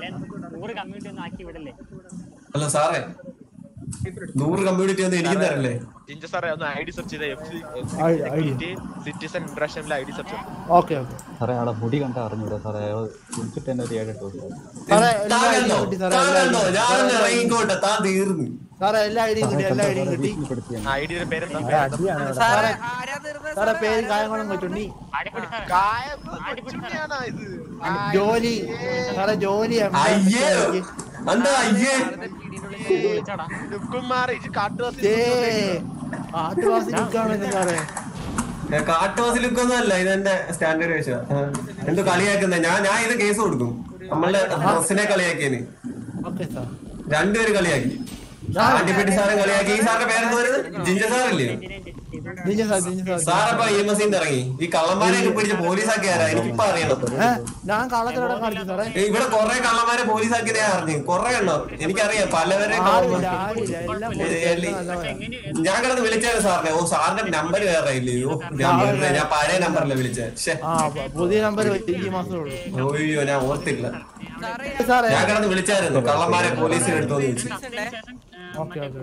അല്ല സാറേ നൂറ് കമ്മ്യൂണിറ്റി ഒന്നും എനിക്ക് തരല്ലേ ജിഞ്ച സാറേ ഒന്ന് ഐ ഡി സെർച്ച് ചെയ്ത citizen international I D search okay okay സാറേ ആളെ മുടി കണ്ടാ അറിഞ്ഞൂടാ സാറേ അയാൾ കുളിച്ചിട്ട് തന്നെ ഒരു ഏഴെട്ട് ദിവസം സാറേ എല്ലാ താൻ ഐഡിയും കണ്ടോ കിട്ടി സാറേ താൻ എല്ലാ കണ്ടോ ഐഡിയും ഞാനൊന്ന് ഇറങ്ങിക്കോട്ടെ താൻ തീർന്നു സാറേ എല്ലാ ഐഡിയും കിട്ടി എല്ലാ ഐഡിയും കിട്ടി ഭീഷണിപ്പെടുത്തിയാണ് ഐഡിയുടെ പേരെന്താ സാറേ സാറേ പേര് കായംകുളം കൊച്ചുണ്ണി കായം കൊച്ചുണ്ണിയാണോ ഇത് ജോലി സാറേ ജോലി അയ്യേ എന്താ അയ്യേ ലുക്കുമാർ ഇത് കാട്ടുവാസി ആട്ടുവാസി നിൽക്കാണെന്ന് സാറേ ഞാൻ കാട്ടുവാസി ലുക്കൊന്നും അല്ല ഇതെന്റെ സ്റ്റാൻഡേർഡ് വേഷ എന്തോ കളിയാക്കുന്നത് ഞാൻ ഞാൻ ഇത് കേസ് കൊടുക്കും നമ്മളുടെ ഡ്രസ്സിനെ കളിയാക്കിയന് ഓക്കെ സാർ രണ്ടുപേര് കളിയാക്കി ആന്റിപ്പെട്ടി സാറെ കളിയാക്കി ഈ സാറിന്റെ പേരെന്ത് വരുന്നത് ജിഞ്ച സാറല്ലേ നിഞ്ഞ സാർ നിഞ്ഞ സാർ സാറപ്പ ഇ എം എസ് ഇറങ്ങി ഈ കള്ളന്മാരെ പിടിച്ച് പോലീസാക്കി ആരാ എനിക്കിപ്പോ അറിയണം ഏ, ഞാൻ കള്ളത്തിലൂടെ കാണിച്ചു സാറേ ഇവിടെ കൊറേ കള്ളന്മാരെ പോലീസാക്കി ഞാൻ അറിഞ്ഞു കൊറേ എണ്ണോ എനിക്കറിയാം പലവരെ ആരില്ല ആരില്ല എല്ലാം പോലീസ് നല്ലവരാ. ഞാൻ കിടന്ന് വിളിച്ചായിരുന്നു സാറിനെ ഓ സാറിന്റെ നമ്പർ വേറെ ഇല്ലേ ഓ ഞാൻ വെറുതെ ഞാൻ പഴയ നമ്പറിലെ വിളിച്ചത് ശ്ശെ. ആ പുതിയ നമ്പർ ഈ മാസമേ ഉള്ളൂ ഓയ്യോ ഞാൻ ഓർത്തില്ല സാറേ ഞാൻ കിടന്ന് വിളിച്ചായിരുന്നു കള്ളന്മാരെ പോലീസിന് എടുത്തോന്ന് ചോദിച്ചു ഓക്കെ ഓക്കെ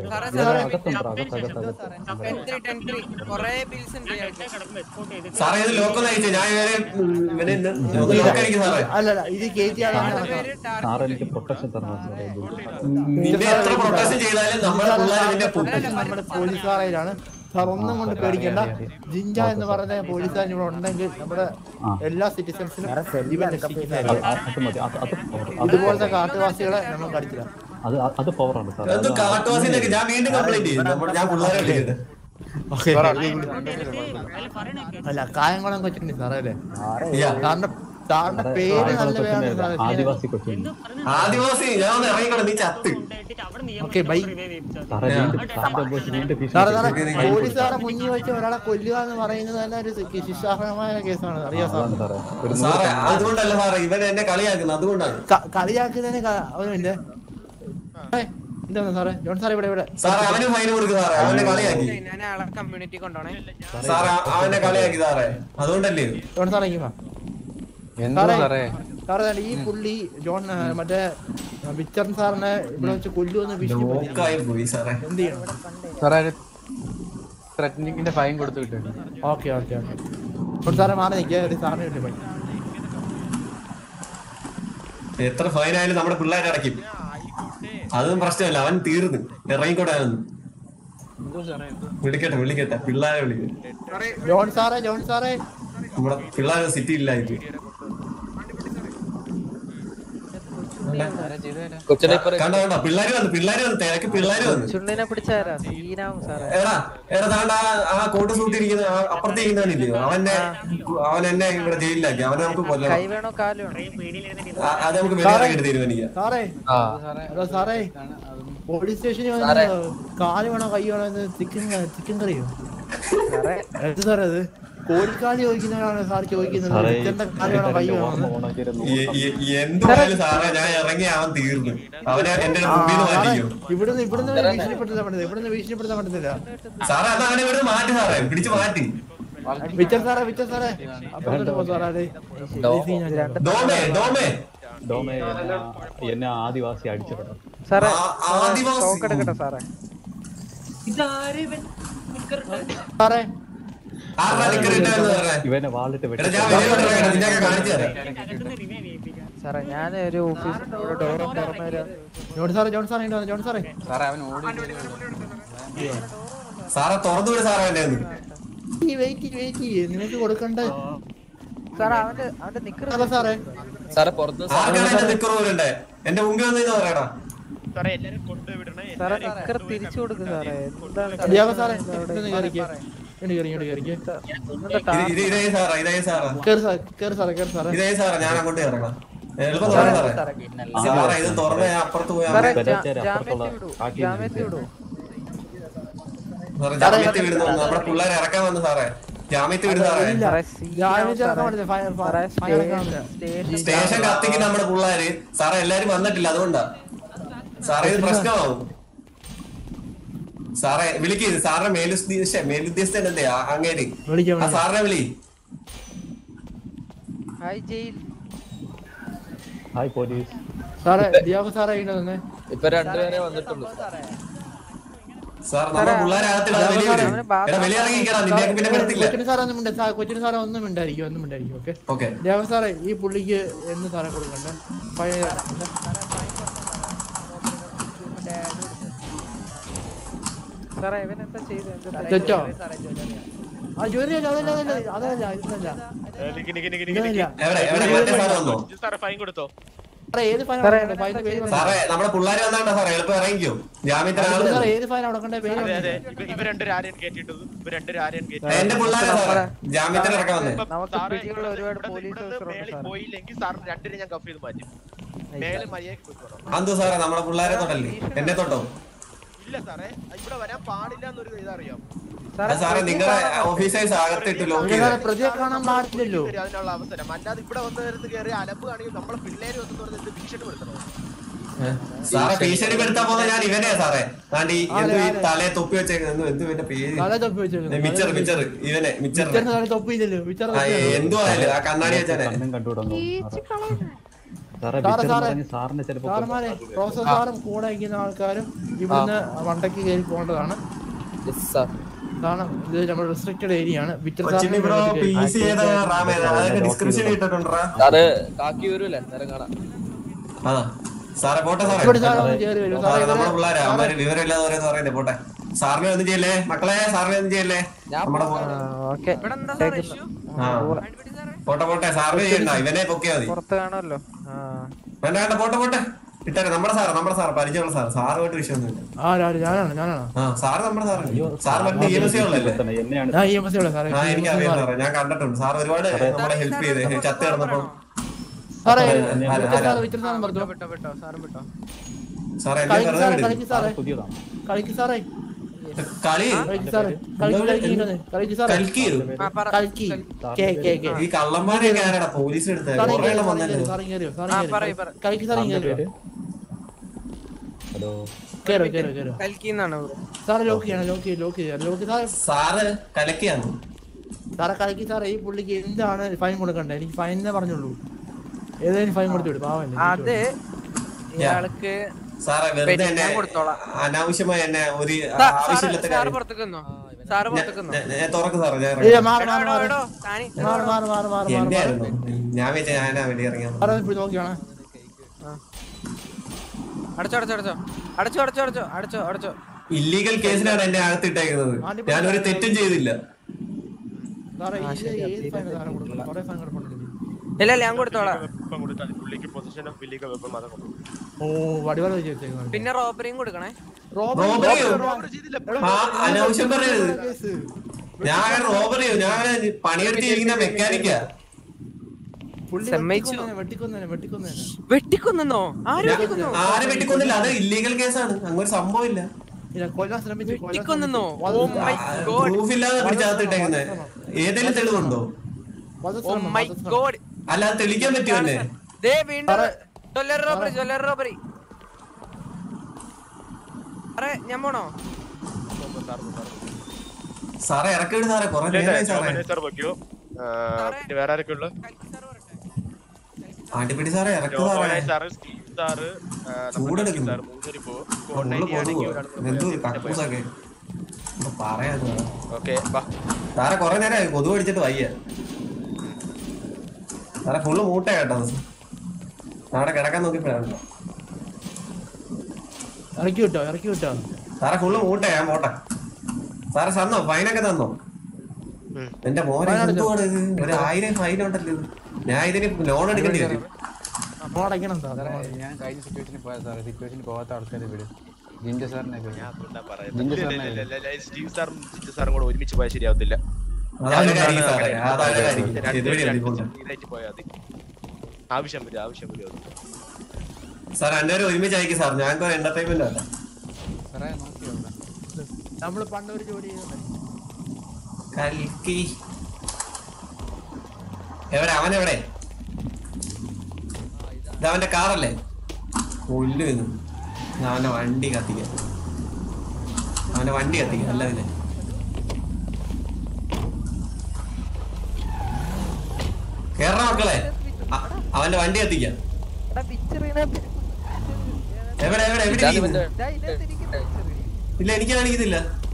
സാറേ ഇത് ലോക്കൽ അയച്ചു ഞാൻ ഇവരെ ഇവനെ ഇന്ന് ഒന്ന് ലോക്ക് അടിക്കും സാറേ അല്ലല്ല ഇത് കയറ്റി സാർ എനിക്ക് പ്രൊട്ടക്ഷൻ തരണം സാറേ ഇത്. നിന്നെ എത്ര പ്രൊട്ടക്ഷൻ ചെയ്താലും നമ്മുടെ പിള്ളേർ നിന്നെ പൊക്കും നമ്മുടെ പോലീസുകാരാണ് സാർ ഒന്നും കൊണ്ട് അറിയാം, പേടിക്കണ്ട അറിയാം, അറിയാം. ജിഞ്ച എന്ന് പറഞ്ഞ പോലീസുകാരൻ ഇവിടെ ഉണ്ടെങ്കിൽ നമ്മുടെ ആ. എല്ലാ സിറ്റിസൺസിനും ഇവൻ അത് രക്ഷിക്കുന്നതായിരിക്കും അത് മതി അത് അത് power. അത് ഇതുപോലത്തെ power. കാട്ടുവാസികളെ നമ്മൾ കടിച്ചില്ല അത് അത് പവറാണ് സാർ എന്തോ കാട്ടുവാസിനൊക്കെ ഞാൻ വീണ്ടും കംപ്ലൈന്റ് ചെയ്തു നമ്മൾ- ഞാൻ പിള്ളേരെ വിളിക്കട്ടെ ഓക്കേ. അല്ല കായംകുളം കൊച്ചുണ്ണി സാറേ അല്ലേ യാ. സാറിന്റെ സാറിന്റെ സാറേ, പേര് കായംകുളം നല്ല കൊച്ചുണ്ണി പേരാണ് അല്ല, സാറേ ആദിവാസി കൊച്ചുണ്ണി ആദിവാസി ഞാൻ ഒന്ന് ഇറങ്ങിക്കോട്ടെ നീ ചത്ത് ഓക്കെ ബൈ സാറേ വീണ്ടും സാറിന്റെ ബോസ് വീണ്ടും സാറേ സാറേ ഭീഷണിപ്പെടുത്തി. പോലീസുകാരെ മുന്നിൽ വെച്ച് ഒരാളെ കൊല്ലുക എന്ന് പറയുന്നത് തന്നെ ഒരു ശി- ശിക്ഷാർഹമായ കേസാണ് അറിയാം സാർ അതാണ് സാറേ ഒരു നൂറ് സാറേ ശതമാനം. അതുകൊണ്ടല്ല സാറേ ഇവൻ എന്നെ കളിയാക്കുന്നത് അതുകൊണ്ടാണ് ക- കളിയാക്കുന്നതിന് ക- അവനുണ്ട് ഏയ്, എന്താണ് സാറേ ജോൺ സാർ ഇവിടെ ഇവിടെ സാറേ അവന് ഫൈൻ കൊടുക്ക് സാറേ അവനെ കളിയാക്കി ഞാൻ ആളെ കമ്മ്യൂണിറ്റി കൊണ്ടോണേ സാറേ അവനെ കളിയാക്കി സാറേ അതുകൊണ്ടല്ലേ ഇത്? ജോൺ സാറേ ഇങ്ങ് വാ. എന്തോ സാറേ, സാറേ സാറേ ദാ ഈ പുള്ളി ജോൺ ആ, മറ്റേ വിച്ചർ സാറിനെ ഇവിടെ വെച്ച് കൊല്ലുമെന്ന് ഭീഷണിപ്പെടുത്തി ലോക്കായി പോയി സാറേ എന്ത് ചെയ്യണം സാറേ ത്രെറ്റനിങ്ങിന്റെ ഫൈൻ കൊടുത്തു വിട്ടു ഓക്കെ ഓക്കെ ഓക്കെ ജോൺ സാറേ മാറി നിൽക്കുക ഒരു സാറിന് കിട്ടി പോയി എത്ര ഫൈൻ ആയാലും നമ്മുടെ പിള്ളേരെ അടയ്ക്കും അതൊന്നും പ്രശ്നമില്ല അവൻ തീർന്ന് ഇറങ്ങിക്കോട്ടെ അവൻ വിളിക്കട്ടെ വിളിക്കട്ടെ പിള്ളേരെ വിളിക്കട്ടെ ജോൺ സാറേ ജോൺ സാറേ നമ്മുടെ പിള്ളേരെ സിറ്റി ഇല്ലായിട്ട് കൊച്ചിനെ ഇപ്പൊ കണ്ടോ കണ്ടോ പിള്ളേര് വന്നു പിള്ളേര് വന്നു തിരക്ക് പിള്ളേര് വന്നു ചുണ്ടിനെ പിടിച്ചാരാ സീനാവും സാറേ എടാ എടാ താണ്ട ആ കോട്ട് സൂട്ടിരിക്കുന്ന അപ്പുറത്ത് ഇരിക്കുന്നവനില്ലയോ അവനെ അവൻ എന്നെ ഇവിടെ ജയിലിലാക്കി അവനെ നമുക്ക് കൈ കൊല്ലണം വേണോ കാല് വേണോ ആ, അത് നമുക്ക് വേറെ ആയിട്ട് തീരുമാനിക്കാം സാറേ ആ ഹലോ സാറേ പോലീസ് സ്റ്റേഷനിൽ സാറേ. വന്ന് കാല് വേണോ കൈ വേണോ എന്ന് ചിക്കൻ ചിക്കൻ കറിയോ എന്ത് സാറേ അത് കോഴിക്കാലി ചോദിക്കുന്നവരാണ് സാർ ചോദിക്കുന്നത് സാറേ ചിക്കന്റെ കാല് വേണോ കൈ വേണോ എന്ന് ഓണാക്കിയ ഈ- ഈ- ഈ എന്തുവായാലും സാറേ ഞാൻ ഇറങ്ങി അവൻ തീർന്നു അവനെ എന്റെ മുമ്പിൽ നിന്ന് മാറ്റിക്കും ഇവിടുന്ന് ഇവിടുന്ന് ഭീഷണിപ്പെടുത്താൻ പറ്റത്തില്ല ഇവിടുന്ന് ഭീഷണിപ്പെടുത്താൻ പറ്റത്തില്ല സാറേ അത് അവനെ ഇവിടെ മാറ്റി സാറേ പിടിച്ച് മാറ്റി വിച്ചർ സാറേ വിച്ചർ സാറേ അപ്പുറത്തോട്ട് പോ സാറേ അതെ. ഡോമേ ഡോമേ ഡോമെ എന്നെ- എന്നെ ആദിവാസി അടിച്ചിട്ടുണ്ട് സാറേ ആ- ആദിവാസി. സ്റ്റോക്ക് എടുക്കട്ടെ സാറേ സാറേ ആരുടെ നിക്കറ് ഇട്ടായിരുന്നു സാറേ ഇവനെ വാളിട്ട് എടാ വെട്ടി ഞാൻ വെളിയിലോട്ട് ഇറങ്ങട്ടെ നിന്നൊക്കെ കാണിച്ചു തരാം സാറേ ഞാൻ ഒരു ഓഫീസ് ഡോർ തുറന്നു തരാം ജോൺ സാറേ ജോൺ സാറേ ഇങ്ങോട്ട് വന്നേ, ജോൺ സാറേ സാറേ അവൻ ഓടി സാറേ തുറന്നു വിട് സാറേ എന്നെ ഒന്ന്. ഈ വെയിറ്റ് വെയിറ്റ് ചെയ്യ് നിനക്ക് കൊടുക്കണ്ട സാറേ അവന്റെ അവന്റെ നിക്കറ് അല്ല സാറേ സാറേ പുറത്ത് ആർക്കാണ് എന്റെ നിക്കറ് പോലുണ്ടേ എന്റെ മുമ്പിൽ വന്നു പറയടാ സാറേ എല്ലാരും കൊണ്ടുവിടണേ സാറേ നിക്കറ് തിരിച്ചു കൊടുക്ക് സാറേ എന്താണ് ഡിയാഗോ സാറേ ഇങ്ങോട്ട് കേറിക്കേ ഇങ്ങോട്ട് കേറി ഇങ്ങോട്ട് കേറിക്കേ ഇത് ഇത് ഇതേ സാറാ ഇതേ സാറാ കേറി സാറേ കേറി സാറേ കേറി സാറേ ഇതേ സാറാ ഞാൻ അങ്ങോട്ട് ഇറങ്ങാം എളുപ്പം തുറന്നു സാറേ സാറേ ഇത് തുറന്ന് ഞാൻ അപ്പുറത്ത് പോയാ സാറേ ബെല്ലറ്റ് ജാ- അപ്പുറത്തുള്ള ജാമ്യത്തിൽ വിടൂ കാക്കി ജാമ്യത്തിൽ വിടൂ സാറേ ജാമ്യത്തിൽ വിടുന്നു നമ്മുടെ പിള്ളേരെ ഇറക്കാൻ വന്നു സാറേ ജാമ്യത്തിൽ വിടുന്നു സാറേ സാറേ ജാമ്യം സീനാവും ചേർക്കാൻ സാറേ പറ്റില്ല ഫയർ സാറേ ഫയർ അടക്കാൻ പറ്റില്ല സ്റ്റേഷൻ സ്റ്റേഷൻ കത്തിക്കുന്ന നമ്മുടെ പിള്ളേര് സാറേ എല്ലാരും വന്നിട്ടില്ല അതുകൊണ്ടാ സാറേ ഇത് പ്രശ്നമാവും സാറേ വിളിക്ക് സാറിന്റെ മേലുദ്ദേശ മേലുദ്ദേശസ്ഥൻ എന്തേ ആ- അങ്ങേര് വിളിക്കാം ആ സാറിനെ വിളി ഹായ് ജയിൽ ഹായ് പോലീസ് സാറേ ഡിയാഗോ സാറേ ഇങ്ങോട്ട് വന്നേ ഇപ്പൊ രണ്ടുപേരെ വന്നിട്ടുള്ളൂ സാർ നമ്മുടെ പിള്ളേരെ അകത്തിടാതെ വെളിയിൽ വിട്. എടാ വെളിയിറങ്ങിക്കടാ നിന്നെ പിന്നെ നിർത്തില്ല കൊച്ചിന് സാറേ ഒന്നും മിണ്ട കൊച്ചിന് സാറേ ഒന്നും മിണ്ടായിരിക്കും ഒന്നും മിണ്ടായിരിക്കും ഓക്കെ ഓക്കെ ഡിയാഗോ സാറേ ഈ പുള്ളിക്ക് എന്ന് സാറേ കൊടുക്കണ്ടേ ഫയർ സാറേ ഇവൻ എന്താ ചെയ്തത് എന്താ തെറ്റോ? സാറേ ജോലി ആ ജോലി അല്ല അതല്ല അതല്ല അതല്ല ഇതല്ല നിക്ക് നിക്ക് നിക്ക് നിക്ക് ഇതല്ല എവിടെ എവിടെ മറ്റേ സാറ് വന്നോ സാറേ ഫൈൻ കൊടുത്തോ സാറേ ഏത് ഫയൽ സാറേ, അടക്കണ്ടേ ഫയലിന്റെ പേര് പറ. സാറേ നമ്മുടെ പിള്ളേര് വന്നാണ്ടാ സാറേ എളുപ്പം ഇറങ്ങിക്കോ ജാമ്യത്തിന് ആള് സാറേ തന്നു. ഏത് ഫയൽ അടക്കണ്ടേ പേര് അതെ പറ. അതെ ഇവ ഇവ രണ്ടുപേരും ആരെയും കയറ്റിയിട്ടത് ഇവ രണ്ടുപേരും ആരെയും കയറ്റി എന്റെ പിള്ളേരെ സാറേ ജാമ്യത്തിന് ഇറക്കാൻ വന്നേ നമുക്ക് സാറേ, പിടിയുള്ള ഇവിടെ- ഒരുപാട് ഇവിടെ- പോലീസ് ഇവിടുന്ന് ഓഫീസറുണ്ട് മേളിൽ സാറേ. പോയില്ലെങ്കിൽ സാറിന് രണ്ടിനെ ഞാൻ കഫ് ചെയ്ത് മാറ്റും മേലെ മര്യാദയ്ക്ക് പോയിക്കോളാം അന്തോ സാറേ നമ്മുടെ പിള്ളേരെ തൊട്ടല്ലേ എന്നെ തൊട്ടോ ഇല്ല സാറേ ഇവിടെ വരാൻ പാടില്ല എന്നൊരു ഇതറിയാം അത് സാറേ നിങ്ങളെ ഓഫീസേഴ്സ് അകത്തിട്ട് ലോക്ക് സാറേ ചെയ്ത് പ്രതിയെ കാണാൻ പാടില്ലല്ലോ ഒരു അതിനുള്ള അവസരം അല്ലാതെ ഇവിടെ വന്ന് നേരത്ത് കയറി അലമ്പ് കാണിക്കും നമ്മളെ പിള്ളേര് വന്നു പറഞ്ഞിട്ട് ഭീഷണിപ്പെടുത്തണോ സാറേ ഭീഷണിപ്പെടുത്താൻ പോകുന്ന ഞാൻ ഇവനെയാ സാറേ താണ്ടി എന്ത് ഈ തലയെ തൊപ്പി വെച്ചേക്കുന്നത് എന്ത് ഇവന്റെ പേര് തല തൊപ്പി വെച്ചേക്കുന്നു. മിച്ചർ മിച്ചർ ഇവനെ മിച്ചർ വിച്ചറിന് തല തൊപ്പിയില്ലല്ലോ വിച്ചർ എന്തോ ആയാലും ആ കണ്ണാടി വെച്ചാനെ കണ്ണും കണ്ടുവിടുന്നു സാറേ സാറേ, വിച്ചർ സാറേ. പറഞ്ഞ് സാറിനെ ചിലപ്പോ സാറന്മാരെ പ്രൊഫസർ സാറും കൂടെ ഇരിക്കുന്ന ആൾക്കാരും ഇവിടുന്ന് വണ്ടയ്ക്ക് കയറി പോകേണ്ടതാണ് കാരണം ഇത് നമ്മുടെ റെസ്ട്രിക്റ്റഡ് ഏരിയ ആണ് വിച്ചർ കൊച്ചിന് ബ്രോ പി സി ഏതാ റാം ഏതാ അതൊക്കെ ഡിസ്ക്രിപ്ഷൻ ഇട്ടിട്ടുണ്ടാ സാറ് കാക്കി വരൂലേ നേരം കാണാം ആ സാറേ പോട്ടെ സാറേ ഇവിടെ സാറേ ഒന്ന് കേറി വരൂ. സാറേ സാറേ ഇവരെ- നമ്മുടെ പിള്ളേരാ സാറേ- അവന്മാര് വിവരമില്ലാതെ പറയുന്നത് പറയണ്ടേ പോട്ടെ സാറിനെ ഒന്നും ചെയ്യല്ലേ മക്കളെ സാറിനെ ഒന്നും ചെയ്യല്ലേ നമ്മുടെ പോ- ഓക്കെ ആ പോട്ടെ പോട്ടെ സാറിന് ചെയ്യണ്ട ഇവനെ പൊക്കിയാ മതി പുറത്ത് കാണുമല്ലോ ആ വേണ്ട വേണ്ട പോട്ടെ പോട്ടെ ഇട്ടേ നമ്മുടെ സാറ് നമ്മുടെ സാർ പരിചയമുള്ള സാർ സാറുമായിട്ട് വിഷയമൊന്നുമില്ല ആരാണ് ഞാനാണ് ഞാനാണ് ആ സാറ് നമ്മുടെ സാറ് സാർ മറ്റേ ഇ എം എസ് ഉള്ളല്ലേ ഞാൻ ഇ എം എസ് ഉള്ള സാറേ ആ എനിക്ക് അറിയാം സാറേ ഞാൻ കണ്ടിട്ടുണ്ട് സാർ ഒരുപാട് നമ്മളെ ഹെൽപ്പ് ചെയ്ത് ചത്ത് കിടന്നപ്പോ സാറേ ആരാ? വിളിച്ച ആരാ? സാറ് വിളിച്ച സാധനം പറഞ്ഞു വിട്ടോ വിട്ടോ സാറും വിട്ടോ സാറേ എന്നെ കളിക്ക് വെറുതെ സാറേ വിട്. കളിക്ക് സാറേ കളിക്ക് സാറേ കളി കളിക്ക് സാറേ കളിക്ക് കളിക്ക് ഇങ്ങനെ. കളിക്ക് സാറേ കൽക്കിയോ കളിക്ക് കേ കേ കേ ഈ കള്ളന്മാരെയൊക്കെ ആരാടാ പോലീസ് എടുത്തത് സാറേ കൊറേ ഇങ്ങ് എണ്ണം സാറേ വന്നല്ലോ ഇങ്ങ് സാറേ ഇങ്ങ് സാറേ ആ, ഇങ്ങ് പറയ്, പറയ്. കളിക്ക് സാറേ ഇങ്ങ് പേര്? കയറിയോ. ഹലോ കേറോ കേറോ കേറോ കൽക്കിന്നാണ് ബ്രോ സാറേ ലോക്ക് ചെയ്യണം ലോക്ക് ചെയ്യണം ലോക്ക് ചെയ്യണം ലോക്ക് സാറേ സാറ് കലക്കിയാണ് സാറേ കളിക്ക് സാറേ ഈ പുള്ളിക്ക് എന്താണ് ഫൈൻ കൊടുക്കണ്ടേ എനിക്ക് ഫൈനേ പറഞ്ഞുള്ളൂ ഏതെങ്കിലും ഫൈൻ കൊടുത്തു വിടും പാവല്ലേ അത് ഇയാൾക്ക് സാറേ വെറുതെ പിന്നെ എന്നെ ഞാൻ കൊടുത്തോളാം. അനാവശ്യമായി എന്നെ ഒരു സാ- ആവശ്യമില്ലാത്ത സാറ് സാറ് കാര്യം പുറത്തേക്ക് നിന്നോ സാറ് പുറത്തേക്ക് നിന്നോ ഞാൻ- ഞാൻ തുറക്ക് സാറേ ഞാൻ ഇല്ല ഇറങ്ങാം. മാറി എടോ, മാറി എടോ, മാറി എടോ, താനി മാറി മാറി മാറി മാറി എന്റെ മാറി ആയിരുന്നു ഞാൻ വെച്ച ഞാനാ വേണ്ടി ഇറങ്ങിയത് സാറേ പോയി നോക്കിയാണ് അടച്ചോ അടച്ചോ അടച്ചോ അടച്ചോ അടച്ചോ അടച്ചോ അടച്ചോ അടച്ചോ ഇല്ലീഗൽ കേസിനാണ് എന്നെ അകത്തിട്ടേക്കുന്നത് ഞാൻ ഒരു തെറ്റും ചെയ്തില്ല സാറേ ഇത് ഏത് ഫൈൻ സാറേ കൊടുക്കണം കുറെ ഫൈൻ കൊടുക്കുന്നുണ്ട് ഇല്ല ഇല്ല ഞാൻ കൊടുത്തോളാം വെപ്പം കൊടുത്താൽ പുള്ളിക്ക് പൊസിഷൻ ഓഫ് ഇല്ലീഗൽ വെപ്പം മാത്രം കൊടുക്കും ഓ വടിവാള വെച്ച് വെച്ചേക്കുന്നത് പിന്നെ റോബറിയും കൊടുക്കണേ റോബറിയോ ആ അനാവശ്യം പറയരുത് ഞാൻ റോബറിയോ ഞാൻ പണിയെടുത്തിരിക്കുന്ന മെക്കാനിക്കാ പുള്ളി സമ്മതിച്ചു. വെട്ടിക്കൊന്നേ വെട്ടിക്കൊന്നേ വെട്ടിക്കൊന്നോ ആര് ഞാൻ- വെട്ടിക്കൊന്നോ ആരെ വെട്ടിക്കൊന്നില്ല അത് ഇല്ലീഗൽ കേസാണ് അങ്ങനെ സംഭവം ഇല്ല ഇല്ല കൊല്ലാൻ ശ്രമിച്ചു കൊല്ലാൻ വെട്ടിക്കൊന്നോ ശ്രമിച്ചു. ഓ മൈ ഗോഡ് പ്രൂഫ് ഇല്ലാതെ പിടിച്ചകത്തിട്ടേക്കുന്നത് ഏതെങ്കിലും തെളിവുണ്ടോ ഓ വധശ്രമം, മൈ വധശ്രമം. ഗോഡ് അല്ല അത് തെളിയിക്കാൻ പറ്റുമോ എന്നെ ദേ വീണ്ടും ജ്വല്ലറി റോബറി ജ്വല്ലറി റോബറി അറേ ഞാൻ പോണോ സാറേ ഇറക്കിവിട് സാറേ കൊറേ നേരമായി സാറേ സാർ വെക്കോ പിന്നെ വേറെ ആരൊക്കെ ഉള്ളു ആണ്ടിപ്പിടി സാറേ ഇറക്കു സാറേ സാറ് സ്റ്റീവ് സാറ് ചൂടെടുക്കുന്നു. സാർ മൂന്നൂരി പോ ഉള്ളു കൊതുകോ എന്തോ ഒരു കക്കൂസൊക്കെ എന്താ പറയാ ഓക്കെ വാ സാറേ കൊറേ നേരമായി കൊതു അടിച്ചിട്ട് വയ്യ സാറേ ഫുള്ള് മൂട്ട കേട്ടോ സാറെ കിടക്കാൻ നോക്കിപ്പോഴാണ് ഇറക്കി വിട്ടോ ഇറക്കി വിട്ടോ സാറെ ഫുള്ള് മൂട്ട ഞാൻ പോട്ടെ സാറെ തന്നോ ഫൈനൊക്കെ തന്നോ എന്റെ മോനെ ഫൈൻ അടച്ചോ? എന്തുവാണ് ഇത് ഒരു ആയിരം ഫൈൻ ഉണ്ടല്ലോ ഇത്. ഞാൻ ഇതിന് ലോൺ എടുക്കേണ്ടി വരും അപ്പോൾ അടയ്ക്കണം സാർ ഞാൻ കഴിഞ്ഞ സിറ്റുവേഷനിൽ പോയ സാറേ സിറ്റുവേഷനിൽ പോകാത്ത ആൾക്കാരെ വിട് ജിഞ്ച സാറിനെ ഞാൻ അതുകൊണ്ടാ ജിഞ്ച പറയുന്നത് സാറിനെ ഇല്ല, ഇല്ല, ഇല്ല, ഇല്ല, സ്റ്റീവ് സാറും ജിജു സാറും കൂടെ ഒരുമിച്ച് പോയാൽ ശരിയാവത്തില്ല അതാണ് കാര്യം സാറേ അതാണ് കാര്യം രണ്ടുപേരും ഇതുവഴി രണ്ട് പോകണ്ട ഇതായിട്ട് പോയാൽ മതി ആവശ്യം വരും ആവശ്യം വരും അത് സാർ രണ്ടുപേരും ഒരുമിച്ച് അയക്കും സാർ ഞങ്ങൾക്ക് ഒരു എന്റർടൈൻമെന്റ് അല്ല സാറേ നോക്കിയോ അവിടെ നമ്മൾ പണ്ട് ഒരു ജോലി ചെയ്തത് കൽക്കി എവിടെ അവൻ എവിടെ ഇത് അവന്റെ കാറല്ലേ പുല്ല് ഇത് ഞാൻ അവന്റെ വണ്ടി കത്തിക്കാം അവന്റെ വണ്ടി കത്തിക്കാം അല്ല ഇതിനെ കേറണ മക്കളെ അ- അവന്റെ വണ്ടി കത്തിക്കാം എവിടെ എവിടെ എവിടെ ഇതാണ് ഇരിക്കുന്നു? ഇവന്റെ- ഇല്ല എനിക്ക് കാണിക്കുന്നില്ല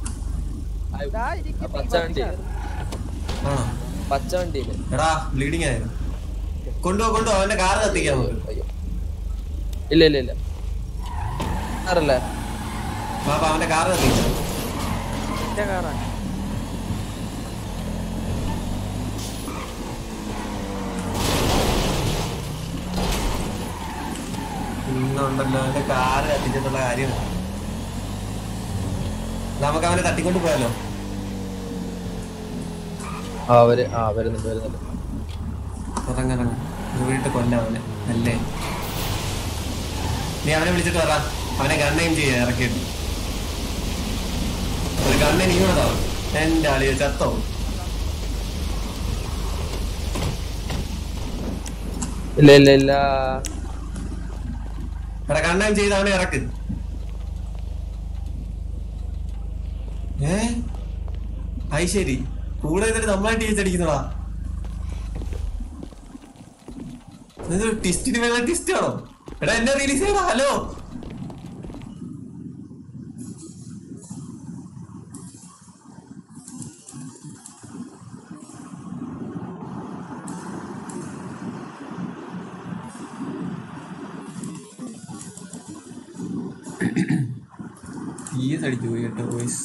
ആ പച്ച വണ്ടി ആണോ പച്ച വണ്ടിയില് എടാ ബ്ലീഡിങ് ആയിരുന്നു കൊണ്ടുപോ കൊണ്ടുപോ അവന്റെ കാറ് കത്തിക്കാം നമുക്ക് അയ്യോ ഇല്ല ഇല്ല ഇല്ല സാറല്ലേ ബാബാ അവന്റെ കാറ് കത്തിക്കാം എന്റെ കാറാണ് ഇന്നുണ്ടല്ലോ അവന്റെ കാറ് കത്തിച്ചിട്ടുള്ള കാര്യം നമുക്ക് അവനെ തട്ടിക്കൊണ്ട് പോയാലോ ആ അവര് ആ വരുന്നുണ്ട് വരുന്നുണ്ട് ഇറങ്ങിറങ്ങി വീട്ടിൽ കൊല്ലാം അവനെ അല്ലേ നീ അവനെ വിളിച്ചിട്ട് പറ അവനെ ഗണ്ണയും ചെയ്യാ ഇറക്കിയിട്ട് ഒരു ഗണ്ണ നീ കൂടെ താവും എന്റെ ആളിയെ ചത്തോ ഇല്ല ഇല്ല ഇല്ല എടാ കണ്ണയും ചെയ്ത് അവനെ ഇറക്ക് ഏ അത് ശരി കൂടെ എന്നിട്ട് നമ്മളായിട്ട് തിരിച്ചടിക്കുന്നതാ ഇത് ടിസ്റ്റിന് മേലെ ടിസ്റ്റ് ആണോ എടാ എന്നെ റിലീസ് ചെയ്യടാ ഹലോ ടി എസ് അടിച്ചു പോയി കേട്ടോ വോയിസ്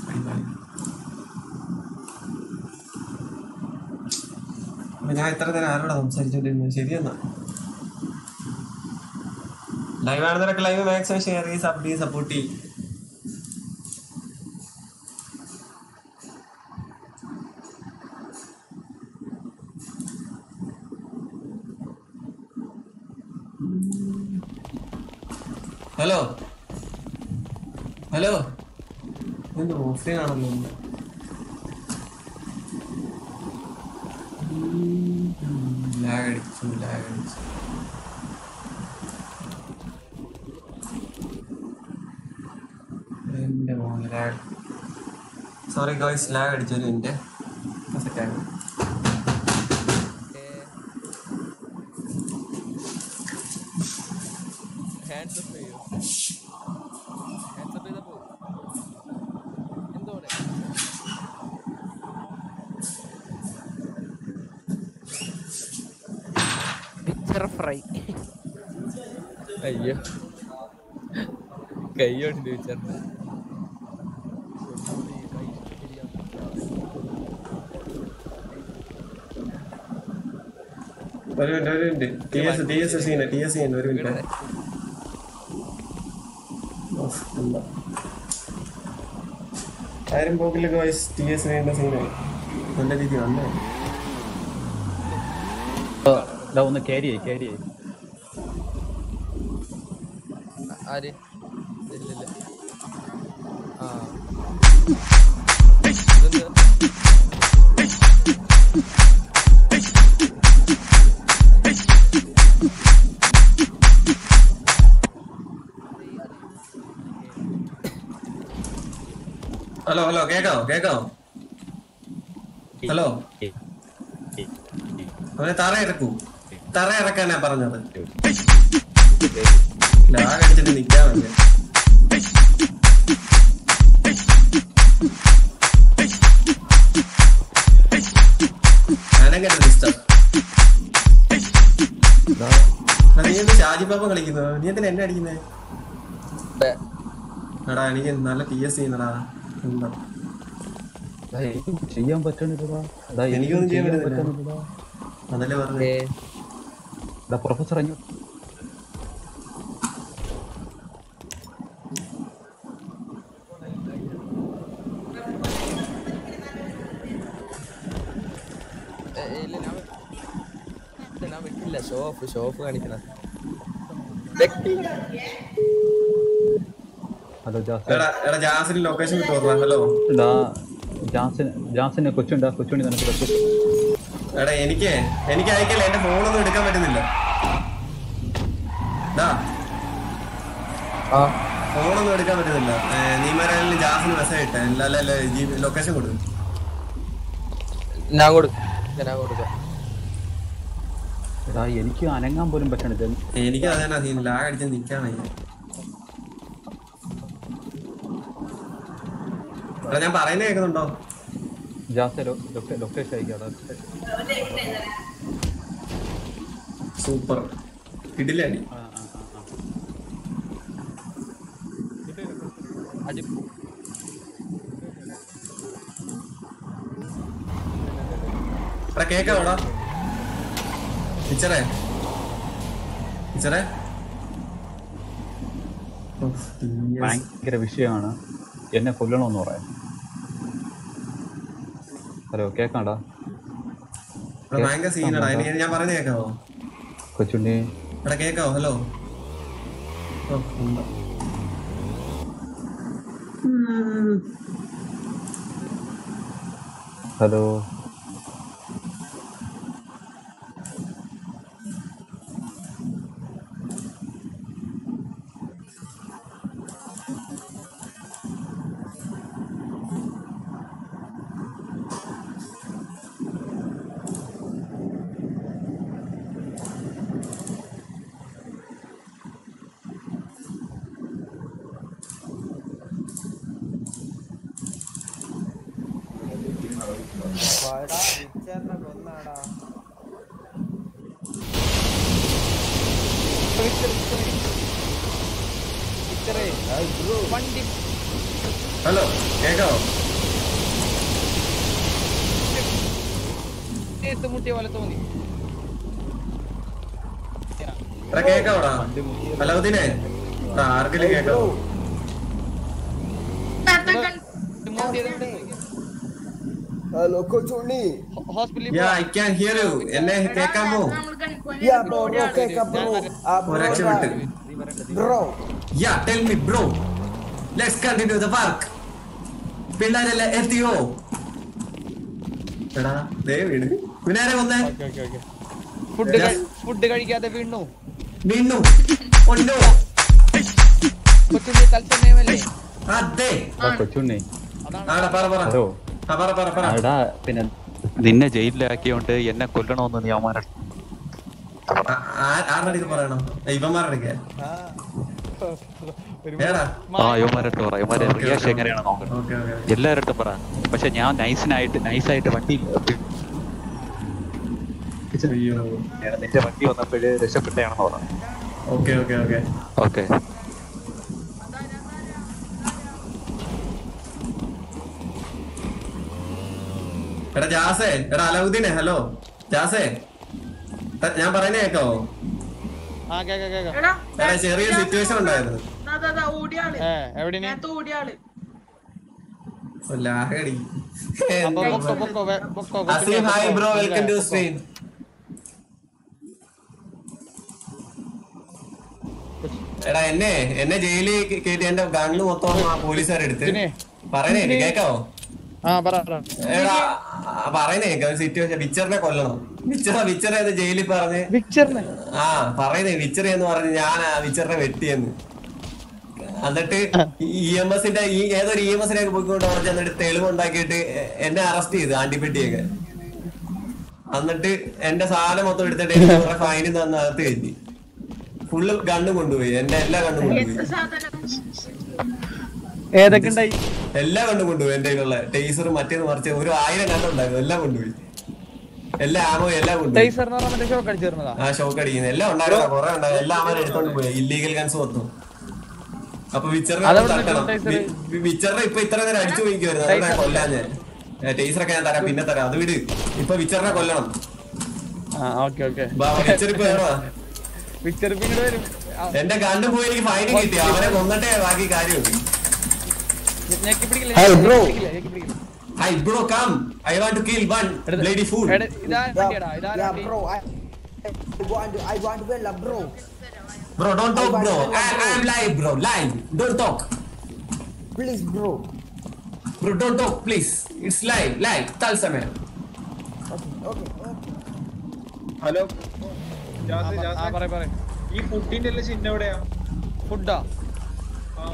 ഞാൻ ഇത്ര നേരം ആരോടാ സംസാരിച്ചോണ്ടിരുന്നത് ശരിയെന്നാ ലൈവ് ആണെന്നൊക്കെ ലൈവ് മാക്സിമം ഷെയർ ചെയ്ത് സബ് ചെയ്ത് സപ്പോർട്ട് ചെയ്യും ഹലോ ഹലോ എന്ത് ഓഫ്ലൈൻ ആണല്ലോ ഇന്ന്. ലാഗ് അടിച്ചു ലാഗ് അടിച്ചു എന്റെ മോനെ ലാഗ് സോറി ഗോയ്സ് ലാഗ് അടിച്ചൊരു മിനിറ്റ് സെറ്റാണ് ഹാൻഡ്സ് അപ്പ് ചെയ്യൂ ഹാൻഡ്സ് അപ്പ് ചെയ്താ പോകും എന്തോടെ പിക്ചർ ഫ്രൈ അയ്യോ കൈയോട് ചോദിച്ചായിരുന്നു ഒരു മിനിറ്റ് ഒരു minute T S T S സീന ടി എസ് സീന ഒരു മിനിറ്റ് ഓഫ്, എന്താ ആരും പോക്കില്ല ഗോയ്സ് ടി എസ് വേണ്ട സീനായി നല്ല രീതി വന്നേ ഇതാ ഒന്ന് ക്യാരി ആയി ക്യാരി ആയി ആര് ഇല്ലില്ല ആ ഇതെന്താ ഹലോ ഹലോ കേക്കാവോ കേക്കാവോ ഹലോ അവനെ തറ ഇറക്കൂ തറ ഇറക്കാനാ പറഞ്ഞത് ലാഗ് അടിച്ചിട്ട് നിക്കാൻ വയ്യ അനങ്ങനെ സിസ്റ്റർ നീ എന്ത് ഷാജി പാപ്പ കളിക്കുന്നത് നീ എന്തിനാ എന്നെ അടിക്കുന്നേ എടാ എനിക്ക് നല്ല പി എസ് ചെയ്യുന്നടാ എന്താ എടാ, എനിക്കൊന്നും ചെയ്യാൻ പറ്റണില്ലടാ എടാ, എനിക്കൊന്നും ചെയ്യാൻ പറ്റുന്നില്ല. പറ്റണില്ലടാ. അതല്ലേ പറഞ്ഞേ എടാ പ്രൊഫസർ അങ്ങ് ഏ, ഏ, ഇല്ല ഞാൻ വെ- ഇല്ല, ഞാൻ വെക്കില്ല ഷോ ഓഫ് ഷോ ഓഫ് കാണിക്കണ വെക്കില്ല ഹലോ ജാസ് എടാ എടാ ജാസിന് ലൊക്കേഷൻ കിട്ടുമോ ഹലോ എടാ ജാസിന് ജാസിന് കൊച്ചുണ്ടാ കൊച്ചുണ്ടി നിനക്ക് പറ്റും എടാ എനിക്ക് എനിക്ക് അയക്കല്ല എന്റെ ഫോണൊന്നും എടുക്കാൻ പറ്റുന്നില്ല ഡാ ഫോണൊന്നും എടുക്കാൻ പറ്റുന്നില്ല ഏ, നീ മരാലും ജാസിന് മെസ്സേജ് ഇട്ടേ അല്ല അല്ല ലൊക്കേഷൻ കൊടുക്കും ഞാൻ കൊടുക്കാം ഞാൻ കൊടുക്കാം എടാ എനിക്ക് അനങ്ങാൻ പോലും പറ്റണില്ല എനിക്ക് അതന്നെ നീ ലാഗ് അടിച്ച് നിക്കാൻ വയ്യ എടാ ഞാൻ പറയുന്നത് കേൾക്കുന്നുണ്ടോ ജാസ് ലൊക്കേഷൻ അയക്കാടാ സൂപ്പർ ഇടില്ല അടി അടി എടാ കേക്കാവോടാ ടീച്ചറേ ടീച്ചറേ ഉഫ്, TS. ഭയങ്കര വിഷയമാണ് എന്നെ കൊല്ലണമെന്ന് പറയാം ഹലോ കേക്കാടാ എടാ ഭയങ്കര സീനടാ ഇനി ഞാൻ പറയുന്നത് കേക്കാവോ കൊച്ചുണ്ണി എടാ കേക്കാവോ ഹലോ ഓ, എന്താ? ഹലോ വാടാ, വിച്ചറിനെ കൊന്നാടാ വണ്ടി ഹലോ കേക്കാവോ മുട്ടിയ പോലെ തോന്നി എടാ കേക്കാവോടാ അലൗദ്ദീനെ എടാ, ആർക്കെങ്കിലും കേക്കാവോ hello Kochunni yeah I can hear you എന്നെ കേക്കാമോ യാ ബ്രോ ബ്രോ കേക്കാം ബ്രോ ആ ബ്രോ രക്ഷപ്പെട്ട് bro yeah tell me bro let's continue the work പിള്ളേരെല്ലാം എത്തിയോ എടാ ദേ വീണ് പിന്നാരെ വന്നേ ഫുഡ് ഫുഡ് കഴിക്കാതെ വീണു വീണു ഒന്നോ കൊച്ചുണ്ണി തത്സമയമല്ലേ അതെ കൊച്ചുണ്ണി ആടാ പറ പറ ഹലോ ആ പറ പറ പറ എടാ പിന്നെ നിന്നെ ജയിലിലാക്കിയോണ്ട് എന്നെ കൊല്ലണമെന്ന് നീ അവന്മാരെ ആരുടെ ഇത് പറയണം ഇവന്മാരുടെ ഏടാ ആ യവന്മാരടുത്ത് പറ യവന്മാരെ ഓക്കേ, റിയാക്ഷൻ ഓക്കേ. എങ്ങനെയാണെന്ന് നോക്കണം ഓക്കേ, ഓക്കേ. എല്ലാവരുടെ പറ പക്ഷെ ഞാൻ നൈസിനായിട്ട് നൈസായിട്ട് വണ്ടി അയ്യോ നിന്റെ വണ്ടി വന്നപ്പോഴ് രക്ഷപ്പെട്ടയാണെന്ന് പറഞ്ഞു ഓക്കെ ഓക്കെ ഓക്കെ ഓക്കെ എടാ ജാസേ എടാ അലൗദ്ദീനെ ഹലോ ജാസേ എ, ഞാൻ പറയുന്ന കേക്കാവോ ആ കേക്കാം കേക്കാം എടാ എടാ ചെറിയ സിറ്റുവേഷൻ ഉണ്ടായിരുന്നു ദാ, ദാ, ദാ, ഓടിയ ആള് ഏ എവിടെ നേരത്തെ ഓടിയ ആള് ലാഹടി അപ്പൊ പൊക്കോ പൊക്കോ വേ- പൊക്കോ Azeem hi bro welcome to stream എടാ എന്നെ എന്നെ ജയിലിൽ കയറ്റി എന്റെ ഗണ്ണ് മൊത്തം ആ പോലീസുകാരെടുത്ത് പറയുന്നേ കേക്കാവോ ആ പറ പറ. എടാ ആ, പറയുന്നേ കേക്കാം സിറ്റുവേഷൻ വിച്ചറിനെ കൊല്ലണം വിച്ചറ വിച്ചറെ എന്ന് ജയിലിൽ പറഞ്ഞ് വിച്ചറിനെ ആ പറയുന്നേ വിച്ചറി എന്ന് പറഞ്ഞ് ഞാൻ ആ വിച്ചറിനെ വെട്ടിയെന്ന് എന്നിട്ട് ഇ എം എസിന്റെ ഈ ഏതൊരു ഇ എം എസിനൊക്കെ പോയിക്കൊണ്ട് അവിടെ ചെന്നിട്ട് തെളിവുണ്ടാക്കിയിട്ട് എ- എന്നെ അറസ്റ്റ് ചെയ്തു ആന്റിപ്പെട്ടിയൊക്കെ എന്നിട്ട് എന്റെ സാധനം മൊത്തം എടുത്തിട്ട് എനിക്ക് കുറെ ഫൈൻ തന്ന് അകത്ത് കയറ്റി ഫുള്ള് ഗണ്ണും കൊണ്ടുപോയി എന്റെ എല്ലാ ഗണ്ണും കൊണ്ടുപോയി എന്ത് സാധനം ഏതൊക്കെ ഉണ്ടായി എല്ലാ കണ്ടും കൊണ്ടുപോയി എന്റെ കയ്യിലുള്ള ടേസർ മറ്റേത് മറിച്ച് ഒരു ആയിരം കണ്ടുണ്ടായിരുന്നു എല്ലാം കൊണ്ടുപോയി എല്ലാ ആമോ എല്ലാം കൊണ്ടുപോയി ടൈസർ എന്ന് പറഞ്ഞാൽ മറ്റേ ഷോക്ക് അടിച്ചു തരുന്നതാ ആ ഷോക്ക് അടിക്കുന്നത് എല്ലാം ഉണ്ടായിരുന്നു കുറെ ഉണ്ടായിരുന്നു എല്ലാം അവരെ എടുത്തോണ്ട് പോയി ഇല്ലീഗൽ ഗൺസ് മൊത്തം അപ്പൊ വിച്ചറിനെ അതെവിടെ തട്ടണം നിൽക്കുന്നു ടൈസർ? വി- വി- വിച്ചറിനെ ഇപ്പൊ ഇത്ര നേരം അടിച്ചു പോയിക്കുവായിരുന്നു അതാണ് ഞാൻ കൊല്ലാൻ ഞാൻ ടേസറൊക്കെ ഞാൻ തരാം പിന്നെ തരാം അത് വിട് ഇപ്പൊ വിച്ചറിനെ കൊല്ലണം ആ ഓക്കെ ഓക്കെ ബാ, വിച്ചർ ഇപ്പൊ വേണോ പിക്ചർ പിന്നീട് വരും ആ, എന്റെ കണ്ടു പോയി എനിക്ക് ഫൈൻ കിട്ടി അവനെ കൊന്നിട്ടേ ബാക്കി കാര്യമുള്ളൂ ഞെക്കി പിടിക്കില്ല Hey, ഞെക്കി bro. പിടിക്കില്ല, ഞെക്കി പിടിക്കില്ല. Hi bro come I want to kill one bloody full എടാ, ഇതാ വണ്ടിയാടാ ഇതാ Yeah, വണ്ടി. bro, I, I want to, I want to win, uh, bro. Bro, don't talk, bro. I, I'm live, bro. Live. Don't talk. Please, bro. Bro, don't talk, please. It's live, live. തത്സമയം Okay, okay. Hello ആ, ജാസ് പറ- ആ, jazz പറയ്, പറയ്. ഈ ഫുഡിന്റെ എല്ലാം ചിഹ്നം എവിടെയാ ഫുഡാ ആ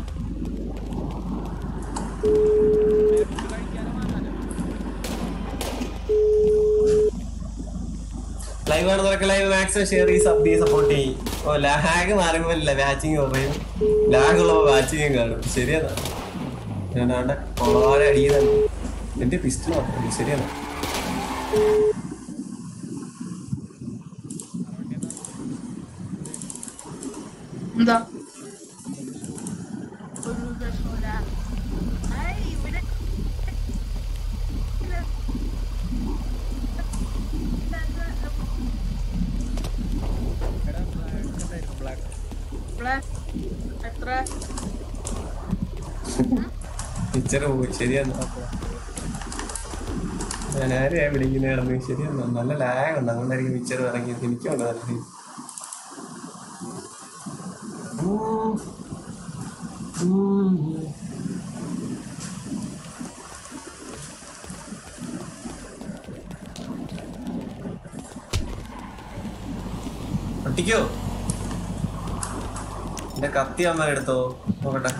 ലൈവ് ആണെന്നൊക്കെ ലൈവ് മാക്സിമം ഷെയർ ചെയ്ത് സബ് ചെയ്ത് സപ്പോർട്ട് ചെയ്യും ഓ ലാഗ് മാറുമ്പോഴല്ല വാച്ചിങ് കുറയും ലാഗ് ഉള്ളപ്പോ വാച്ചിങ്ങും കാണും ശരിയാണ് ഞാൻ ആണ്ടെ വളരെ അടിയുന്നുണ്ട് എന്റെ പിസ്റ്റൾ ശരിയാണ് എന്താ ഒരു രക്ഷയില്ല. ഐ, ഇവിടെ ബ്ലാക്ക് എത്ര പിക്ചർ പോയി ശരിയാണ് ഞാൻ ആരെയാ വിളിക്കുന്ന കിടന്ന് ശരിയാണ് നല്ല ലാഗ് ഉണ്ട് അതുകൊണ്ടായിരിക്കും പിക്ചർ ഇറങ്ങിയത് എനിക്കുണ്ട് നല്ല feel. ഉം. ഉം. ഒട്ടിക്കോ എന്റെ കത്തി അമ്മ എടുത്തോ നോക്കട്ടെ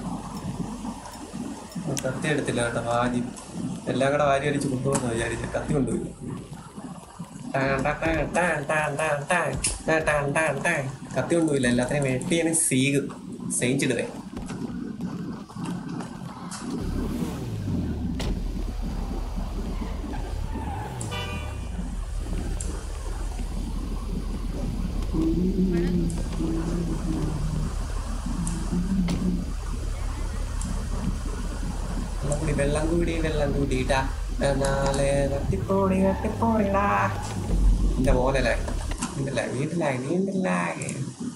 ആ, കത്തി എടുത്തില്ല കേട്ടോ വാരി എല്ലാം കൂടെ വാരി അടിച്ച് കൊണ്ടുപോകുന്ന വിചാരിച്ച കത്തി കൊണ്ടുപോയി കത്തി കൊണ്ടുപോയില്ല എല്ലാത്തിനെയും വെട്ടിയാണ് സീഗ് സെയിച്ചിടുവേ വെള്ളം കൂടി വെള്ളം കൂടിയിട്ടാ നാളെ തട്ടിപ്പോടി തട്ടിപ്പോടിടാ എന്റെ മോനല്ലേ ഇതല്ലേ വീട്ടിലായി നീണ്ടില്ലാകെ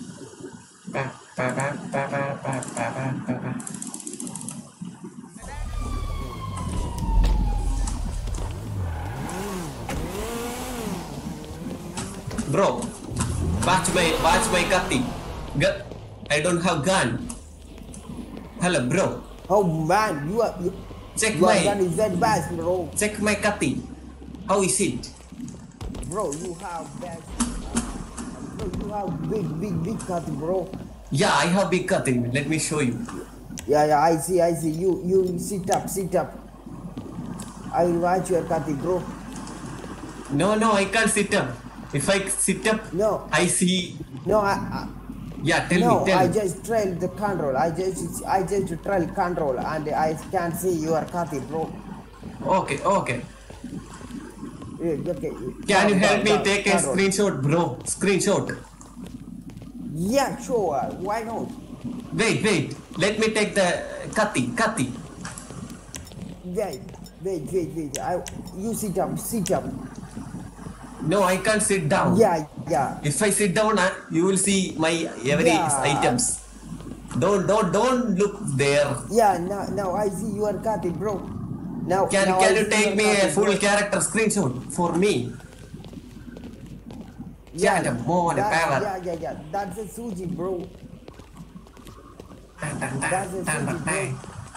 Bro, watch my watch my kati. Gu- I don't have gun. Hello, bro. Oh man, you are you, Check your my gun is very bad, bro. check my kati. How is it? Bro, you have bad. Bro, you have big, big, big cut, bro. Yeah, I have big kati. Let me show you. Yeah, yeah, I see, I see. You, you sit up, sit up. I will watch your cut, bro. No, no, I can't sit up. If I sit up, no, I see. No, I. I Yeah, tell no, me, tell I me. just trail the control. I just, I just trail control, and I can't see your cut, bro. Okay, okay. Yeah, okay. Can you Down, help down, me down, take a control. screenshot, bro? Screenshot. Yeah, sure. Why not? Wait, wait. Let me take the kati, kati. Wait, wait, wait, wait. I, you sit up, sit up. No, I can't sit down. Yeah, yeah. If I sit down, uh, you will see my every Yeah. items. Don't, don't, don't look there. Yeah, now, now I see your cut, bro. Now, Can, now can I you see take your me a cut, full bro. character screenshot for me? Yeah, the more the that- power. yeah, yeah, yeah. That's a Suji, bro. That's a Suji, bro.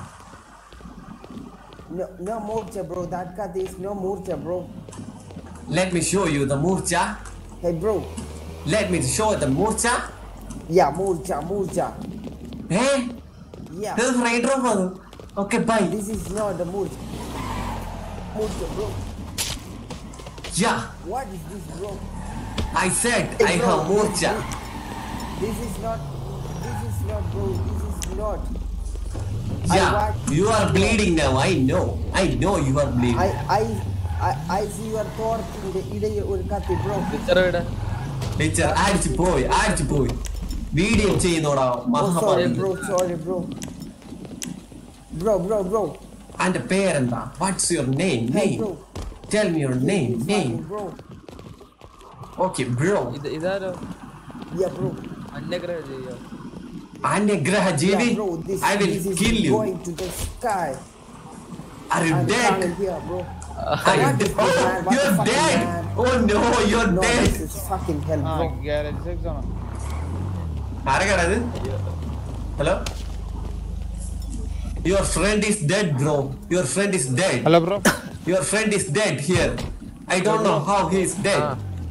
No, no Murcha, bro. That cut is no Murcha, bro. Let me show you the murcha. Hey, bro. Let me show the murcha. Yeah, Murcha, Murcha. Eh? Yeah. This is right wrong. Okay, bye. This is not the Murcha. Murcha, bro. Yeah, What is this, bro? I said Hey, I bro, have murcha. This is not. This is not, bro. This is not. I Yeah, watch- you are bleeding now. I know. I know you are bleeding. I, I, I, I see your thought in the ഇടയിൽ ഒരു കത്തി bro teacher അടിച്ചു പോയി അടിച്ചു പോയി video ചെയ്യുന്നോടാ sorry മഹാഭാവി bro sorry bro bro bro bro അന്റെ പേരെന്താ what's your name Hey, name bro. Tell me your name name bro okay bro ഇത് ഇതാരോ യാ ബ്രോ അന്യഗ്രഹ ചെയ്യോ അന്യഗ്രഹ ജീവി Yeah, bro, this, I will this is kill you going to the sky. Are you I'm dead coming here, bro. Are you What dead? is this, man? Oh, What you're the fucking dead. man? Oh no, you're No, dead. this is fucking hell, ആ bro. Garage സെക്സ് ആണോ ആരൊക്കെയാ ഇത് hello Your friend is dead, bro. Your friend is dead. Hello bro Your friend is dead here. I don't know how he is dead.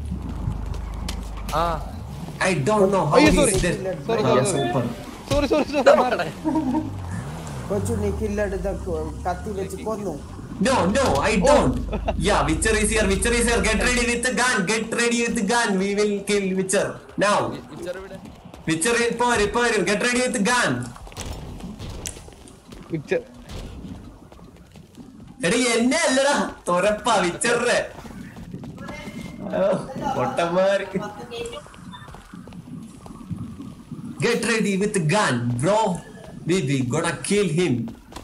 ആ I don't know how അയ്യോ he sorry is dead. Sorry Ah, sorry super. Sorry sorry sorry കൊച്ചു നീ കില്ലെടുത്ത കത്തി വെച്ച് കൊന്നു No, no, I don't. Yeah, Witcher is here. Witcher is here. Get ready with the gun. Get ready with the gun. We will kill Witcher. Now. Witcher is power, power. Get ready with the gun. Picture എടി എന്നെ അല്ലടാ തുരപ്പ വിച്ചറിന്റെ പൊട്ടന്മാര് Get ready with the gun, bro. We we gonna kill him.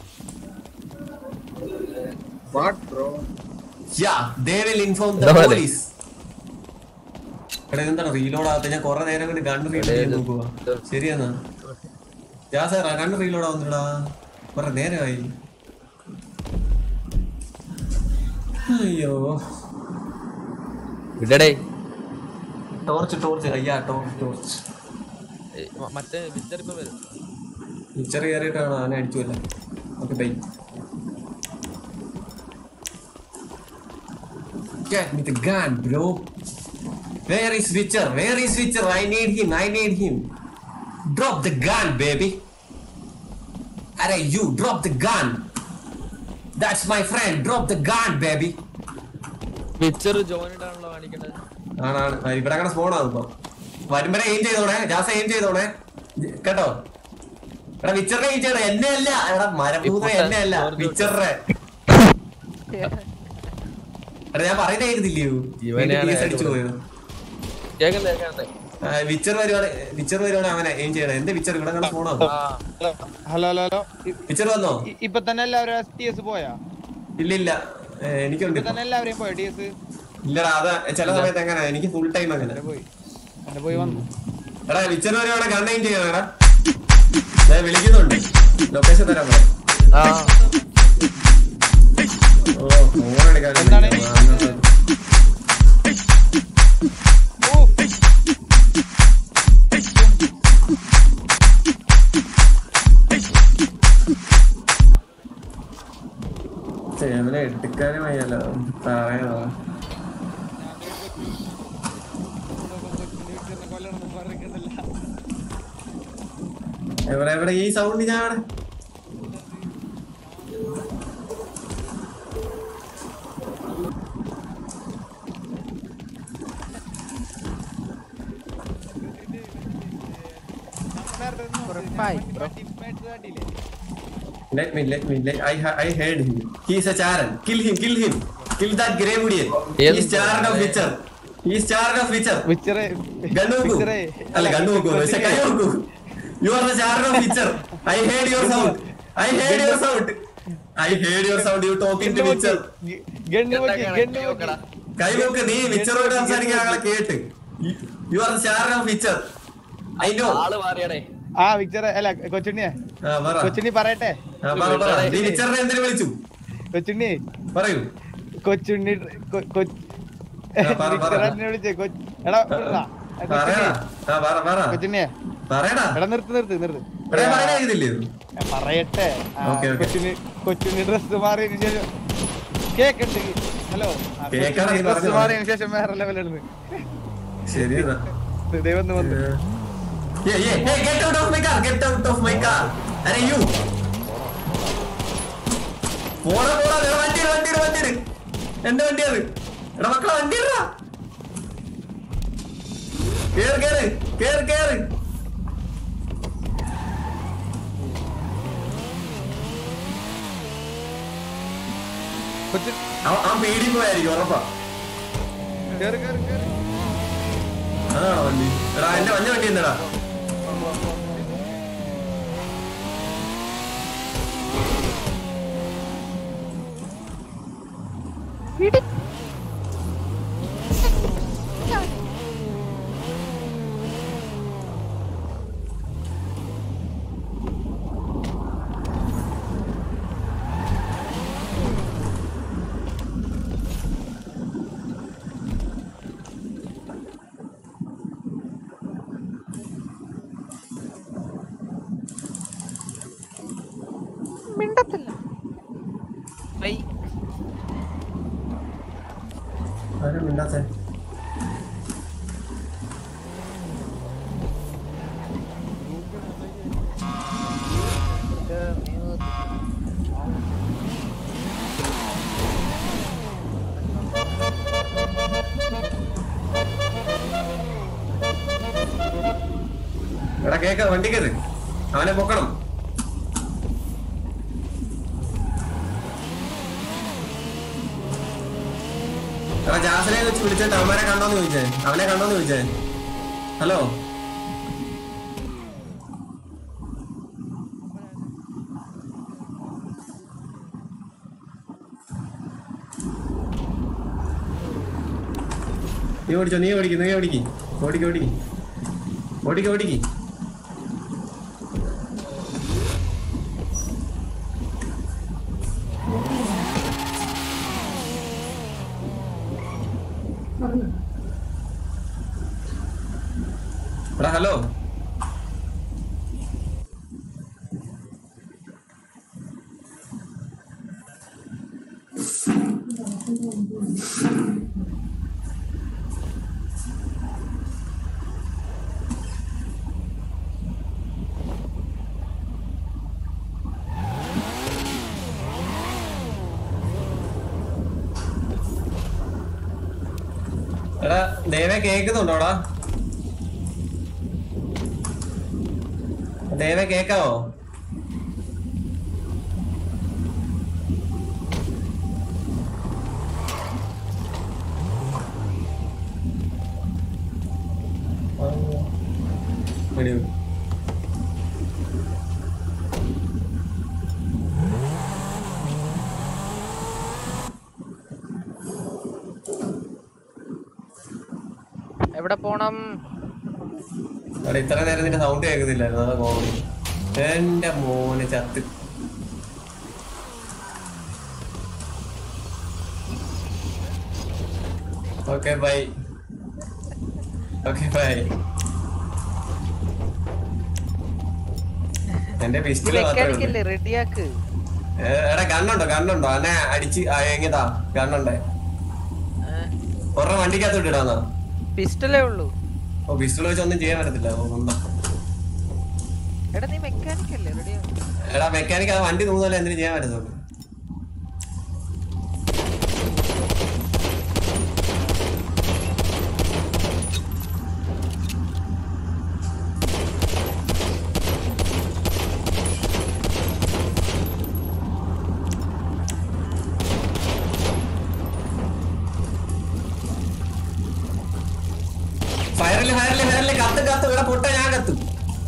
What, bro? Yeah, they will inform the എന്താ പോലെ? police. എടാ എന്താണ് reload ആവാത്ത ഞാൻ കുറെ നേരം കൊണ്ട് ഗൺ റീലോഡ് ചെയ്യാൻ നോക്കുക ശരിയെന്നാ ഞാൻ സാറാ ഗൺ റീലോഡ് ആവുന്നടാ കുറെ നേരമായി അയ്യോ വിടടേ ടോർച്ച് ടോർച്ച് അയ്യാ ടോർച്ച് ടോർച്ച് മറ്റേ വിച്ചർ ഇപ്പൊ വരും പിക്ചർ കയറിയിട്ടാണ് അവനെ അടിച്ചുവല്ല okay bye Get me the gun, bro. Where is Witcher? Where is Witcher? I need him. I need him. Drop the gun, baby. Are you drop the gun? That's my friend. Drop the gun, baby. Witcher ജോയിനിട്ടാണല്ലോ കാണിക്കേണ്ടത് ആണാണ് ആ, ഇവിടെ അങ്ങനെ സ്പോണാണ് ഇപ്പൊ വരുമ്പോ aim ചെയ്തോണേ ജാസ എയിം ചെയ്തോണേ ജ- കേട്ടോ എടാ വിച്ചറിനെ എയിം ചെയ്യണം എന്നെ അല്ല എടാ മരഭൂത എന്നെ അല്ല വിച്ചറിനെ എടാ ഞാൻ പറയുന്നത് കേൾക്കുന്നില്ലയോ ഇവനെയാണ് കേസ് അടിച്ചു പോയോ കേക്കണ്ടേ കേക്കണ്ടേ വിച്ചർ വരുവാണ് വിച്ചർ വരുവാണ് അവനെ എയിം ചെയ്യണം എന്റെ വിച്ചർ ഇവിടെ കണ്ട ഫോണോ ഹലോ ഹലോ ഹലോ വിച്ചർ വന്നോ ഇ- ഇപ്പൊ തന്നെ എല്ലാവരും ടി എസ് പോയാ ഇല്ല ഇല്ല ഏ, എനിക്കുണ്ട് ഇപ്പൊ തന്നെ എല്ലാവരെയും പോയോ ടി എസ് ഇല്ലടാ അതാ ചില സമയത്ത് എങ്ങനെ എനിക്ക് ഫുൾ ടൈം അങ്ങനെ പോയി എന്റെ പോയി വന്നു എടാ വിച്ചർ വരുവാണ് ഗൺ എയിം ചെയ്യണം എടാ ദേ വിളിക്കുന്നുണ്ട് ലൊക്കേഷൻ തരാൻ പറയാം ഓ ഫോൺ എടുക്കാൻ ചേവനെ എടുക്കാനും വയ്യല്ലോ പറയാ എവിടെ എവിടെ ഈ സൗണ്ട് ഞാൻ അവിടെ Let me, let me, let, I, ha- I heard him. He is a Charan. Kill him, kill him. Kill that grey Mudian. He is Charan of Witcher. He is Charan of Witcher. വിച്ചറെ Gun നോക്കൂ. വിച്ചറെ. അല്ല gun നോക്കൂ. പക്ഷെ കൈ നോക്കൂ. You are the Charan of Witcher. I heard your sound. I heard your sound. I heard your sound. You talking to Witcher. Gun നോക്കി gun നോക്കി കൈ നോക്ക് നീ വിച്ചറോട് സംസാരിക്കാൻ ആളെ കേട്ട് യു ആർ ചാരൻ ഓഫ് വിച്ചർ ഐ നോ ആ വിച്ചറെ അല്ല കൊച്ചുണ്ണിയെ ആ, പറ. കൊച്ചുണ്ണി പറയട്ടെ ആ, പറ, പറ. നീ വിച്ചറിനെ എന്തിനു വിളിച്ചു കൊച്ചുണ്ണി പറയൂ കൊച്ചുണ്ണി കൊ- കൊ- ആ, പറ, പറ. വിച്ചറെന്നെ വിളിച്ചേ കൊച്ച് എടാ വിടടാ. പറയടാ ആ, പറ, പറ. കൊച്ചുണ്ണിയെ പറയടാ എടാ നിർത്ത് നിർത്ത് നിർത്ത് ഇവിടെ പറയാൻ കഴിയുന്നില്ലേ ഇത്? ഞാൻ പറയട്ടെ ആ, ഓക്കേ, ഓക്കേ. കൊച്ചിന് കൊച്ചിന് ഡ്രസ് മാറിയതിനു ശേഷം കേക്കുണ്ട് ഹലോ കേക്കാണ് നീ ഡ്രസ് പറഞ്ഞത്. മാറിയതിനു ശേഷം വേറെ ലെവലാണ് ശരി എന്നാ. ദൈവം ഒന്ന് വന്നു Yeah, yeah. Hey, get out of my car. Get out of my car. Are you. പോടാ പോടാ ദേ വണ്ടി ഇട്, വണ്ടി ഇട്, വണ്ടി ഇട്. എന്റെ വണ്ടിയാണ് എടാ മക്കളെ വണ്ടി ഇടാ കേറ് കേറ് കേറ് കേറ് അവൻ അവൻ പേടി പോയായിരിക്കും ഉറപ്പാ കേറ് കേറ് കേറ് അതാണോ വണ്ടി എടാ എന്റെ മഞ്ഞ വണ്ടി എന്താടാ മിണ്ടത്തില്ല ആരും മിണ്ടാത്തെ എടാ കേക്ക വണ്ടി കയറി അവനെ പൊക്കണം എടാ ജാസിനെ വെച്ച് വിളിച്ചിട്ട് അവനെ കണ്ടോന്ന് ചോദിച്ചേ അവനെ കണ്ടോന്ന് ചോദിച്ചേ ഹലോ നീ ഓടിച്ചോ നീ ഓടിക്ക് നീ ഓടിക്ക് ഓടിക്ക് ഓടിക്ക് ഓടിക്ക് ഓടിക്ക് എടാ ഹലോ എടാ ദേവെ കേക്കുന്നുണ്ടോടാ ദേവെ കേക്കാവോ ആ എവിടെ പോണം അവിടെ ഇത്ര നേരം നിന്റെ സൗണ്ട് കേൾക്കുന്നില്ലായിരുന്നു അതാ കോമഡി എന്റെ മോനെ ചത്ത് ഓക്കെ ബൈ ഓക്കെ ബൈ എന്റെ പിസ്റ്റൾ മാത്രമേ ഉള്ളൂ മെക്കാനിക്കല്ലേ റെഡിയാക്ക് ഏ, എടാ ഗണ്ണുണ്ടോ ഗണ്ണുണ്ടോ എന്നെ അടിച്ച് ആ, എങ്ങതാ ഗണ്ണുണ്ടേ ഒരെണ്ണം വണ്ടിക്കകത്ത് വിട്ടിടാന്നാ പിസ്റ്റലേ ഉള്ളൂ ഓ പിസ്റ്റൾ വെച്ച് ഒന്നും ചെയ്യാൻ പറ്റത്തില്ല ഓ, ഒന്നാ. എടാ നീ മെക്കാനിക്കല്ലേ റെഡിയാക്ക് എടാ മെക്കാനിക്ക് ആ വണ്ടി തൂന്നല്ലേ എന്തിനു ചെയ്യാൻ പറ്റത്തുള്ളൂ ഫയറില് ഫയറില് ഫയറില് കത്ത് കത്ത് ഇവിടെ പൊട്ട ഞാൻ കത്തും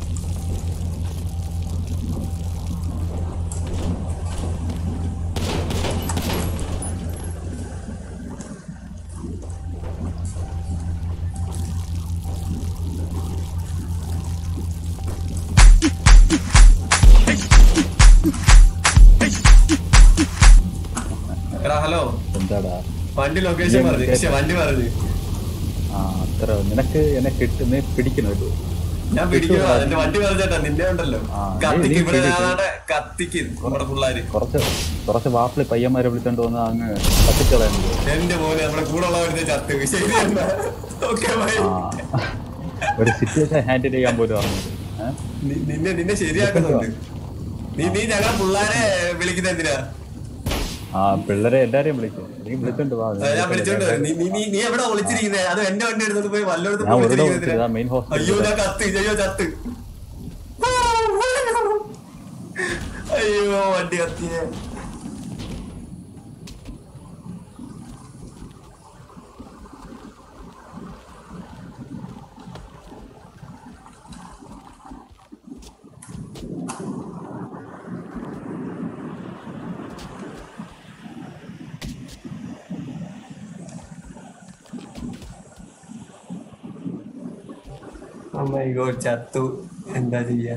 എടാ ഹലോ എന്താടാ വണ്ടി ലൊക്കേഷൻ പറഞ്ഞു പക്ഷെ വണ്ടി പറഞ്ഞു ആ അത്ര നിനക്ക് എന്നെ കിട്ടും നീ പിടിക്കണല്ലോ ഞാൻ പിടിക്കുക എന്റെ വണ്ടി പറഞ്ഞേട്ടാ നിന്നെ ഉണ്ടല്ലോ ആ, നീ- കത്തിക്ക് നീ ഇവിടെ പിടിക്ക്. ഞാനാടെ കത്തിക്ക് നമ്മുടെ പിള്ളേര് കുറച്ച് കുറച്ച് വാപ്പിളി പയ്യന്മാരെ വിളിച്ചോണ്ട് വന്ന് അങ്ങ് കത്തിക്കളയുന്നത് എന്റെ മോനെ നമ്മുടെ കൂടെ ഉള്ളവരുടെ ചത്ത് ശരിയല്ല ഓക്കെ ബൈ ഒരു സിറ്റുവേഷൻ ഹാൻഡിൽ ചെയ്യാൻ പോലും അറിഞ്ഞത് ഏഹ് നി- നിന്നെ നിന്നെ ശരിയാക്കുന്നുണ്ട് നീ നീ ഞങ്ങളെ പിള്ളേരെ വിളിക്കുന്ന എന്തിനാ ആ പിള്ളേരെ എല്ലാരെയും വിളിക്കും നീ വിളിച്ചോണ്ട് വാ ആ, ഞാൻ വിളിച്ചോണ്ട് വരാം. നീ നീ നീ നീ എവിടെ ഒളിച്ചിരിക്കുന്നേ അത് എന്റെ വണ്ടി എടുത്തോണ്ട് പോയി വല്ലയിടത്തും ഞാൻ ഒരിടം ഒളിച്ചിരിക്കുന്നത് വിളിച്ചതാ മെയിൻ അയ്യോ ഞാൻ ഹോസ്പിറ്റൽ കത്ത് അയ്യോ ചത്ത് അയ്യോ വണ്ടി കത്തിയേ അമ്മയ്യോ ചത്തു എന്താ ചെയ്യാ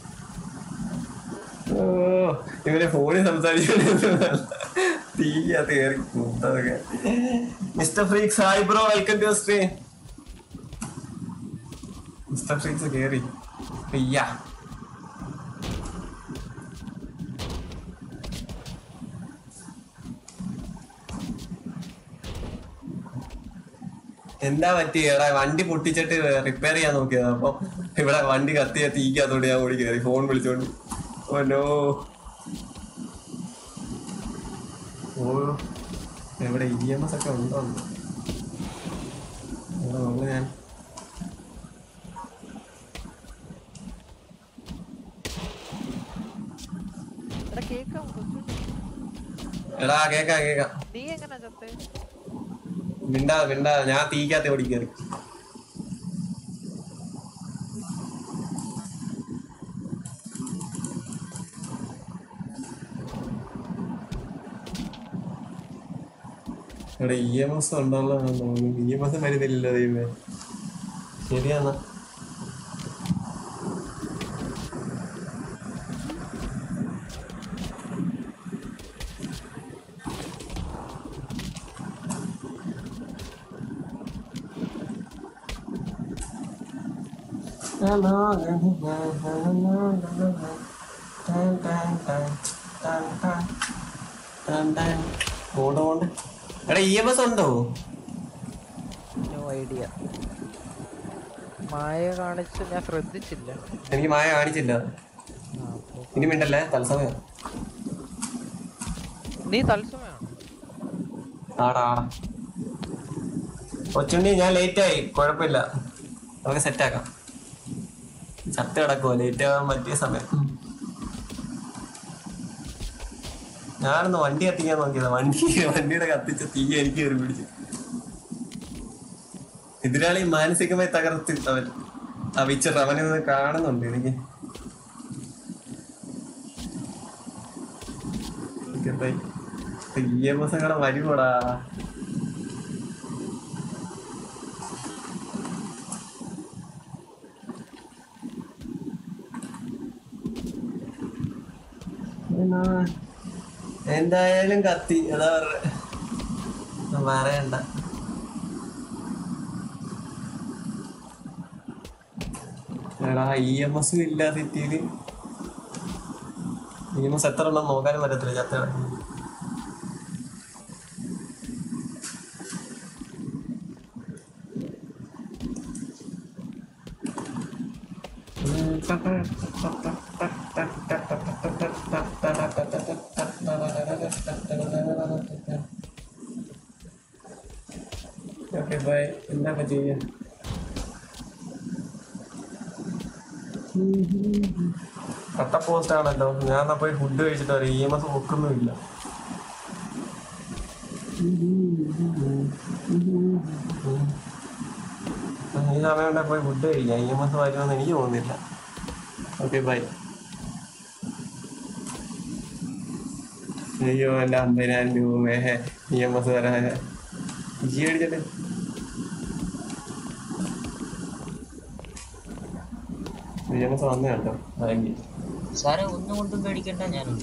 ഓ ഇവരെ ഫോണിൽ സംസാരിക്കാൻ തീയാ കയറി കൂട്ടതൊക്കെ Mister Freaks hi bro welcome to stream Mister Freaks കേറി അയ്യാ എന്താ പറ്റിയടാ വണ്ടി പൊട്ടിച്ചിട്ട് റിപ്പയർ ചെയ്യാൻ നോക്കിയതാ അപ്പൊ ഇവിടെ വണ്ടി കത്തിയ തീക്കകത്തോട് ഞാൻ ഓടി കയറി ഫോൺ വിളിച്ചോണ്ട് ഓ നോ ഓ എവിടെ ഇ എം എസ് ഒക്കെ ഉണ്ടോ എന്തോ? എവിടെ നോക്ക് ഞാൻ എടാ കേക്കാം കൊച്ചു എടാ കേക്കാം കേക്കാം നീ എങ്ങനെ ചത്തേ മിണ്ടാ മിണ്ടാ ഞാൻ തീക്കകത്ത് ഓടി കയറി എടാ ഇ എം എസ് ഉണ്ടല്ലോ ഇ എം എസ് മരുന്നില്ലല്ലോ ദൈവമേ ശരിയാന്നാ പോണ്ട് പോണ്ട് എടാ ഇ എം എസ് ഉണ്ടോ നോ ഐഡിയ മായ കാണിച്ച് ഞാൻ ശ്രദ്ധിച്ചില്ല എനിക്ക് മായ കാണിച്ചില്ല ഇനി മിണ്ടല്ലേ തത്സമയം നീ തത്സമയാണ് ആടാ ആടാ കൊച്ചുണ്ണി ഞാൻ ലേറ്റ് ആയി കുഴപ്പമില്ല നമുക്ക് സെറ്റ് ആക്കാം ചത്ത കിടക്കുമോ ലേറ്റ് ആകാൻ പറ്റിയ സമയം ഞാനൊന്ന് വണ്ടി കത്തിക്കാൻ നോക്കിയതാ വണ്ടി വണ്ടിയുടെ കത്തിച്ച തീ എനിക്ക് കയറി പിടിച്ചു എതിരാളി മാനസികമായി തകർത്ത് അവൻ അവിച്ചിട്ട് അവനൊന്ന് കാണുന്നുണ്ട് എനിക്ക് ഇ എം എസ് അങ്ങനെ വരുമോടാ എന്തായാലും കത്തി അതാ പറഞ്ഞ പറയണ്ട എടാ ഇ എം എസും ഇല്ല തെറ്റിയില് ഇ എം എസ് എത്ര ഉണ്ടെന്ന് നോക്കാനും പറ്റത്തില്ല ചത്ത ഓക്കെ ബൈ എന്താ ചെയ്യാ കട്ട പോസ്റ്റ് ആണല്ലോ ഞാൻ എന്നാ പോയി ഫുഡ് കഴിച്ചിട്ട് വരാം ഇ എം എസ് നോക്കുന്നുമില്ല ഈ സമയം കൊണ്ട് പോയി ഫുഡ് കഴിക്കാം ഇ എം എസ് വരുമെന്ന് എനിക്ക് തോന്നുന്നില്ല ഓക്കെ ബൈ അയ്യോ എന്റെ അമ്പതിനായിരം രൂപ ഇ എം എസ് വരാൻ ജി അടിച്ചിട്ട് ഇ എം എസ് വന്നു കേട്ടോ താങ്ക് സാറേ ഒന്നും കൊണ്ടും പേടിക്കണ്ട ഞാനുണ്ട്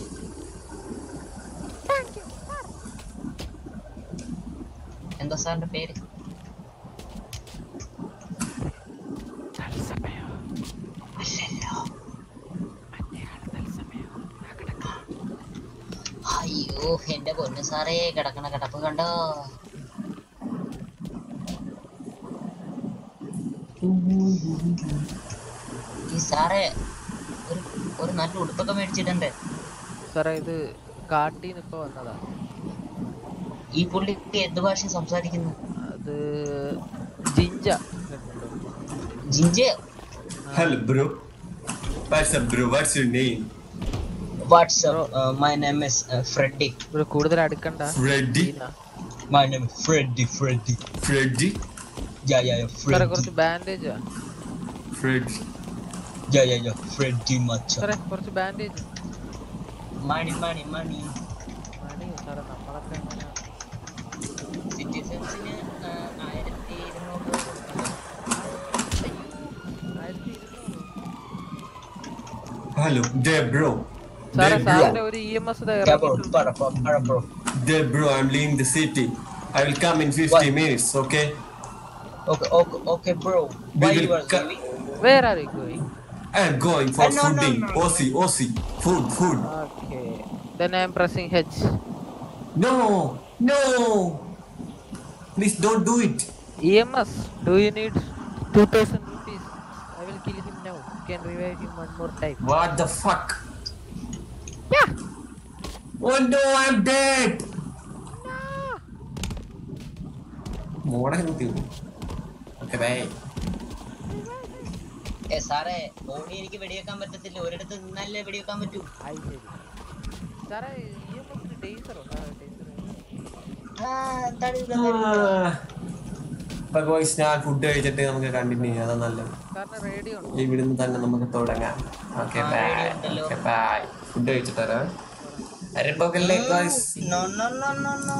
എന്താ സാറിന്റെ പേര് അയ്യോ എന്റെ പൊന്നു സാറേ കിടക്കണ കിടപ്പ് കണ്ടോ ഈ സാറേ ഒരു ഒരു നല്ല ഉടുപ്പൊക്കെ മേടിച്ചിടണ്ടേ സാറേ ഇത് കാട്ടീന്ന് ഇപ്പൊ വന്നതാ ഈ പുള്ളിക്ക് എന്ത് ഭാഷ സംസാരിക്കുന്നു അത് ജിഞ്ച ജിഞ്ച Hello, bro. What's up, bro? What's your name? What's up my name is Freddy ഇവിടെ കൂടുതൽ അടുക്കണ്ട Freddy. My name Freddy Freddy Freddy. Yeah yeah yeah സാറേ ഫ്രെഡി കുറച്ച് ബാൻഡേജാ Freddy. യാ യാ യാ ഫ്രെഡി മച്ച സാറേ കുറച്ച് ബാൻഡേജ് മണി മണി മണി മണി സാറേ നമ്മളൊക്കെ എങ്ങനെ സിറ്റിസൺസിന് ആയിരത്തി ഇരുന്നൂറ് Hello, there, bro. സാറേ There, സാറിന്റെ bro. ഒരു E M S There, bro. I'm leaving the city. I will come in 50 minutes, okay? Okay, okay, okay, bro. We Why will you are co- leaving? Where are you going I'm going for Uh, no, no, fooding. no. OC, OC. Food, food. Okay then i am pressing h No, no. Please don't do it. ems do you need 2000 rupees i will kill him now you can revive him one more time What the fuck? Yeah. Oh no, I'm dead. മോടെ okay bye ഏ സാറേ ഓടി എനിക്ക് വെടിവെക്കാൻ പറ്റത്തില്ല ഒരിടത്ത് നിന്നല്ലേ വെടിവെക്കാൻ പറ്റൂ ആയി ശരി സാറേ ഇ എം എസ് ഡേസർ ഉണ്ടോ ഡേസർ ആ തടയുക തടയുക അപ്പൊ ഗോയ്സ് ഞാൻ ഫുഡ് കഴിച്ചിട്ട് നമുക്ക് കണ്ടിന്യൂ ചെയ്യാം അതാ നല്ലത് സാറിന് റേഡിയോ ഉണ്ടോ ഇവിടുന്ന് തന്നെ നമുക്ക് തുടങ്ങാം ഓക്കെ ആ, ബൈ radio ഉണ്ടല്ലോ. ഓക്കെ ബൈ ഫുഡ് കഴിച്ചിട്ട് വരാം അരപ്പോക്കല്ലേ guys No, no, no, no, no.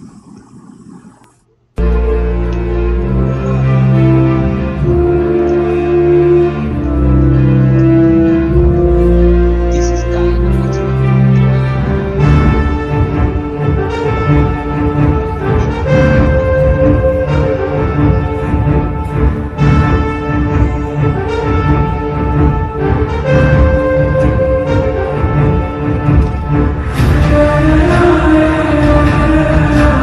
This is dynamite. Thank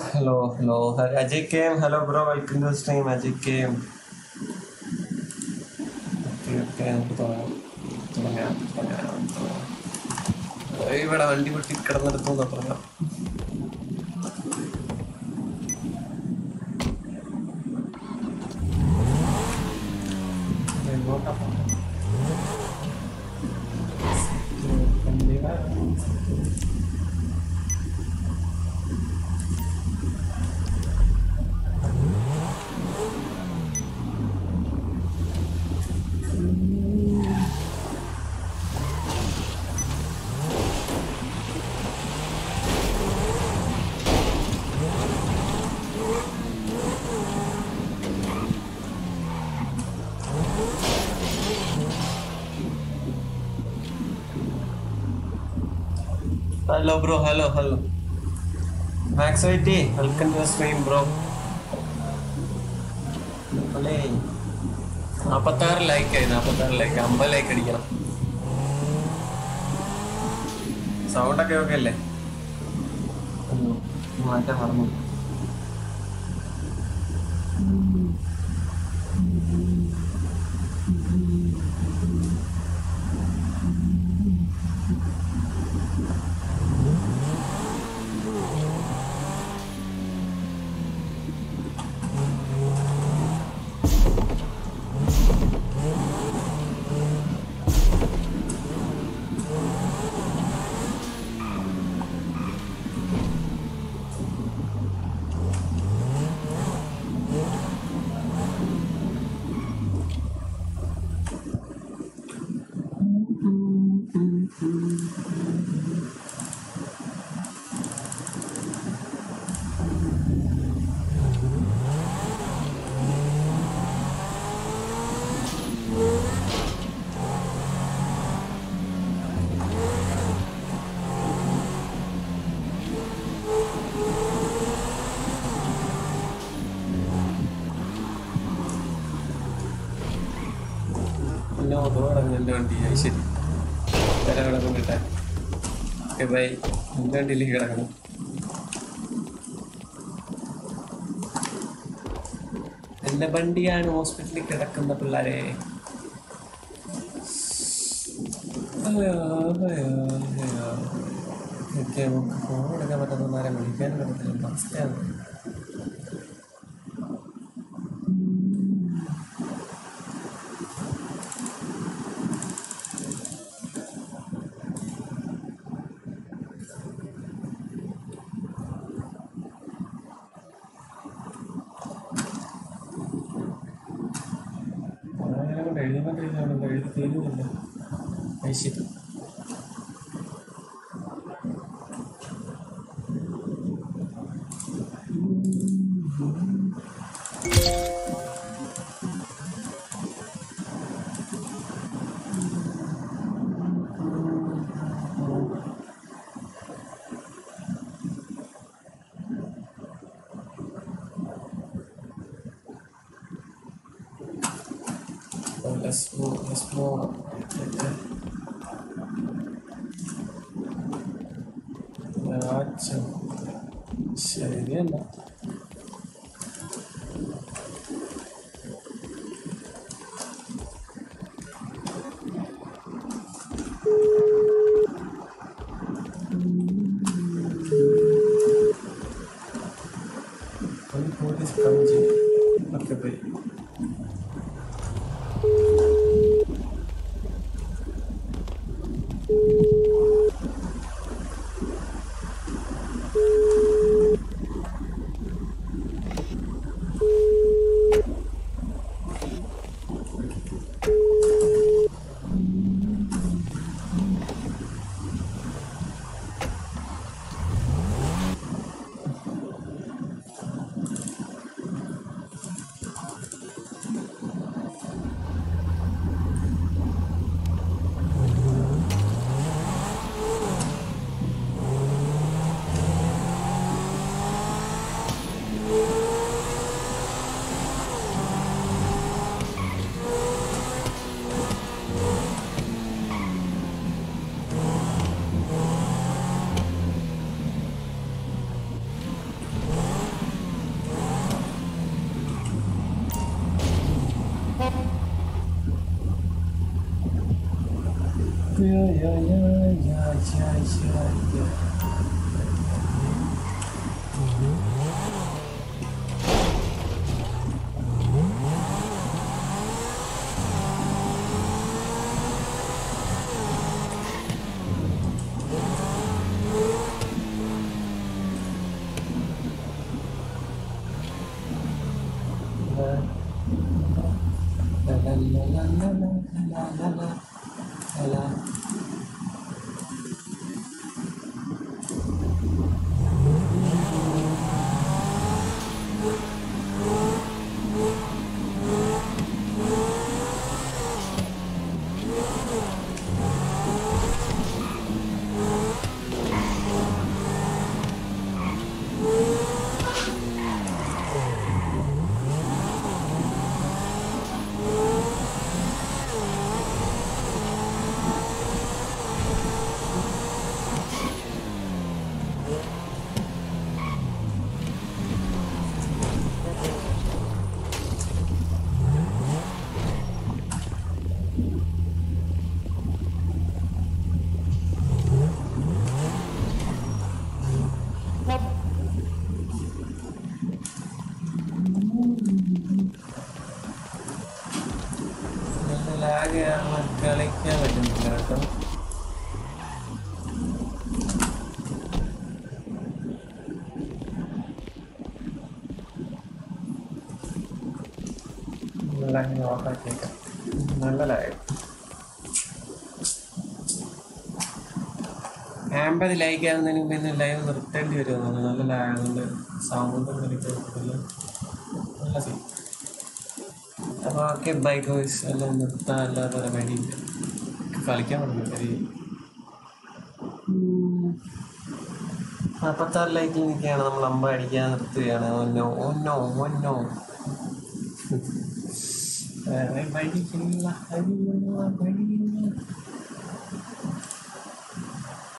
hello hello Ajay K M hello bro welcome to stream Ajay K M okay okay നമുക്ക് തുടങ്ങാം തുടങ്ങാം തുടങ്ങാം തുടങ്ങാം. ഏയ് ഇവിടെ വണ്ടി പൊട്ടി കിടന്നെടുത്തു തുടങ്ങാം എങ്ങോട്ടാ പോണെ? Hello bro hello hello Max Whitey welcome to stream bro അല്ലേ നാപ്പത്താറ് ലൈക്ക് ആയി നാപ്പത്താറ് ലൈക്ക് അമ്പത് ലൈക്ക് അടിക്കണം സൗണ്ട് ഒക്കെ ഓക്കെ അല്ലേ അയ്യോ, മാറ്റാൻ മറന്നു പിന്നെ ഒതുവടങ്ങ് എൻ്റെ വണ്ടി അത് ശരി വേറെ കിടക്കും കിട്ടാൻ ഓക്കെ ബൈ എൻ്റെ വണ്ടിയിലേക്ക് കിടക്കണം എൻ്റെ വണ്ടിയാണ് ഹോസ്പിറ്റലിൽ കിടക്കുന്ന പിള്ളേരെ അയ്യോ, അയ്യോ, അയ്യോ. എനിക്ക് നമുക്ക് ഫോൺ എടുക്കാൻ പറ്റുന്നവരെ വിളിക്കാനും പറ്റത്തില്ല അവസ്ഥയാണ് അങ്ങനെ കൊണ്ട് എഴുതിക്കൊണ്ടിരിക്കുകയാണല്ലോ എഴുതി തീരുന്നില്ല ഐശ്വര്യം Oh, let's move, let's move. ആച്ച ശരിയല്ല പോലീസ് കഞ്ചി ഒക്കെ പോയി നല്ല ലാഗ് കാരണം കളിക്കാൻ പറ്റുന്നില്ല കേട്ടോ ലാഗ് ഓഫാക്കിയേക്കാം നല്ല ലാഗ് അമ്പത് ലൈക്ക് ആകുന്നതിന് മുമ്പ് ഇന്ന് ലൈവ് നിർത്തേണ്ടി വരുമെന്ന് നല്ല ലാഗ് അതുകൊണ്ട് സൗണ്ടും കളിക്കുന്നില്ല നല്ല സീൻ അപ്പോൾ ഓക്കെ ബൈ ഗോയ്സ് എല്ലാം നിർത്താൻ അല്ലാതെ വേറെ വഴിയില്ല കളിക്കാൻ പറ്റില്ല വരി നാൽപ്പത്താറ് ലൈക്കിൽ നിൽക്കുകയാണ് നമ്മൾ അമ്പ അടിക്കാൻ നിർത്തുകയാണ് ഒന്നോ ഒന്നോ ഒന്നോ വേറെ വഴിയില്ല വഴിയില്ല വഴിയില്ല